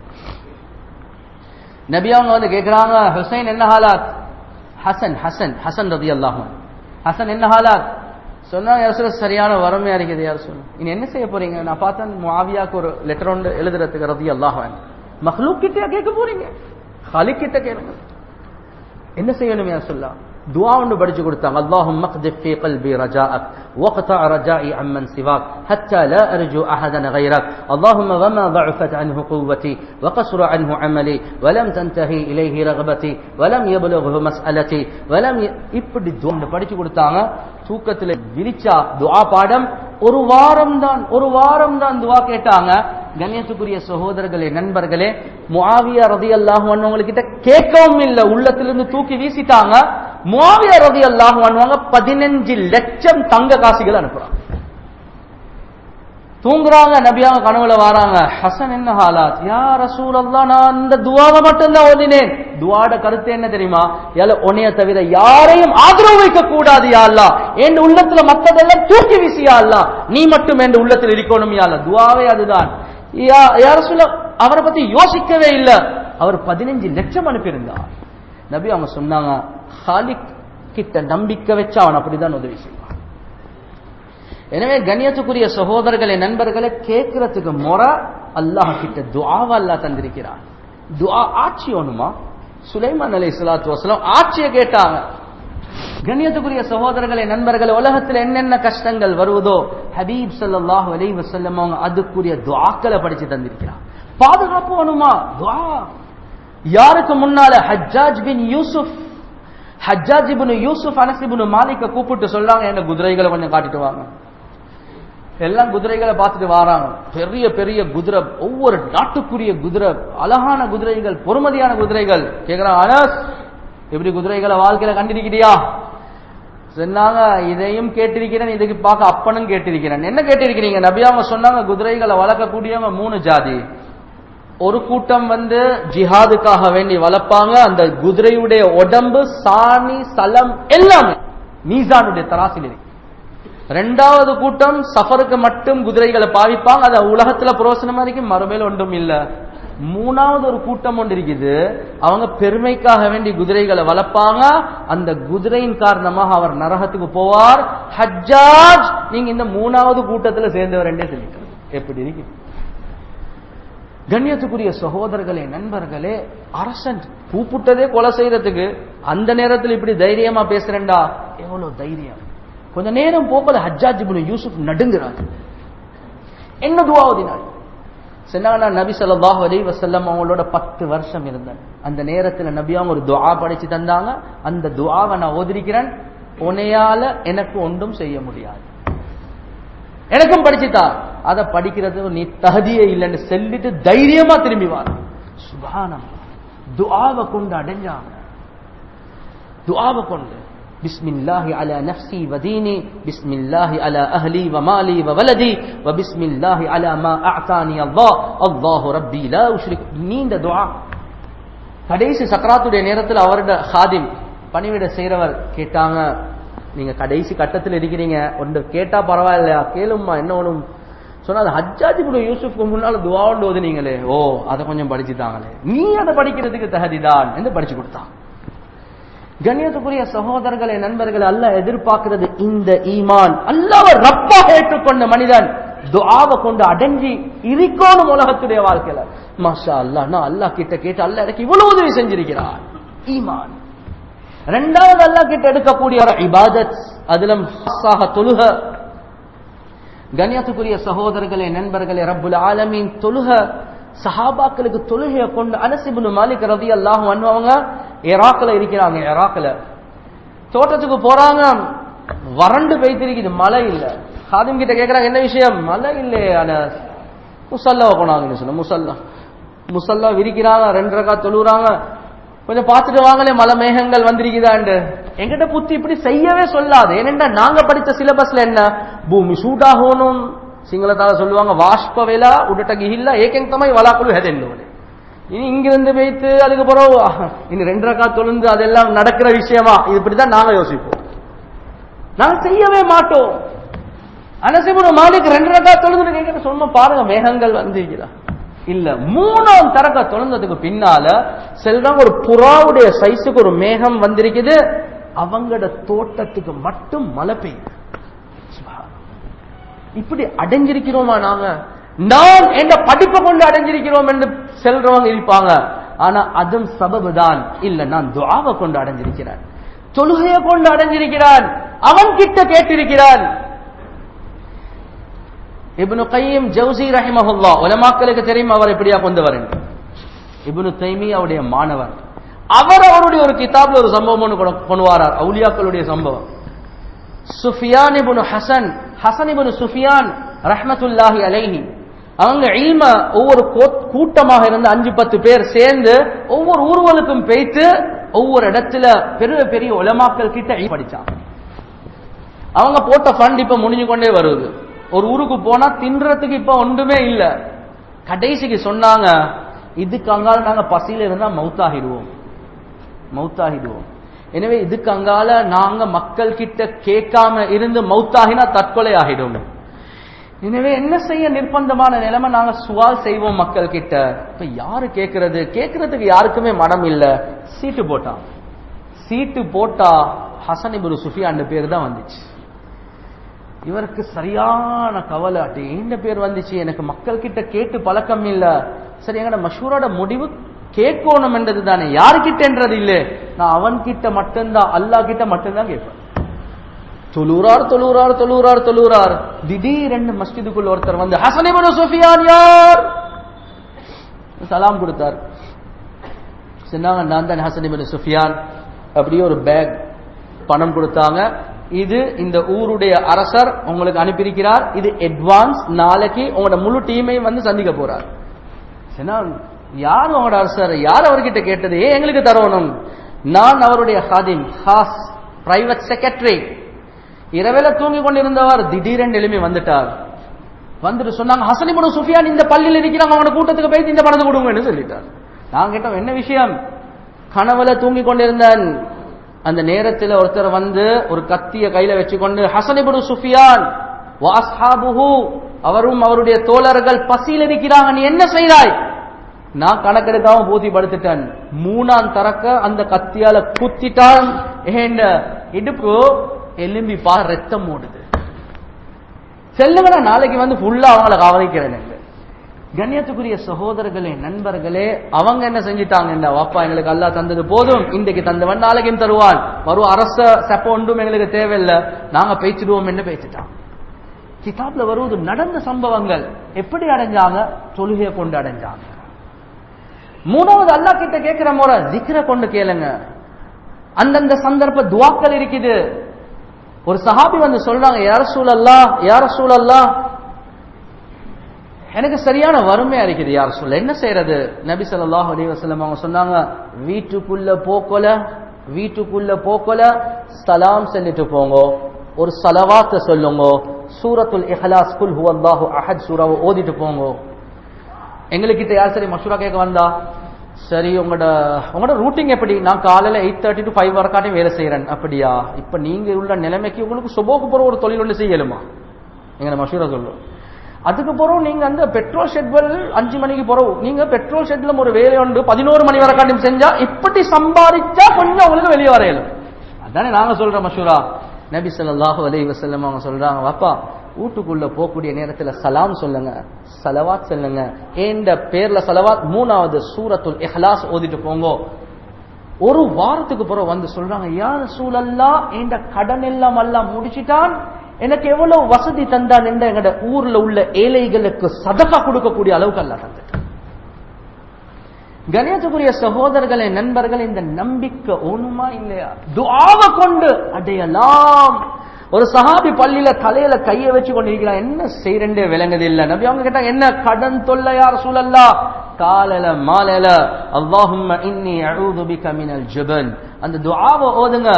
நபி அவங்க வந்து கேக்குறாங்க ஹுசைன் என்ன ஹாலாத் ஹசன் ஹசன் ஹசன் ரலியல்லாஹு அன்ஹு ஹசன் என்ன ஹாலாத் சொன்னாங்க யார் சொல்ல சரியான வறுமையா இருக்குது யார் சொல்லு இனி என்ன செய்ய போறீங்க நான் பார்த்தேன் முஆவியாக்கு ஒரு லெட்டர் ஒன்று எழுதுறதுக்கு ரதி அல்லாஹ் மஹ்லூக் கிட்ட கேட்க போறீங்க ஹாலிக் கிட்ட கேளுங்க என்ன செய்யணும் யார் சொல்லா துவா ஒன்று படிச்சு கொடுத்தாங்க அல்லாஹும் மக்திப் ஃபீ قلبي رجاءك واقطع رجائي عمن سواك حتى لا ارجو احدا غيرك اللهم وما ضعفت عنه قوتي وقصر عنه عملي ولم تنتهي اليه رغبتي ولم يبلغه مسالتي ولم ي... இப்படி துவா படிச்சு கொடுத்தாங்க தூக்கத்துல விரிச்சா துஆ பாடம் ஒரு வாரம் தான் ஒரு வாரம் தான் துவா கேட்டாங்க கண்ணியத்துக்குரிய சகோதரர்களே நண்பர்களே முஆவியா ரதியல்லாஹு அன்ஹு கிட்ட கேட்கவும் இல்ல உள்ளத்திலிருந்து தூக்கி வீசிட்டாங்க முஆவியா ரதியல்லாஹு அன்ஹு பதினஞ்சு லட்சம் தங்க காசுகள் அனுப்புறாங்க தூங்குறாங்க நபியாக கனவுல வராங்க ஹசன் என்ன ஹாலாத் யா ரசூல் அல்லா நான் இந்த துவாவை மட்டும்தான் ஓதினேன் துவாட கருத்து என்ன தெரியுமா யால உனைய தவிர யாரையும் ஆதரவு வைக்க கூடாது யா அல்லா என் உள்ளத்துல மத்ததெல்லாம் தூக்கி வீசி யா அல்லா நீ மட்டும் என் உள்ளத்தில் இருக்கணும் யா அல்லா துவாவே அதுதான் யார சொல்ல அவரை பத்தி யோசிக்கவே இல்லை அவர் பதினஞ்சு லட்சம் அனுப்பியிருந்தார் நபி அவங்க சொன்னாங்க ஹாலிக் கிட்ட நம்பிக்கை வச்சு அவன் அப்படிதான் உதவி செய்வான் எனவே கண்ணியத்துக்குரிய சகோதரர்களே நண்பர்களை கேட்கறதுக்கு முறை அல்லாஹ் கிட்ட துவாவா அல்லாஹ் தந்திருக்கிறான் துவா ஆட்சி ஒண்ணுமா சுலைமான் அலை சலாத்து வசலம் ஆட்சியை கேட்டாங்க கண்ணியத்துக்குரிய சகோதரர்களே நண்பர்களே உலகத்தில் என்னென்ன கஷ்டங்கள் வருவதோ ஹபீப் சல்லாஹு அலை வசல்லம் அவங்க அதுக்குரிய துவாக்களை படிச்சு தந்திருக்கிறான் பாதுகாப்பு வேணுமா துவா யாருக்கு முன்னால ஹஜ்ஜாஜ் பின் யூசுப் ஹஜ்ஜாஜ் இப்னு யூசுப் அனஸ் இப்னு மாலிக்க கூப்பிட்டு சொல்றாங்க என்ன குதிரைகளை கொஞ்சம் காட்டிட்டு வாங்க எல்லாம் குதிரைகளை பார்த்துட்டு வராங்க பெரிய பெரிய குதிரை ஒவ்வொரு நாட்டுக்குரிய குதிரை அழகான குதிரைகள் பொறுமதியான குதிரைகள் கேக்குறாங்க அனஸ் எப்படி குதிரைகளை வாழ்க்கையில கண்டிருக்கிறியா சொன்னாங்க இதையும் கேட்டிருக்கிறேன் இதுக்கு பார்க்க அப்பனும் கேட்டிருக்கிறேன் என்ன கேட்டிருக்கிறீங்க நபியாங்க சொன்னாங்க குதிரைகளை வளர்க்கக்கூடியவங்க மூணு ஜாதி ஒரு கூட்டம் வந்து ஜிஹாதுக்காக வேண்டி வளர்ப்பாங்க அந்த குதிரையுடைய உடம்பு சாணி சலம் எல்லாமே மீசானுடைய தராசில் இருக்கு ரெண்டாவது கூட்டம் சஃபருக்கு மட்டும் குதிரைகளை பாவிப்பாங்க அது உலகத்துல புரோசனமா இருக்கு மறுமையில ஒன்றும் இல்ல மூணாவது ஒரு கூட்டம் ஒன்று இருக்குது அவங்க பெருமைக்காக வேண்டி குதிரைகளை வளர்ப்பாங்க அந்த குதிரையின் காரணமாக அவர் நரகத்துக்கு போவார் ஹஜ்ஜாஜ் நீங்க இந்த மூணாவது கூட்டத்துல சேர்ந்தவர் சொல்லிட்டு எப்படி இருக்கு கண்ணியத்துக்குரிய சகோதரர்களே நண்பர்களே அரசன் கூப்பிட்டதே கொலை செய்யறதுக்கு அந்த நேரத்தில் இப்படி தைரியமா பேசுறேன்டா எவ்வளவு தைரியம் கொஞ்ச நேரம் போக்கல ஹஜ்ஜாஜ் இப்னு யூசுப் நடுங்குறார் என்ன துவாவதினாள் சொன்னாங்க நபி ஸல்லல்லாஹு அலைஹி வஸல்லம் அவங்களோட பத்து வருஷம் இருந்தேன் அந்த நேரத்தில் நபி அவங்க ஒரு துஆ படிச்சு தந்தாங்க அந்த துஆவை நான் ஓதிருக்கிறேன் உனையால எனக்கு ஒன்றும் செய்ய முடியாது எனக்கும் படிச்சுத்தா அதை படிக்கிறது நீ தகுதியே இல்லைன்னு சொல்லிட்டு தைரியமா திரும்பி வார சுபானம் துஆவை கொண்டு அடைஞ்சாங்க துஆவை கொண்டு பிஸ்மில்லாஹி அலா நஃப்ஸி வ தீனி பிஸ்மில்லாஹி அலா அஹ்லி வ மாலி வ வலதி வ பிஸ்மில்லாஹி அலா மா அஅதானி அல்லாஹ் அல்லாஹு ரப்பி லா உஷ்ரிக் நீண்ட துஆ கடைசி சக்கராத்துடைய நேரத்தில் அவரோட ஹாதிம் பணிவிட செய்றவர் கேட்டாங்க நீங்க கடைசி கட்டத்தில் இருக்கிறீங்க ஒன்று கேட்டா பரவாயில்லையா கேளும்மா என்ன ஒண்ணும் சொன்னா அது ஹஜ்ஜாஜி கூட யூசுஃப்க்கு முன்னால துவாண்டு ஓதுனீங்களே ஓ அதை கொஞ்சம் படிச்சுட்டாங்களே நீ அதை படிக்கிறதுக்கு தகுதிதான் என்று படிச்சு கொடுத்தான் கண்ணியத்துக்குரிய சகோதரர்களே நண்பர்களே அல்லாஹ் எதிர்பார்க்கிறது இந்த ஈமான் அல்லாஹ் ரப்பாக ஏற்றுக்கொண்ட மனிதன் துஆவை கொண்டு அடங்கி இருக்கணும் உலகத்துடைய வாழ்க்கையில மாஷா அல்லாஹ் நான் அல்லாஹ் கிட்ட கேட்டு அல்லாஹ் எனக்கு இவ்வளவு உதவி செஞ்சிருக்கிறான் ஈமான் ரெண்டாவது அல்லாஹ் கிட்ட எடுக்கக்கூடிய ஒரு இபாதத் அதிலும் ஹஸ்ஸாக தொழுக கண்ணியத்துக்குரிய சகோதரர்களே நண்பர்களே ரப்புல் ஆலமீன் தொழுக சஹாபாக்களுக்கு தொழுகையை கொண்டு அனசிபுன் மாலிக் ரதி அல்லாஹ் அவங்க ஈராக்ல இருக்கிறாங்க ஈராக்ல தோட்டத்துக்கு போறாங்க வறண்டு பெய்திருக்குது மழை இல்ல ஹாதிம் கிட்ட கேக்குறாங்க என்ன விஷயம் மழை இல்லையே அனஸ் முசல்லாவை கொண்டாங்கன்னு சொன்ன முசல்லா முசல்லா விரிக்கிறாங்க ரெண்டு ரகா தொழுறாங்க கொஞ்சம் பார்த்துட்டு வாங்களே மலை மேகங்கள் வந்திருக்குதாண்டு எங்கிட்ட புத்தி இப்படி செய்யவே சொல்லாது ஏனென்றா நாங்க படிச்ச சிலபஸ்ல என்ன பூமி சூடாகணும் சிங்களத்தால சொல்லுவாங்க வாஷ்ப வேலா உடட்ட கிஹில்ல ஏகெங் தமாய் வலாக்குழு ஹெதென்னு இனி இங்கிருந்து வைத்து அதுக்கு பிறகு இனி ரெண்டு ரக்கா தொழுந்து அதெல்லாம் நடக்கிற விஷயமா இது இப்படிதான் நாங்க யோசிப்போம் நாங்க செய்யவே மாட்டோம் அனசிபுரம் மாலிக் ரெண்டு ரக்கா தொழுந்து கேட்கிற சொன்ன பாருங்க மேகங்கள் வந்திருக்கிறா இல்ல மூணாம் தரக்க தொழுந்ததுக்கு பின்னால செல்றாங்க ஒரு புறாவுடைய சைஸுக்கு ஒரு மேகம் வந்திருக்குது அவங்களோட தோட்டத்துக்கு மட்டும் மழை பெய்யுது இப்படி அடைஞ்சிருக்கிறோமா நாங்க நான் என்ன படிப்பை கொண்டு அடைஞ்சிருக்கிறோம் என்று செல்றவங்க இருப்பாங்க ஆனா அதுவும் சபபு தான் இல்ல நான் துவாவை கொண்டு அடைஞ்சிருக்கிறேன் தொழுகையை கொண்டு அடைஞ்சிருக்கிறான் அவன் கிட்ட கேட்டிருக்கிறான் இப்னு கையம் ஜவுசி ரஹிமஹுல்லா உலமாக்களுக்கு தெரியும் அவர் எப்படியா கொண்டு வரேன் இப்னு தைமி அவருடைய மாணவர் அவர் அவருடைய ஒரு கிதாப்ல ஒரு சம்பவம் ஒன்று கொண்டு வரார் அவுலியாக்களுடைய சம்பவம் சுஃபியான் இபுனு ஹசன் ஹசன் இபுனு சுஃபியான் ரஹ்மத்துல்லாஹி அலைஹி அவங்க இல்ம ஒவ்வொரு கூட்டமாக இருந்து அஞ்சு பத்து பேர் சேர்ந்து ஒவ்வொரு ஊர்களுக்கும் பேய்த்து ஒவ்வொரு இடத்துல பெரிய பெரிய உலமாக்கள் கிட்ட படிச்சாங்க அவங்க போட்ட ஃபண்ட் இப்ப முடிஞ்சு கொண்டே வருது ஒரு ஊருக்கு போனா தின்றதுக்கு இப்ப ஒன்றுமே இல்ல கடைசிக்கு சொன்னாங்க இதுக்கு அங்கால நாங்க பசியில இருந்தா மவுத்தாகிடுவோம் மவுத்தாகிடுவோம் எனவே இதுக்கு அங்கால நாங்க மக்கள் கிட்ட கேட்காம இருந்து மவுத்தாகினா தற்கொலை ஆகிடும் எனவே என்ன செய்ய நிர்பந்தமான நிலைமை நாங்க சுவால் செய்வோம் மக்கள் கிட்ட இப்ப யாரு கேட்கறது கேட்கறதுக்கு யாருக்குமே மனம் இல்ல சீட்டு போட்டான் சீட்டு போட்டா ஹசன் இபுரு சுஃபியான் பேர் தான் வந்துச்சு இவருக்கு சரியான கவலை அட்டி இந்த பேர் வந்துச்சு எனக்கு மக்கள் கிட்ட கேட்டு பழக்கம் இல்ல சரி எங்கட மஷூரோட முடிவு கேட்கணும் என்றது தானே யாருக்கிட்டன்றது இல்ல நான் அவன் கிட்ட மட்டும்தான் அல்லா கிட்ட மட்டும்தான் கேட்பேன் தொழுறார் தொழுறார் தொழுறார் தொழுறார் திடீரென்று மஸ்ஜிதுக்குள்ள ஒருத்தர் வந்து ஹசனிபனு சுஃபியான் யார் சலாம் கொடுத்தார் சொன்னாங்க நான் தான் ஹசனிபனு சுஃபியான் அப்படியே ஒரு பேக் பணம் கொடுத்தாங்க இது இந்த ஊருடைய அரசர் உங்களுக்கு அனுப்பியிருக்கிறார் இது அட்வான்ஸ் நாளைக்கு உங்களோட முழு டீமையும் வந்து சந்திக்க போறார் யார் உங்களோட அரசர் யார் அவர்கிட்ட கேட்டது ஏன் எங்களுக்கு தரணும் நான் அவருடைய ஹாதிம் ஹாஸ் பிரைவேட் செக்ரட்டரி இரவேல தூங்கி கொண்டிருந்தவர் திடீரென்று எழுப்பி வந்துட்டார் வந்துட்டு சொன்னாங்க ஹசனிபுன் சுஃபியான் இந்த பள்ளியில் இருக்கிறாங்க அவங்களோட கூட்டத்துக்கு போய் இந்த பணத்தை கொடுங்கன்னு சொல்லிட்டார் நான் கேட்டோம் என்ன விஷயம் கனவுல தூங்கி கொண்டிருந்தேன் அந்த நேரத்தில் ஒருத்தர் வந்து ஒரு கத்திய கையில வச்சுக்கொண்டு ஹசனிபுன் சுஃபியான் வாஸ்ஹாபுஹு அவரும் அவருடைய தோழர்கள் பசியில் இருக்கிறாங்க நீ என்ன செய்தாய் நான் கணக்கெடுக்காம பூத்தி படுத்துட்டேன் மூணாம் தரக்க அந்த கத்தியால குத்திட்டான் ஏண்ட இடுப்பு எலும்பி பா ரத்தம் ஓடுது செல்லுங்க நான் நாளைக்கு வந்து ஃபுல்லா அவங்கள கவனிக்கிறேன் கண்ணியத்துக்குரிய சகோதரர்களே நண்பர்களே அவங்க என்ன செஞ்சிட்டாங்க இந்த வாப்பா எங்களுக்கு அல்லா தந்தது போதும் இன்றைக்கு தந்தவன் நாளைக்கும் தருவான் வரும் அரச செப்ப ஒன்றும் எங்களுக்கு தேவையில்லை நாங்க பேச்சிடுவோம் என்ன பேசிட்டான் கிதாப்ல வருவது நடந்த சம்பவங்கள் எப்படி அடைஞ்சாங்க தொழுகையை கொண்டு அடைஞ்சாங்க மூணாவது அல்லா கிட்ட கேட்கிற முறை ஜிக்ர கொண்டு கேளுங்க அந்தந்த சந்தர்ப்ப துவாக்கள் இருக்குது ஒரு சஹாபி வந்து சொல்றாங்க யார சூழல்லா யார சூழல்லா எனக்கு சரியான வறுமையா இருக்குது யார் சொல்ல என்ன செய்யறது நபி சொல்லாஹ் அலி வசலம் அவங்க சொன்னாங்க வீட்டுக்குள்ள போக்கொல வீட்டுக்குள்ள போக்கல சலாம் சொல்லிட்டு போங்க ஒரு சலவாத்த சொல்லுங்க சூரத்துல் இஹ்லாஸ் குல் ஹுவல்லாஹு அஹத் சூராவை ஓதிட்டு போங்க எங்ககிட்ட யார் சரி மஷூரா கேட்க வந்தா சரி உங்களோட உங்களோட ரூட்டிங் எப்படி நான் காலையில எயிட் தேர்ட்டி டு ஃபைவ் வரக்காட்டையும் வேலை செய்யறேன் அப்படியா இப்ப நீங்க உள்ள நிலைமைக்கு உங்களுக்கு சுபோக்கு போற ஒரு தொழில் ஒன்று செய்யலுமா எங்க மஷூரா சொல்லும் அதுக்கு பிறகு நீங்க அந்த பெட்ரோல் ஷெட்வெல் அஞ்சு மணிக்கு பிறகு நீங்க பெட்ரோல் ஷெட்ல ஒரு வேலை உண்டு பதினோரு மணி வரை காட்டும் செஞ்சா இப்படி சம்பாதிச்சா கொஞ்சம் உங்களுக்கு வெளியே வரையலும் அதானே நாங்க சொல்ற மஷூரா நபி ஸல்லல்லாஹு அலைஹி வஸல்லம் அவங்க சொல்றாங்க வாப்பா வீட்டுக்குள்ள போகக்கூடிய நேரத்துல சலாம் சொல்லுங்க சலவாத் சொல்லுங்க ஏண்ட பேர்ல சலவாத் மூணாவது சூரத்துல் இஹ்லாஸ் ஓதிட்டு போங்க ஒரு வாரத்துக்கு பிறகு வந்து சொல்றாங்க யார் சூழல்லா என்ற கடன் எல்லாம் எல்லாம் முடிச்சிட்டான் எனக்கு எவ்வளவு வசதி தந்தான் என்ற எங்கட ஊர்ல உள்ள ஏழைகளுக்கு சதகா கொடுக்கக்கூடிய அளவுக்கு அல்ல தந்துட்டான் கணியத்துக்குரிய சகோதரர்களே நண்பர்கள் இந்த நம்பிக்கை ஒண்ணுமா இல்லையா துஆவை கொண்டு அடையலாம் ஒரு சஹாபி பள்ளியில தலையில கைய வச்சு கொண்டிருக்கிறான் என்ன செய்யறே விளங்குது இல்ல நபி அவங்க கேட்டாங்க என்ன கடன் தொல்லை யார் சூழல்லா காலையில மாலையில அல்லாஹும்ம இன்னி அஊது பிக மினல் ஜுபன் அந்த துஆவை ஓதுங்க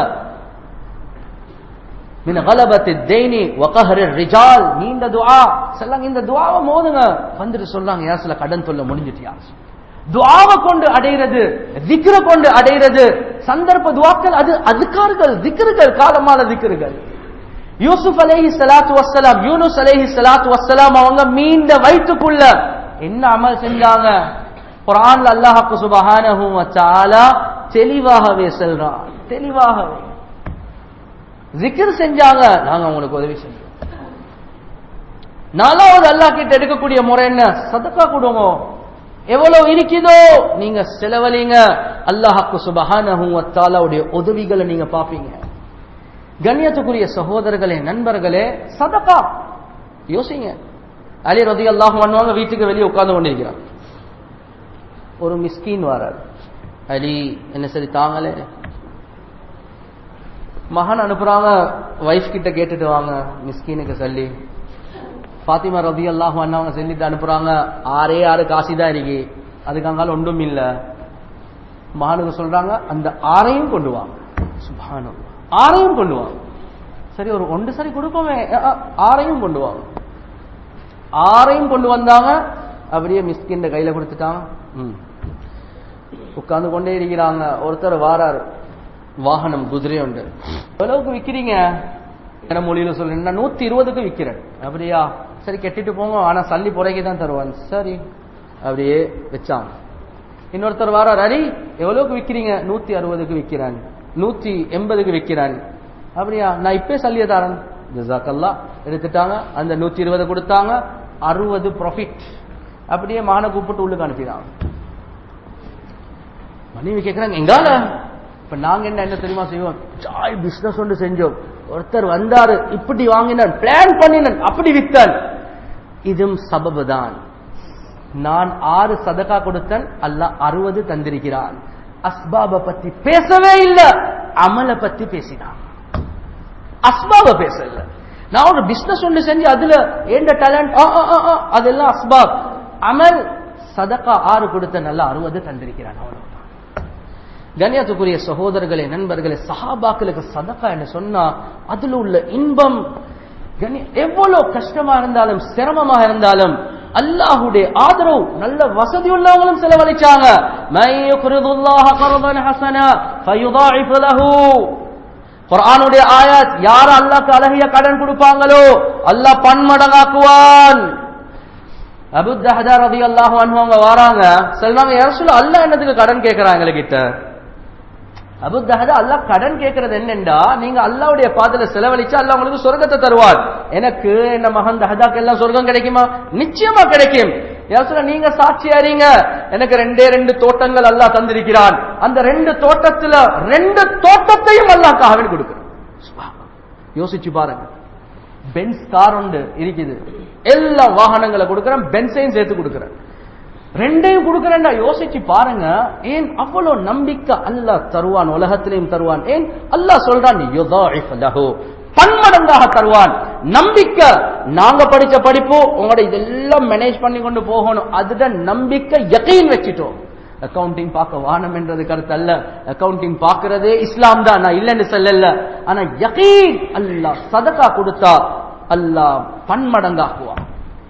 மின் கலபத்தி தேனி வகஹர் ரிஜால் நீண்ட துஆ சொல்லாங்க இந்த துஆவை மோதுங்க வந்துட்டு சொல்றாங்க யார் சில கடன் தொல்லை முடிஞ்சிட்டியா துஆவை கொண்டு அடைகிறது திக்ர கொண்டு அடைகிறது சந்தர்ப்ப துவாக்கள் அது அதுக்கார்கள் திக்ருகள் காலமான திக்ருகள் யூசுப் அலைஹி ஸலாத்து வஸ்ஸலாம் யூனுஸ் அலைஹி ஸலாத்து வஸ்ஸலாம் அவங்க மீண்ட வயிற்றுக்குள்ள என்ன அமல் செஞ்சாங்க குர்ஆன்ல அல்லாஹ் சுப்ஹானஹு வ தஆலா தெளிவாகவே சொல்றான் தெளிவாகவே ஜிக்ர் செஞ்சாங்க நாங்க உங்களுக்கு உதவி செஞ்சோம் நாலாவது அல்லாஹ் கிட்ட எடுக்கக்கூடிய முறை என்ன சதக்கா கொடுங்க எவ்வளவு இருக்குதோ நீங்க செலவழிங்க அல்லாஹாக்கு சுபஹானஹு வ தஆலாவுடைய உதவிகளை நீங்க பாப்பீங்க கண்ணியத்துக்குரிய சகோதரர்களே நண்பர்களே சதக்கா யோசிங்க அலி ரதி அல்லாஹ் பண்ணுவாங்க வீட்டுக்கு வெளியே உட்கார்ந்து கொண்டிருக்கிறான் ஒரு மிஸ்கீன் வரார் அலி என்ன சரி தாங்களே மகன் அனுப்புறாங்க வைஃப் கிட்ட கேட்டுட்டு வாங்க மிஸ்கீனுக்கு சொல்லி பாத்திமா ரதி அல்லாஹ் அவங்க சொல்லிட்டு அனுப்புறாங்க ஆறே ஆறு காசி தான் இருக்கு அதுக்கு அங்கால ஒன்றும் இல்ல மகனுக்கு சொல்றாங்க அந்த ஆறையும் கொண்டு வாங்க சுபானம் ஆறையும் கொண்டு வாங்க சரி ஒரு ஒன்று சரி கொடுப்போமே அ, அ, ஆறையும் கொண்டு வாங்க ஆறையும் கொண்டு வந்தாங்க அப்படியே மிஸ்கின் கையில கொடுத்துட்டாங்க ம். உட்கார்ந்து கொண்டே இருக்கிறாங்க ஒருத்தர் வாராரு வாகனம் குதிரை உண்டு எவ்வளவுக்கு விக்கிறீங்க என்ன மொழியில சொல்றேன் நான் நூத்தி இருபதுக்கு விக்கிறேன் அப்படியா சரி கெட்டிட்டு போங்க ஆனா சல்லி புறைக்கு தான் தருவான் சரி அப்படியே வச்சாங்க இன்னொருத்தர் வாரார் அரி எவ்வளவுக்கு விக்கிறீங்க நூத்தி அறுபதுக்கு விக்கிறான் நூத்தி எண்பதுக்கு விக்கிறான் அப்படியா நான் இப்பே சல்லிய தரேன் ஜசாக்கல்லா எடுத்துட்டாங்க அந்த நூத்தி இருபது கொடுத்தாங்க அறுபது ப்ராஃபிட் அப்படியே மான கூப்பிட்டு உள்ளுக்கு அனுப்பினாங்க மனைவி கேட்கிறாங்க எங்கால இப்ப நாங்க என்ன என்ன தெரியுமா செய்வோம் ஜாய் பிசினஸ் ஒன்று செஞ்சோம் ஒருத்தர் வந்தாரு இப்படி வாங்கினான் பிளான் பண்ணினான் அப்படி வித்தான் இதுவும் சபபு தான் நான் ஆறு சதகா கொடுத்தேன் அல்லாஹ் அறுபது தந்திருக்கிறான் அஸ்பாப பத்தி பேசவே இல்ல அமல பத்தி பேசினான் அஸ்பாப பேசல நான் ஒரு பிசினஸ் ஒன்று செஞ்சு அதுல ஏண்ட டேலண்ட் அதெல்லாம் அஸ்பாப் அமல் சதகா ஆறு கொடுத்த நல்லா அறுபது தந்திருக்கிறான் அவ்வளவுதான் கண்ணியத்துக்குரிய சகோதரர்களே நண்பர்களே சஹாபாக்களுக்கு சதக்கா என்று சொன்னா அதுல உள்ள இன்பம் கண்ணிய- எவ்வளவு கஷ்டமா இருந்தாலும் சிரமமா இருந்தாலும் அல்லாஹுடைய ஆதரவு நல்ல வசதி உள்ளவங்களும் செலவழிச்சாங்க "மை யுக்ரிதுல்லாஹ கர்தன் ஹஸனா ஃபயுதாஇஃபு லஹு." குர்ஆனுடைய ஆயத் யார் அல்லாஹ்க்கு அழகிய கடன் கொடுப்பாங்களோ அல்லாஹ் பன்மடங்காக்குவான் அபு தஹதா ரலியல்லாஹு அன்ஹு அவங்க வராங்க சொல்றாங்க யார் சொல்ல அல்லாஹ் என்னத்துக்கு கடன் கேட்கறாங்க எங்ககிட்ட அபு தஹதா அல்லாஹ் கடன் கேட்கறது என்னண்டா நீங்க அல்லாஹ்வுடைய பாதையில செலவழிச்சா அல்லாஹ் உங்களுக்கு சொர்க்கத்தை தருவார் எனக்கு என்ன மகன் தஹதாக்கு எல்லாம் சொர்க்கம் கிடைக்குமா நிச்சயமா கிடைக்கும் யார் சொல்ல நீங்க சாட்சி அறிங்க எனக்கு ரெண்டே ரெண்டு தோட்டங்கள் அல்லாஹ் தந்திருக்கிறான் அந்த ரெண்டு தோட்டத்துல ரெண்டு தோட்டத்தையும் அல்லாஹ் காவல் கொடுக்கிறான் சுப்ஹானல்லாஹ். யோசிச்சு பாருங்க பென்ஸ் கார் உண்டு இருக்குது எல்லா வாகனங்களை கொடுக்கிறேன் பென்ஸையும் சேர்த்து கொடுக்கிறேன் ரெண்டையும் கொடுக்கிறேன்டா யோசிச்சு பாருங்க ஏன் அவ்வளவு நம்பிக்கை அல்லாஹ் தருவான் உலகத்திலையும் தருவான் ஏன் அல்லாஹ் சொல்றான் யுதாஇஃப் லஹு. பன்மடங்காக தருவான் நம்பிக்கை நாங்க படிச்ச படிப்பு உங்களோட இதெல்லாம் மேனேஜ் பண்ணி கொண்டு போகணும் அதுட நம்பிக்கை யகீன் வச்சுட்டோம் அக்கவுண்டிங் பார்க்க வானம் என்றது கருத்து அல்ல அக்கவுண்டிங் பார்க்கிறதே இஸ்லாம் தான் நான் இல்லைன்னு சொல்லல ஆனா யகீன் அல்லாஹ் சதகா கொடுத்தா அல்லாஹ் பன்மடங்காக்குவான்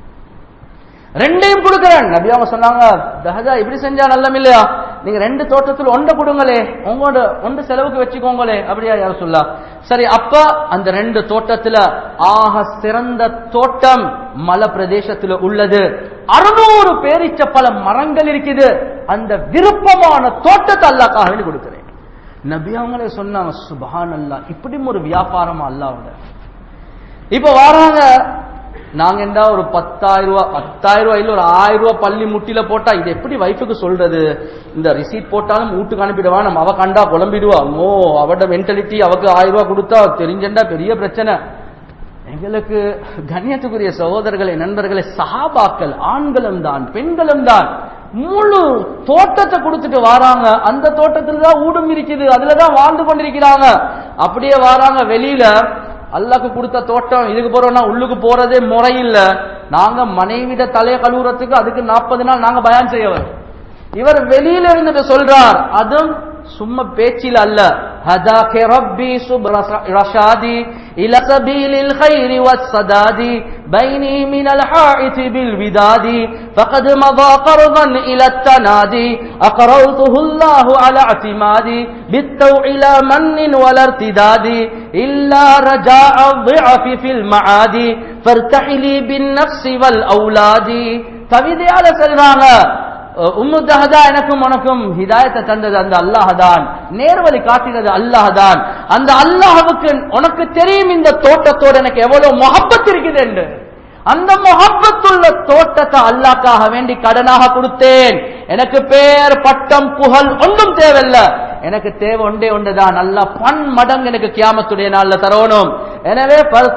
ரெண்டையும் கொடுக்கிறேன் நபி அவங்க சொன்னாங்க தஹஜா இப்படி செஞ்சா நல்லம் இல்லையா நீங்க ரெண்டு தோட்டத்துல ஒன்றை கொடுங்களே உங்களோட ஒன்று செலவுக்கு வச்சுக்கோங்களே அப்படியா யார் சொல்லா சரி அப்ப அந்த ரெண்டு தோட்டத்துல ஆக சிறந்த தோட்டம் மலை பிரதேசத்துல உள்ளது அறுநூறு பேரிச்ச பல மரங்கள் இருக்குது அந்த விருப்பமான தோட்டத்தை அல்லாக்காக வேண்டி கொடுக்கிறேன் நபி அவங்களே சொன்னாங்க சுபான் அல்லா இப்படி ஒரு வியாபாரமா அல்லாவோட இப்ப வராங்க நாங்க என்ன ஒரு பத்தாயிரம் ரூபாய் பத்தாயிரம் ரூபாய் இல்ல ஒரு ஆயிரம் ரூபாய் பள்ளி முட்டில போட்டா இது எப்படி வைஃபுக்கு சொல்றது இந்த ரிசீட் போட்டாலும் வீட்டுக்கு அனுப்பிடுவா நம்ம அவ கண்டா குழம்பிடுவா ஓ அவட மென்டாலிட்டி அவக்கு ஆயிரம் ரூபாய் கொடுத்தா தெரிஞ்சண்டா பெரிய பிரச்சனை எங்களுக்கு கண்ணியத்துக்குரிய சகோதரர்களே நண்பர்களே சஹாபாக்கள் ஆண்களும் தான் பெண்களும் தான் முழு தோட்டத்தை கொடுத்துட்டு வராங்க அந்த தோட்டத்துல தான் ஊடும் இருக்குது அதுலதான் வாழ்ந்து கொண்டிருக்கிறாங்க அப்படியே வராங்க வெளியில அல்லாக்கு கொடுத்த தோட்டம் இதுக்கு போறோம்னா உள்ளுக்கு போறதே முறையில்ல நாங்க மனைவிட தலைய கழுவுறதுக்கு அதுக்கு நாற்பது நாள் நாங்க பயான் செய்யவர் இவர் வெளியில இருந்துட்டு சொல்றார் அதுவும் சும்மா பேச்சில் அல்ல هداك ربي سب رشادي إلى سبيل الخير والسداد بيني من الحائط بالوداد فقد مضى قرضا إلى التنادي أقرضته الله على اعتمادي بالتوع لا من ولا ارتداد إلا رجاء الضعف في المعاد فارتحلي بالنفس والأولاد கவிதையால சொல்றாங்க உம்மு தஹதா எனக்கும் உனக்கும் ஹிதாயத்தை தந்தது அந்த அல்லாஹதான் நேர்வழி காட்டினது அல்லாஹதான் அந்த அல்லாஹுக்கு உனக்கு தெரியும் இந்த தோட்டத்தோடு எனக்கு எவ்வளவு மொஹப்பத் இருக்குது என்று அந்த மொஹப்பத்துள்ள தோட்டத்தை அல்லாக்காக வேண்டி கடனாக கொடுத்தேன் எனக்கு பேர் பட்டம் புகழ் ஒன்றும் தேவையில்ல எனக்கு தேவை ஒன்றே ஒன்றுதான் நல்ல பன் மடங்கு எனக்கு கியாமத்துடைய நாள்ல தரணும் எனவே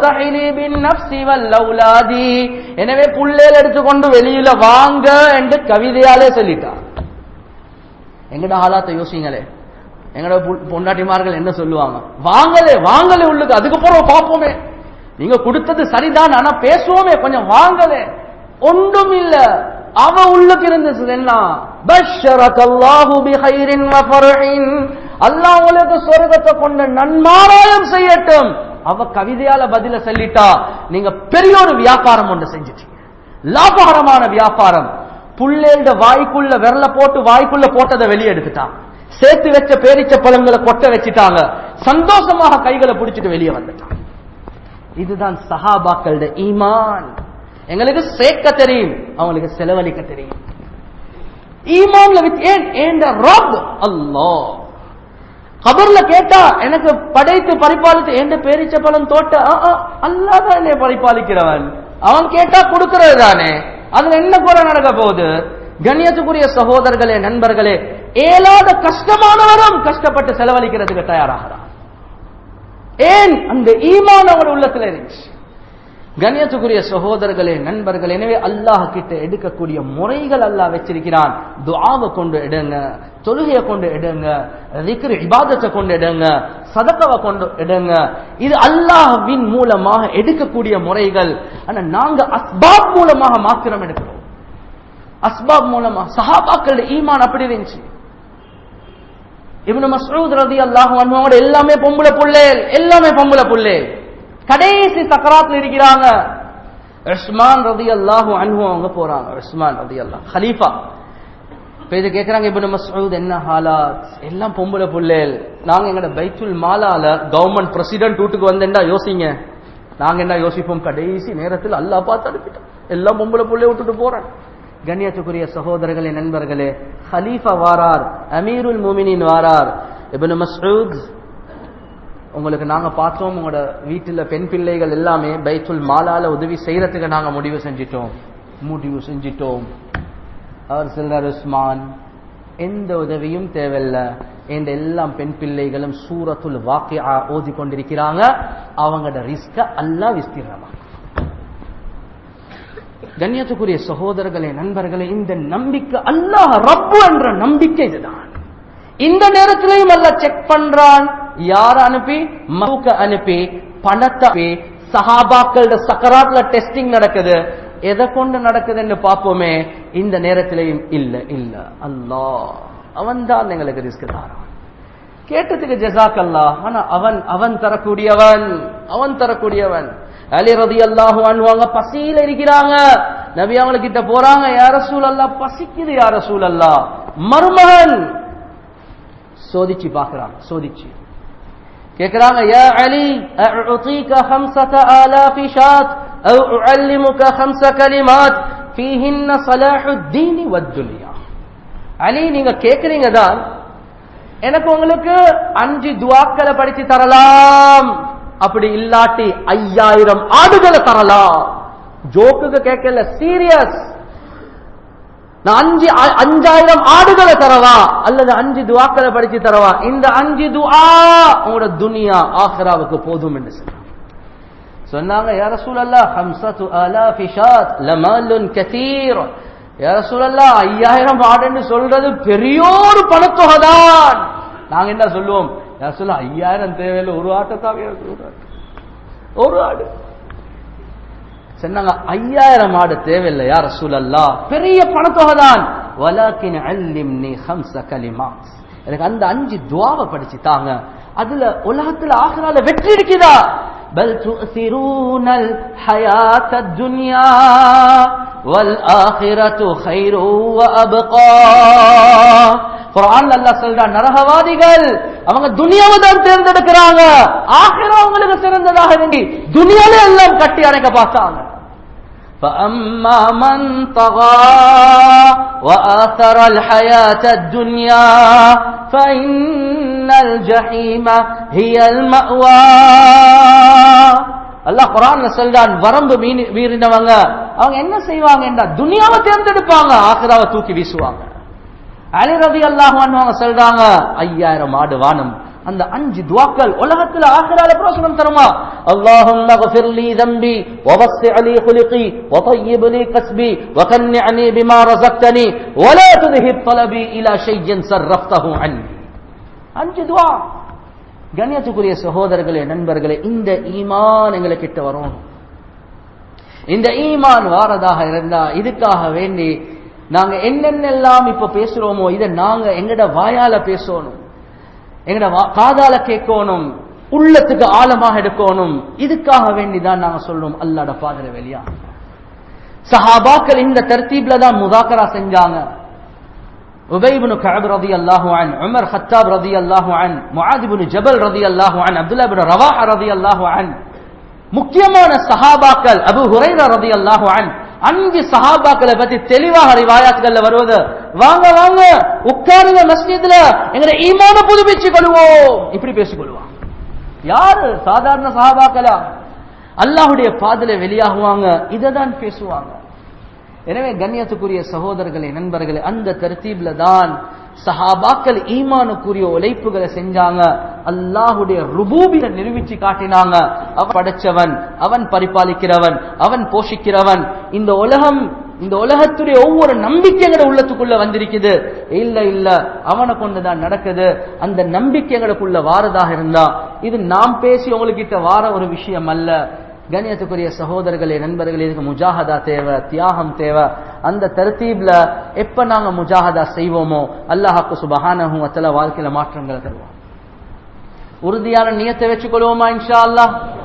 எனவே புள்ளேல் எடுத்துக்கொண்டு வெளியில வாங்க என்று கவிதையாலே சொல்லிட்டான் எங்கட ஆளாத்த யோசிங்களே எங்கட பொண்டாட்டிமார்கள் என்ன சொல்லுவாங்க வாங்கலே வாங்கலே உள்ளுக்கு அதுக்கப்புறம் பார்ப்போமே நீங்க கொடுத்தது சரிதான் ஆனா பேசுவோமே கொஞ்சம் வாங்கலே ஒன்றும் இல்ல அவ உள்ளுக்கு இருந்தது என்ன அல்லாஹ் உங்களுக்கு சொர்க்கத்தை கொண்ட நன்மாராயம் செய்யட்டும் அவ கவிதையால பதில சொல்லிட்டா நீங்க பெரிய ஒரு வியாபாரம் ஒன்று செஞ்சிட்டீங்க லாபகரமான வியாபாரம் புள்ளேட வாய்க்குள்ள விரல போட்டு வாய்க்குள்ள போட்டதை வெளியே எடுத்துட்டான் சேர்த்து வச்ச பேரிச்ச பழங்களை கொட்ட வச்சுட்டாங்க சந்தோஷமாக கைகளை பிடிச்சிட்டு வெளியே வந்துட்டான் இதுதான் சஹாபாக்களோட ஈமான் எங்களுக்கு சேர்க்க தெரியும் அவங்களுக்கு செலவழிக்க தெரியும் ஈமான்ல ஏன் ஏண்ட ரப் அல்லாஹ் கபர்ல கேட்டா எனக்கு படைத்து பரிபாலித்து எந்த பேரிச்ச பழம் தோட்ட அல்லாதான் என்னை பரிபாலிக்கிறவன் அவன் கேட்டா கொடுக்கிறது தானே அதுல என்ன குறை நடக்க போகுது கண்ணியத்துக்குரிய சகோதரர்களே நண்பர்களே ஏலாத கஷ்டமானவரும் கஷ்டப்பட்டு செலவழிக்கிறதுக்கு தயாராகிறான் ஏன் அந்த ஈமான் அவன் உள்ளத்துல இருந்துச்சு கண்ணியத்துக்குரிய சகோதரர்களே நண்பர்கள் எனவே அல்லாஹ் கிட்ட எடுக்கக்கூடிய முறைகள் அல்லாஹ் வச்சிருக்கிறான் துஆவை கொண்டு எடுங்க தொழுகையை கொண்டு எடுங்க திக்ர் இபாதத்தை கொண்டு எடுங்க சதக்கவை கொண்டு எடுங்க இது அல்லாஹ்வின் மூலமாக எடுக்கக்கூடிய முறைகள் ஆனா நாங்க அஸ்பாப் மூலமாக மாத்திரம் எடுக்கிறோம் அஸ்பாப் மூலமா சஹாபாக்கள் ஈமான் அப்படி இருந்துச்சு இப்னு மஸ்ஊத் ரலியல்லாஹு அன்ஹு எல்லாமே பொம்பளை புள்ளேல் எல்லாமே பொம்பளை புள்ளேல் கடைசி சக்கராத்துல இருக்கிறாங்க உஸ்மான் ரதி அல்லாஹு அன்ஹு அவங்க போறாங்க உஸ்மான் ரதி அல்லாஹ் ஹலீஃபா இப்ப இது கேக்குறாங்க இப்னு மஸ்ஊத் என்ன ஹாலாத் எல்லாம் பொம்பளை புள்ளேல் நாங்க எங்கட பைத்துல் மாலால கவர்மெண்ட் பிரசிடென்ட் வீட்டுக்கு வந்தேன்டா யோசிங்க நாங்க என்ன யோசிப்போம் கடைசி நேரத்தில் அல்லாஹ் பார்த்து அனுப்பிட்டோம் எல்லாம் பொம்பளை புள்ளை விட்டுட்டு போறேன் கண்ணியத்துக்குரிய சகோதரர்களே நண்பர்களே ஹலீஃபா வாரார் அமீருல் மூமினின் வாரார் இப்னு மஸ்ஊத் உங்களுக்கு நாங்க பார்த்தோம் உங்களோட வீட்டுல பெண் பிள்ளைகள் எல்லாமே பைத்துல் மாலால உதவி செய்யறதுக்கு நாங்க முடிவு செஞ்சிட்டோம் முடிவு செஞ்சிட்டோம் அவர் சொல்றார் உஸ்மான் எந்த உதவியும் தேவையில்ல எந்த எல்லாம் பெண் பிள்ளைகளும் சூரத்துல் வாக்கியா ஓதி கொண்டிருக்கிறாங்க அவங்களோட ரிஸ்க அல்லா விஸ்தீர்ணமா கண்ணியத்துக்குரிய சகோதரர்களே நண்பர்களே இந்த நம்பிக்கை அல்லாஹ் ரப்பு என்ற நம்பிக்கை இதுதான் இந்த நேரத்திலையும் அல்ல செக் பண்றான் யார அனுப்பி மவுக்க அனுப்பி பணத்தை சஹாபாக்களோட சக்கராத்ல டெஸ்டிங் நடக்குது எதை கொண்டு நடக்குதுன்னு பார்ப்போமே இந்த நேரத்திலையும் இல்ல இல்ல அல்லாஹ் அவன் தான் எங்களுக்கு ரிஸ்க் தாரான் கேட்டதுக்கு ஜசாக் அல்லா ஆனா அவன் அவன் தரக்கூடியவன் அவன் தரக்கூடியவன் அலி ரதி அல்லாஹு அன்வாங்க பசியில இருக்கிறாங்க நபி அவங்க கிட்ட போறாங்க யார சூழல்லா பசிக்குது யார சூழல்லா மருமகன் சோதிச்சு பாக்குறாங்க சோதிச்சு கேக்குறாங்க யா அலி أعطيك خمسة آلاف شاة أو أعلمك خمس كلمات فيهن صلاح الدين والدنيا அலி நீங்க கேக்குறீங்க தான் எனக்கு உங்களுக்கு அஞ்சு துவாக்களை படிச்சு தரலாம் அப்படி இல்லாட்டி ஐயாயிரம் ஆடுகளை தரலாம் ஜோக்குக்கு கேட்கல சீரியஸ் நான் அஞ்சு அஞ்சாயிரம் ஆடுகளை தரவா அல்லது அஞ்சு துவாக்களை படிச்சு தரவா இந்த அஞ்சு துஆ உங்களோட துனியா ஆஹ்ராவுக்கு போதும் என்று சொன்னாங்க சொன்னாங்க யார சூழல்லா ஹம்சத்து அலாஃபி ஷாத் லமாலுன் கதீர் யார சூழல்லா ஐயாயிரம் ஆடுன்னு சொல்றது பெரியோரு பணத்தொகை தான் நாங்க என்ன சொல்லுவோம் யார சொல்ல ஐயாயிரம் தேவையில்லை ஒரு ஆட்டத்தான் ஒரு ஆடு சொன்னாங்க ஐயாயிரம் ஆடு தேவையில்லை யார சூழல்லா பெரிய பணத்தொகை தான் வலாக்கின் அல்லிம் நீ ஹம்ச கலிமாத் எனக்கு அந்த அஞ்சு துவாவை படிச்சு தாங்க அதுல உலகத்துல ஆகிறால வெற்றி இருக்குதா بل تؤثرون الحياة الدنيا والآخرة خير وأبقى குரான் அல்லாஹ் சொல்றான் நரகவாதிகள் அவங்க துனியாவை தான் தேர்ந்தெடுக்கிறாங்க ஆகிரம் அவங்களுக்கு சிறந்ததாக வேண்டி துனியால எல்லாம் கட்டி அணைக்க பார்த்தாங்க فأما من طغى وآثر الحياة الدنيا فإن الجحيم هي المأوى அல்லாஹ் குரான்ல சொல்றான் வரம்பு மீறினவங்க அவங்க என்ன செய்வாங்க என்றா துனியாவை தேர்ந்தெடுப்பாங்க ஆசிராவை தூக்கி வீசுவாங்க அலி ரவி அல்லாஹ் அவங்க சொல்றாங்க ஐயாயிரம் ஆடு வானம் அந்த அஞ்சு துவாக்கள் உலகத்துல ஆகிரால பிரோசனம் தருமா اللهم اغفر لي ذنبي ووسع لي خلقي وطيب لي كسبي وقنعني بما رزقتني ولا تذهب طلبي الى شيء صرفته عني அஞ்சு துவா கண்ணியத்துக்குரிய சகோதரர்களே நண்பர்களே இந்த ஈமான் எங்களை கிட்ட வரணும் இந்த ஈமான் வாரதாக இருந்தா இதுக்காக வேண்டி நாங்க என்னென்னலாம் இப்ப பேசுறோமோ இதை நாங்க எங்கட வாயால பேசணும் எங்கட காதால கேட்கணும் உள்ளத்துக்கு ஆழமாக எடுக்கணும் இதுக்காக வேண்டிதான் நாங்க சொல்றோம் அல்லாட பாதர வெளியா சஹாபாக்கள் இந்த தர்த்தீப்ல தான் முதாக்கரா செஞ்சாங்க உபைபுனு கஅப் ரலியல்லாஹு அன் உமர் ஹத்தாப் ரலியல்லாஹு அன் முஆத் இப்னு ஜபல் ரலியல்லாஹு அன் அப்துல்லா இப்னு ரவாஹா ரலியல்லாஹு அன் முக்கியமான சஹாபாக்கள் அபு ஹுரைரா ரலியல்லாஹு அன் அஞ்சு சஹாபாக்களை பத்தி தெளிவாக ரிவாயாத்துகள்ல வருவது வாங்க வாங்க உட்காருங்க மஸ்ஜித்ல எங்களை ஈமான புதுப்பிச்சு கொள்வோம் இப்படி பேசிக் கொள்வாங்க யாரு சாதாரண சஹாபாக்களா அல்லாஹுடைய பாதல வெளியாகுவாங்க இதை தான் பேசுவாங்க எனவே கண்ணியத்துக்குரிய சகோதரர்களே நண்பர்களே அந்த தர்த்தீப்ல தான் சஹாபாக்கள் ஈமானுக்குரிய உழைப்புகளை செஞ்சாங்க அல்லாஹுடைய ருபூபில நிரூபிச்சு காட்டினாங்க அவன் படைச்சவன் அவன் பரிபாலிக்கிறவன் அவன் போஷிக்கிறவன் இந்த உலகம் இந்த உலகத்துடைய ஒவ்வொரு நம்பிக்கைகள உள்ளத்துக்குள்ள வந்திருக்குது இல்ல இல்ல அவனை கொண்டுதான் நடக்குது அந்த நம்பிக்கைகளுக்குள்ள வாரதாக இருந்தா இது நாம் பேசி உங்ககிட்ட வார ஒரு விஷயம் அல்ல கண்ணியத்துக்குரிய சகோதரர்களே நண்பர்களே இதுக்கு முஜாஹதா தேவை தியாகம் தேவை அந்த தர்த்தீப்ல எப்ப நாங்க முஜாஹதா செய்வோமோ அல்லாஹாக்கு சுபஹானஹும் அத்தல வாழ்க்கையில மாற்றங்களை தருவோம் உறுதியான நியத்தை வச்சுக்கொள்வோமா இன்ஷா அல்லாஹ்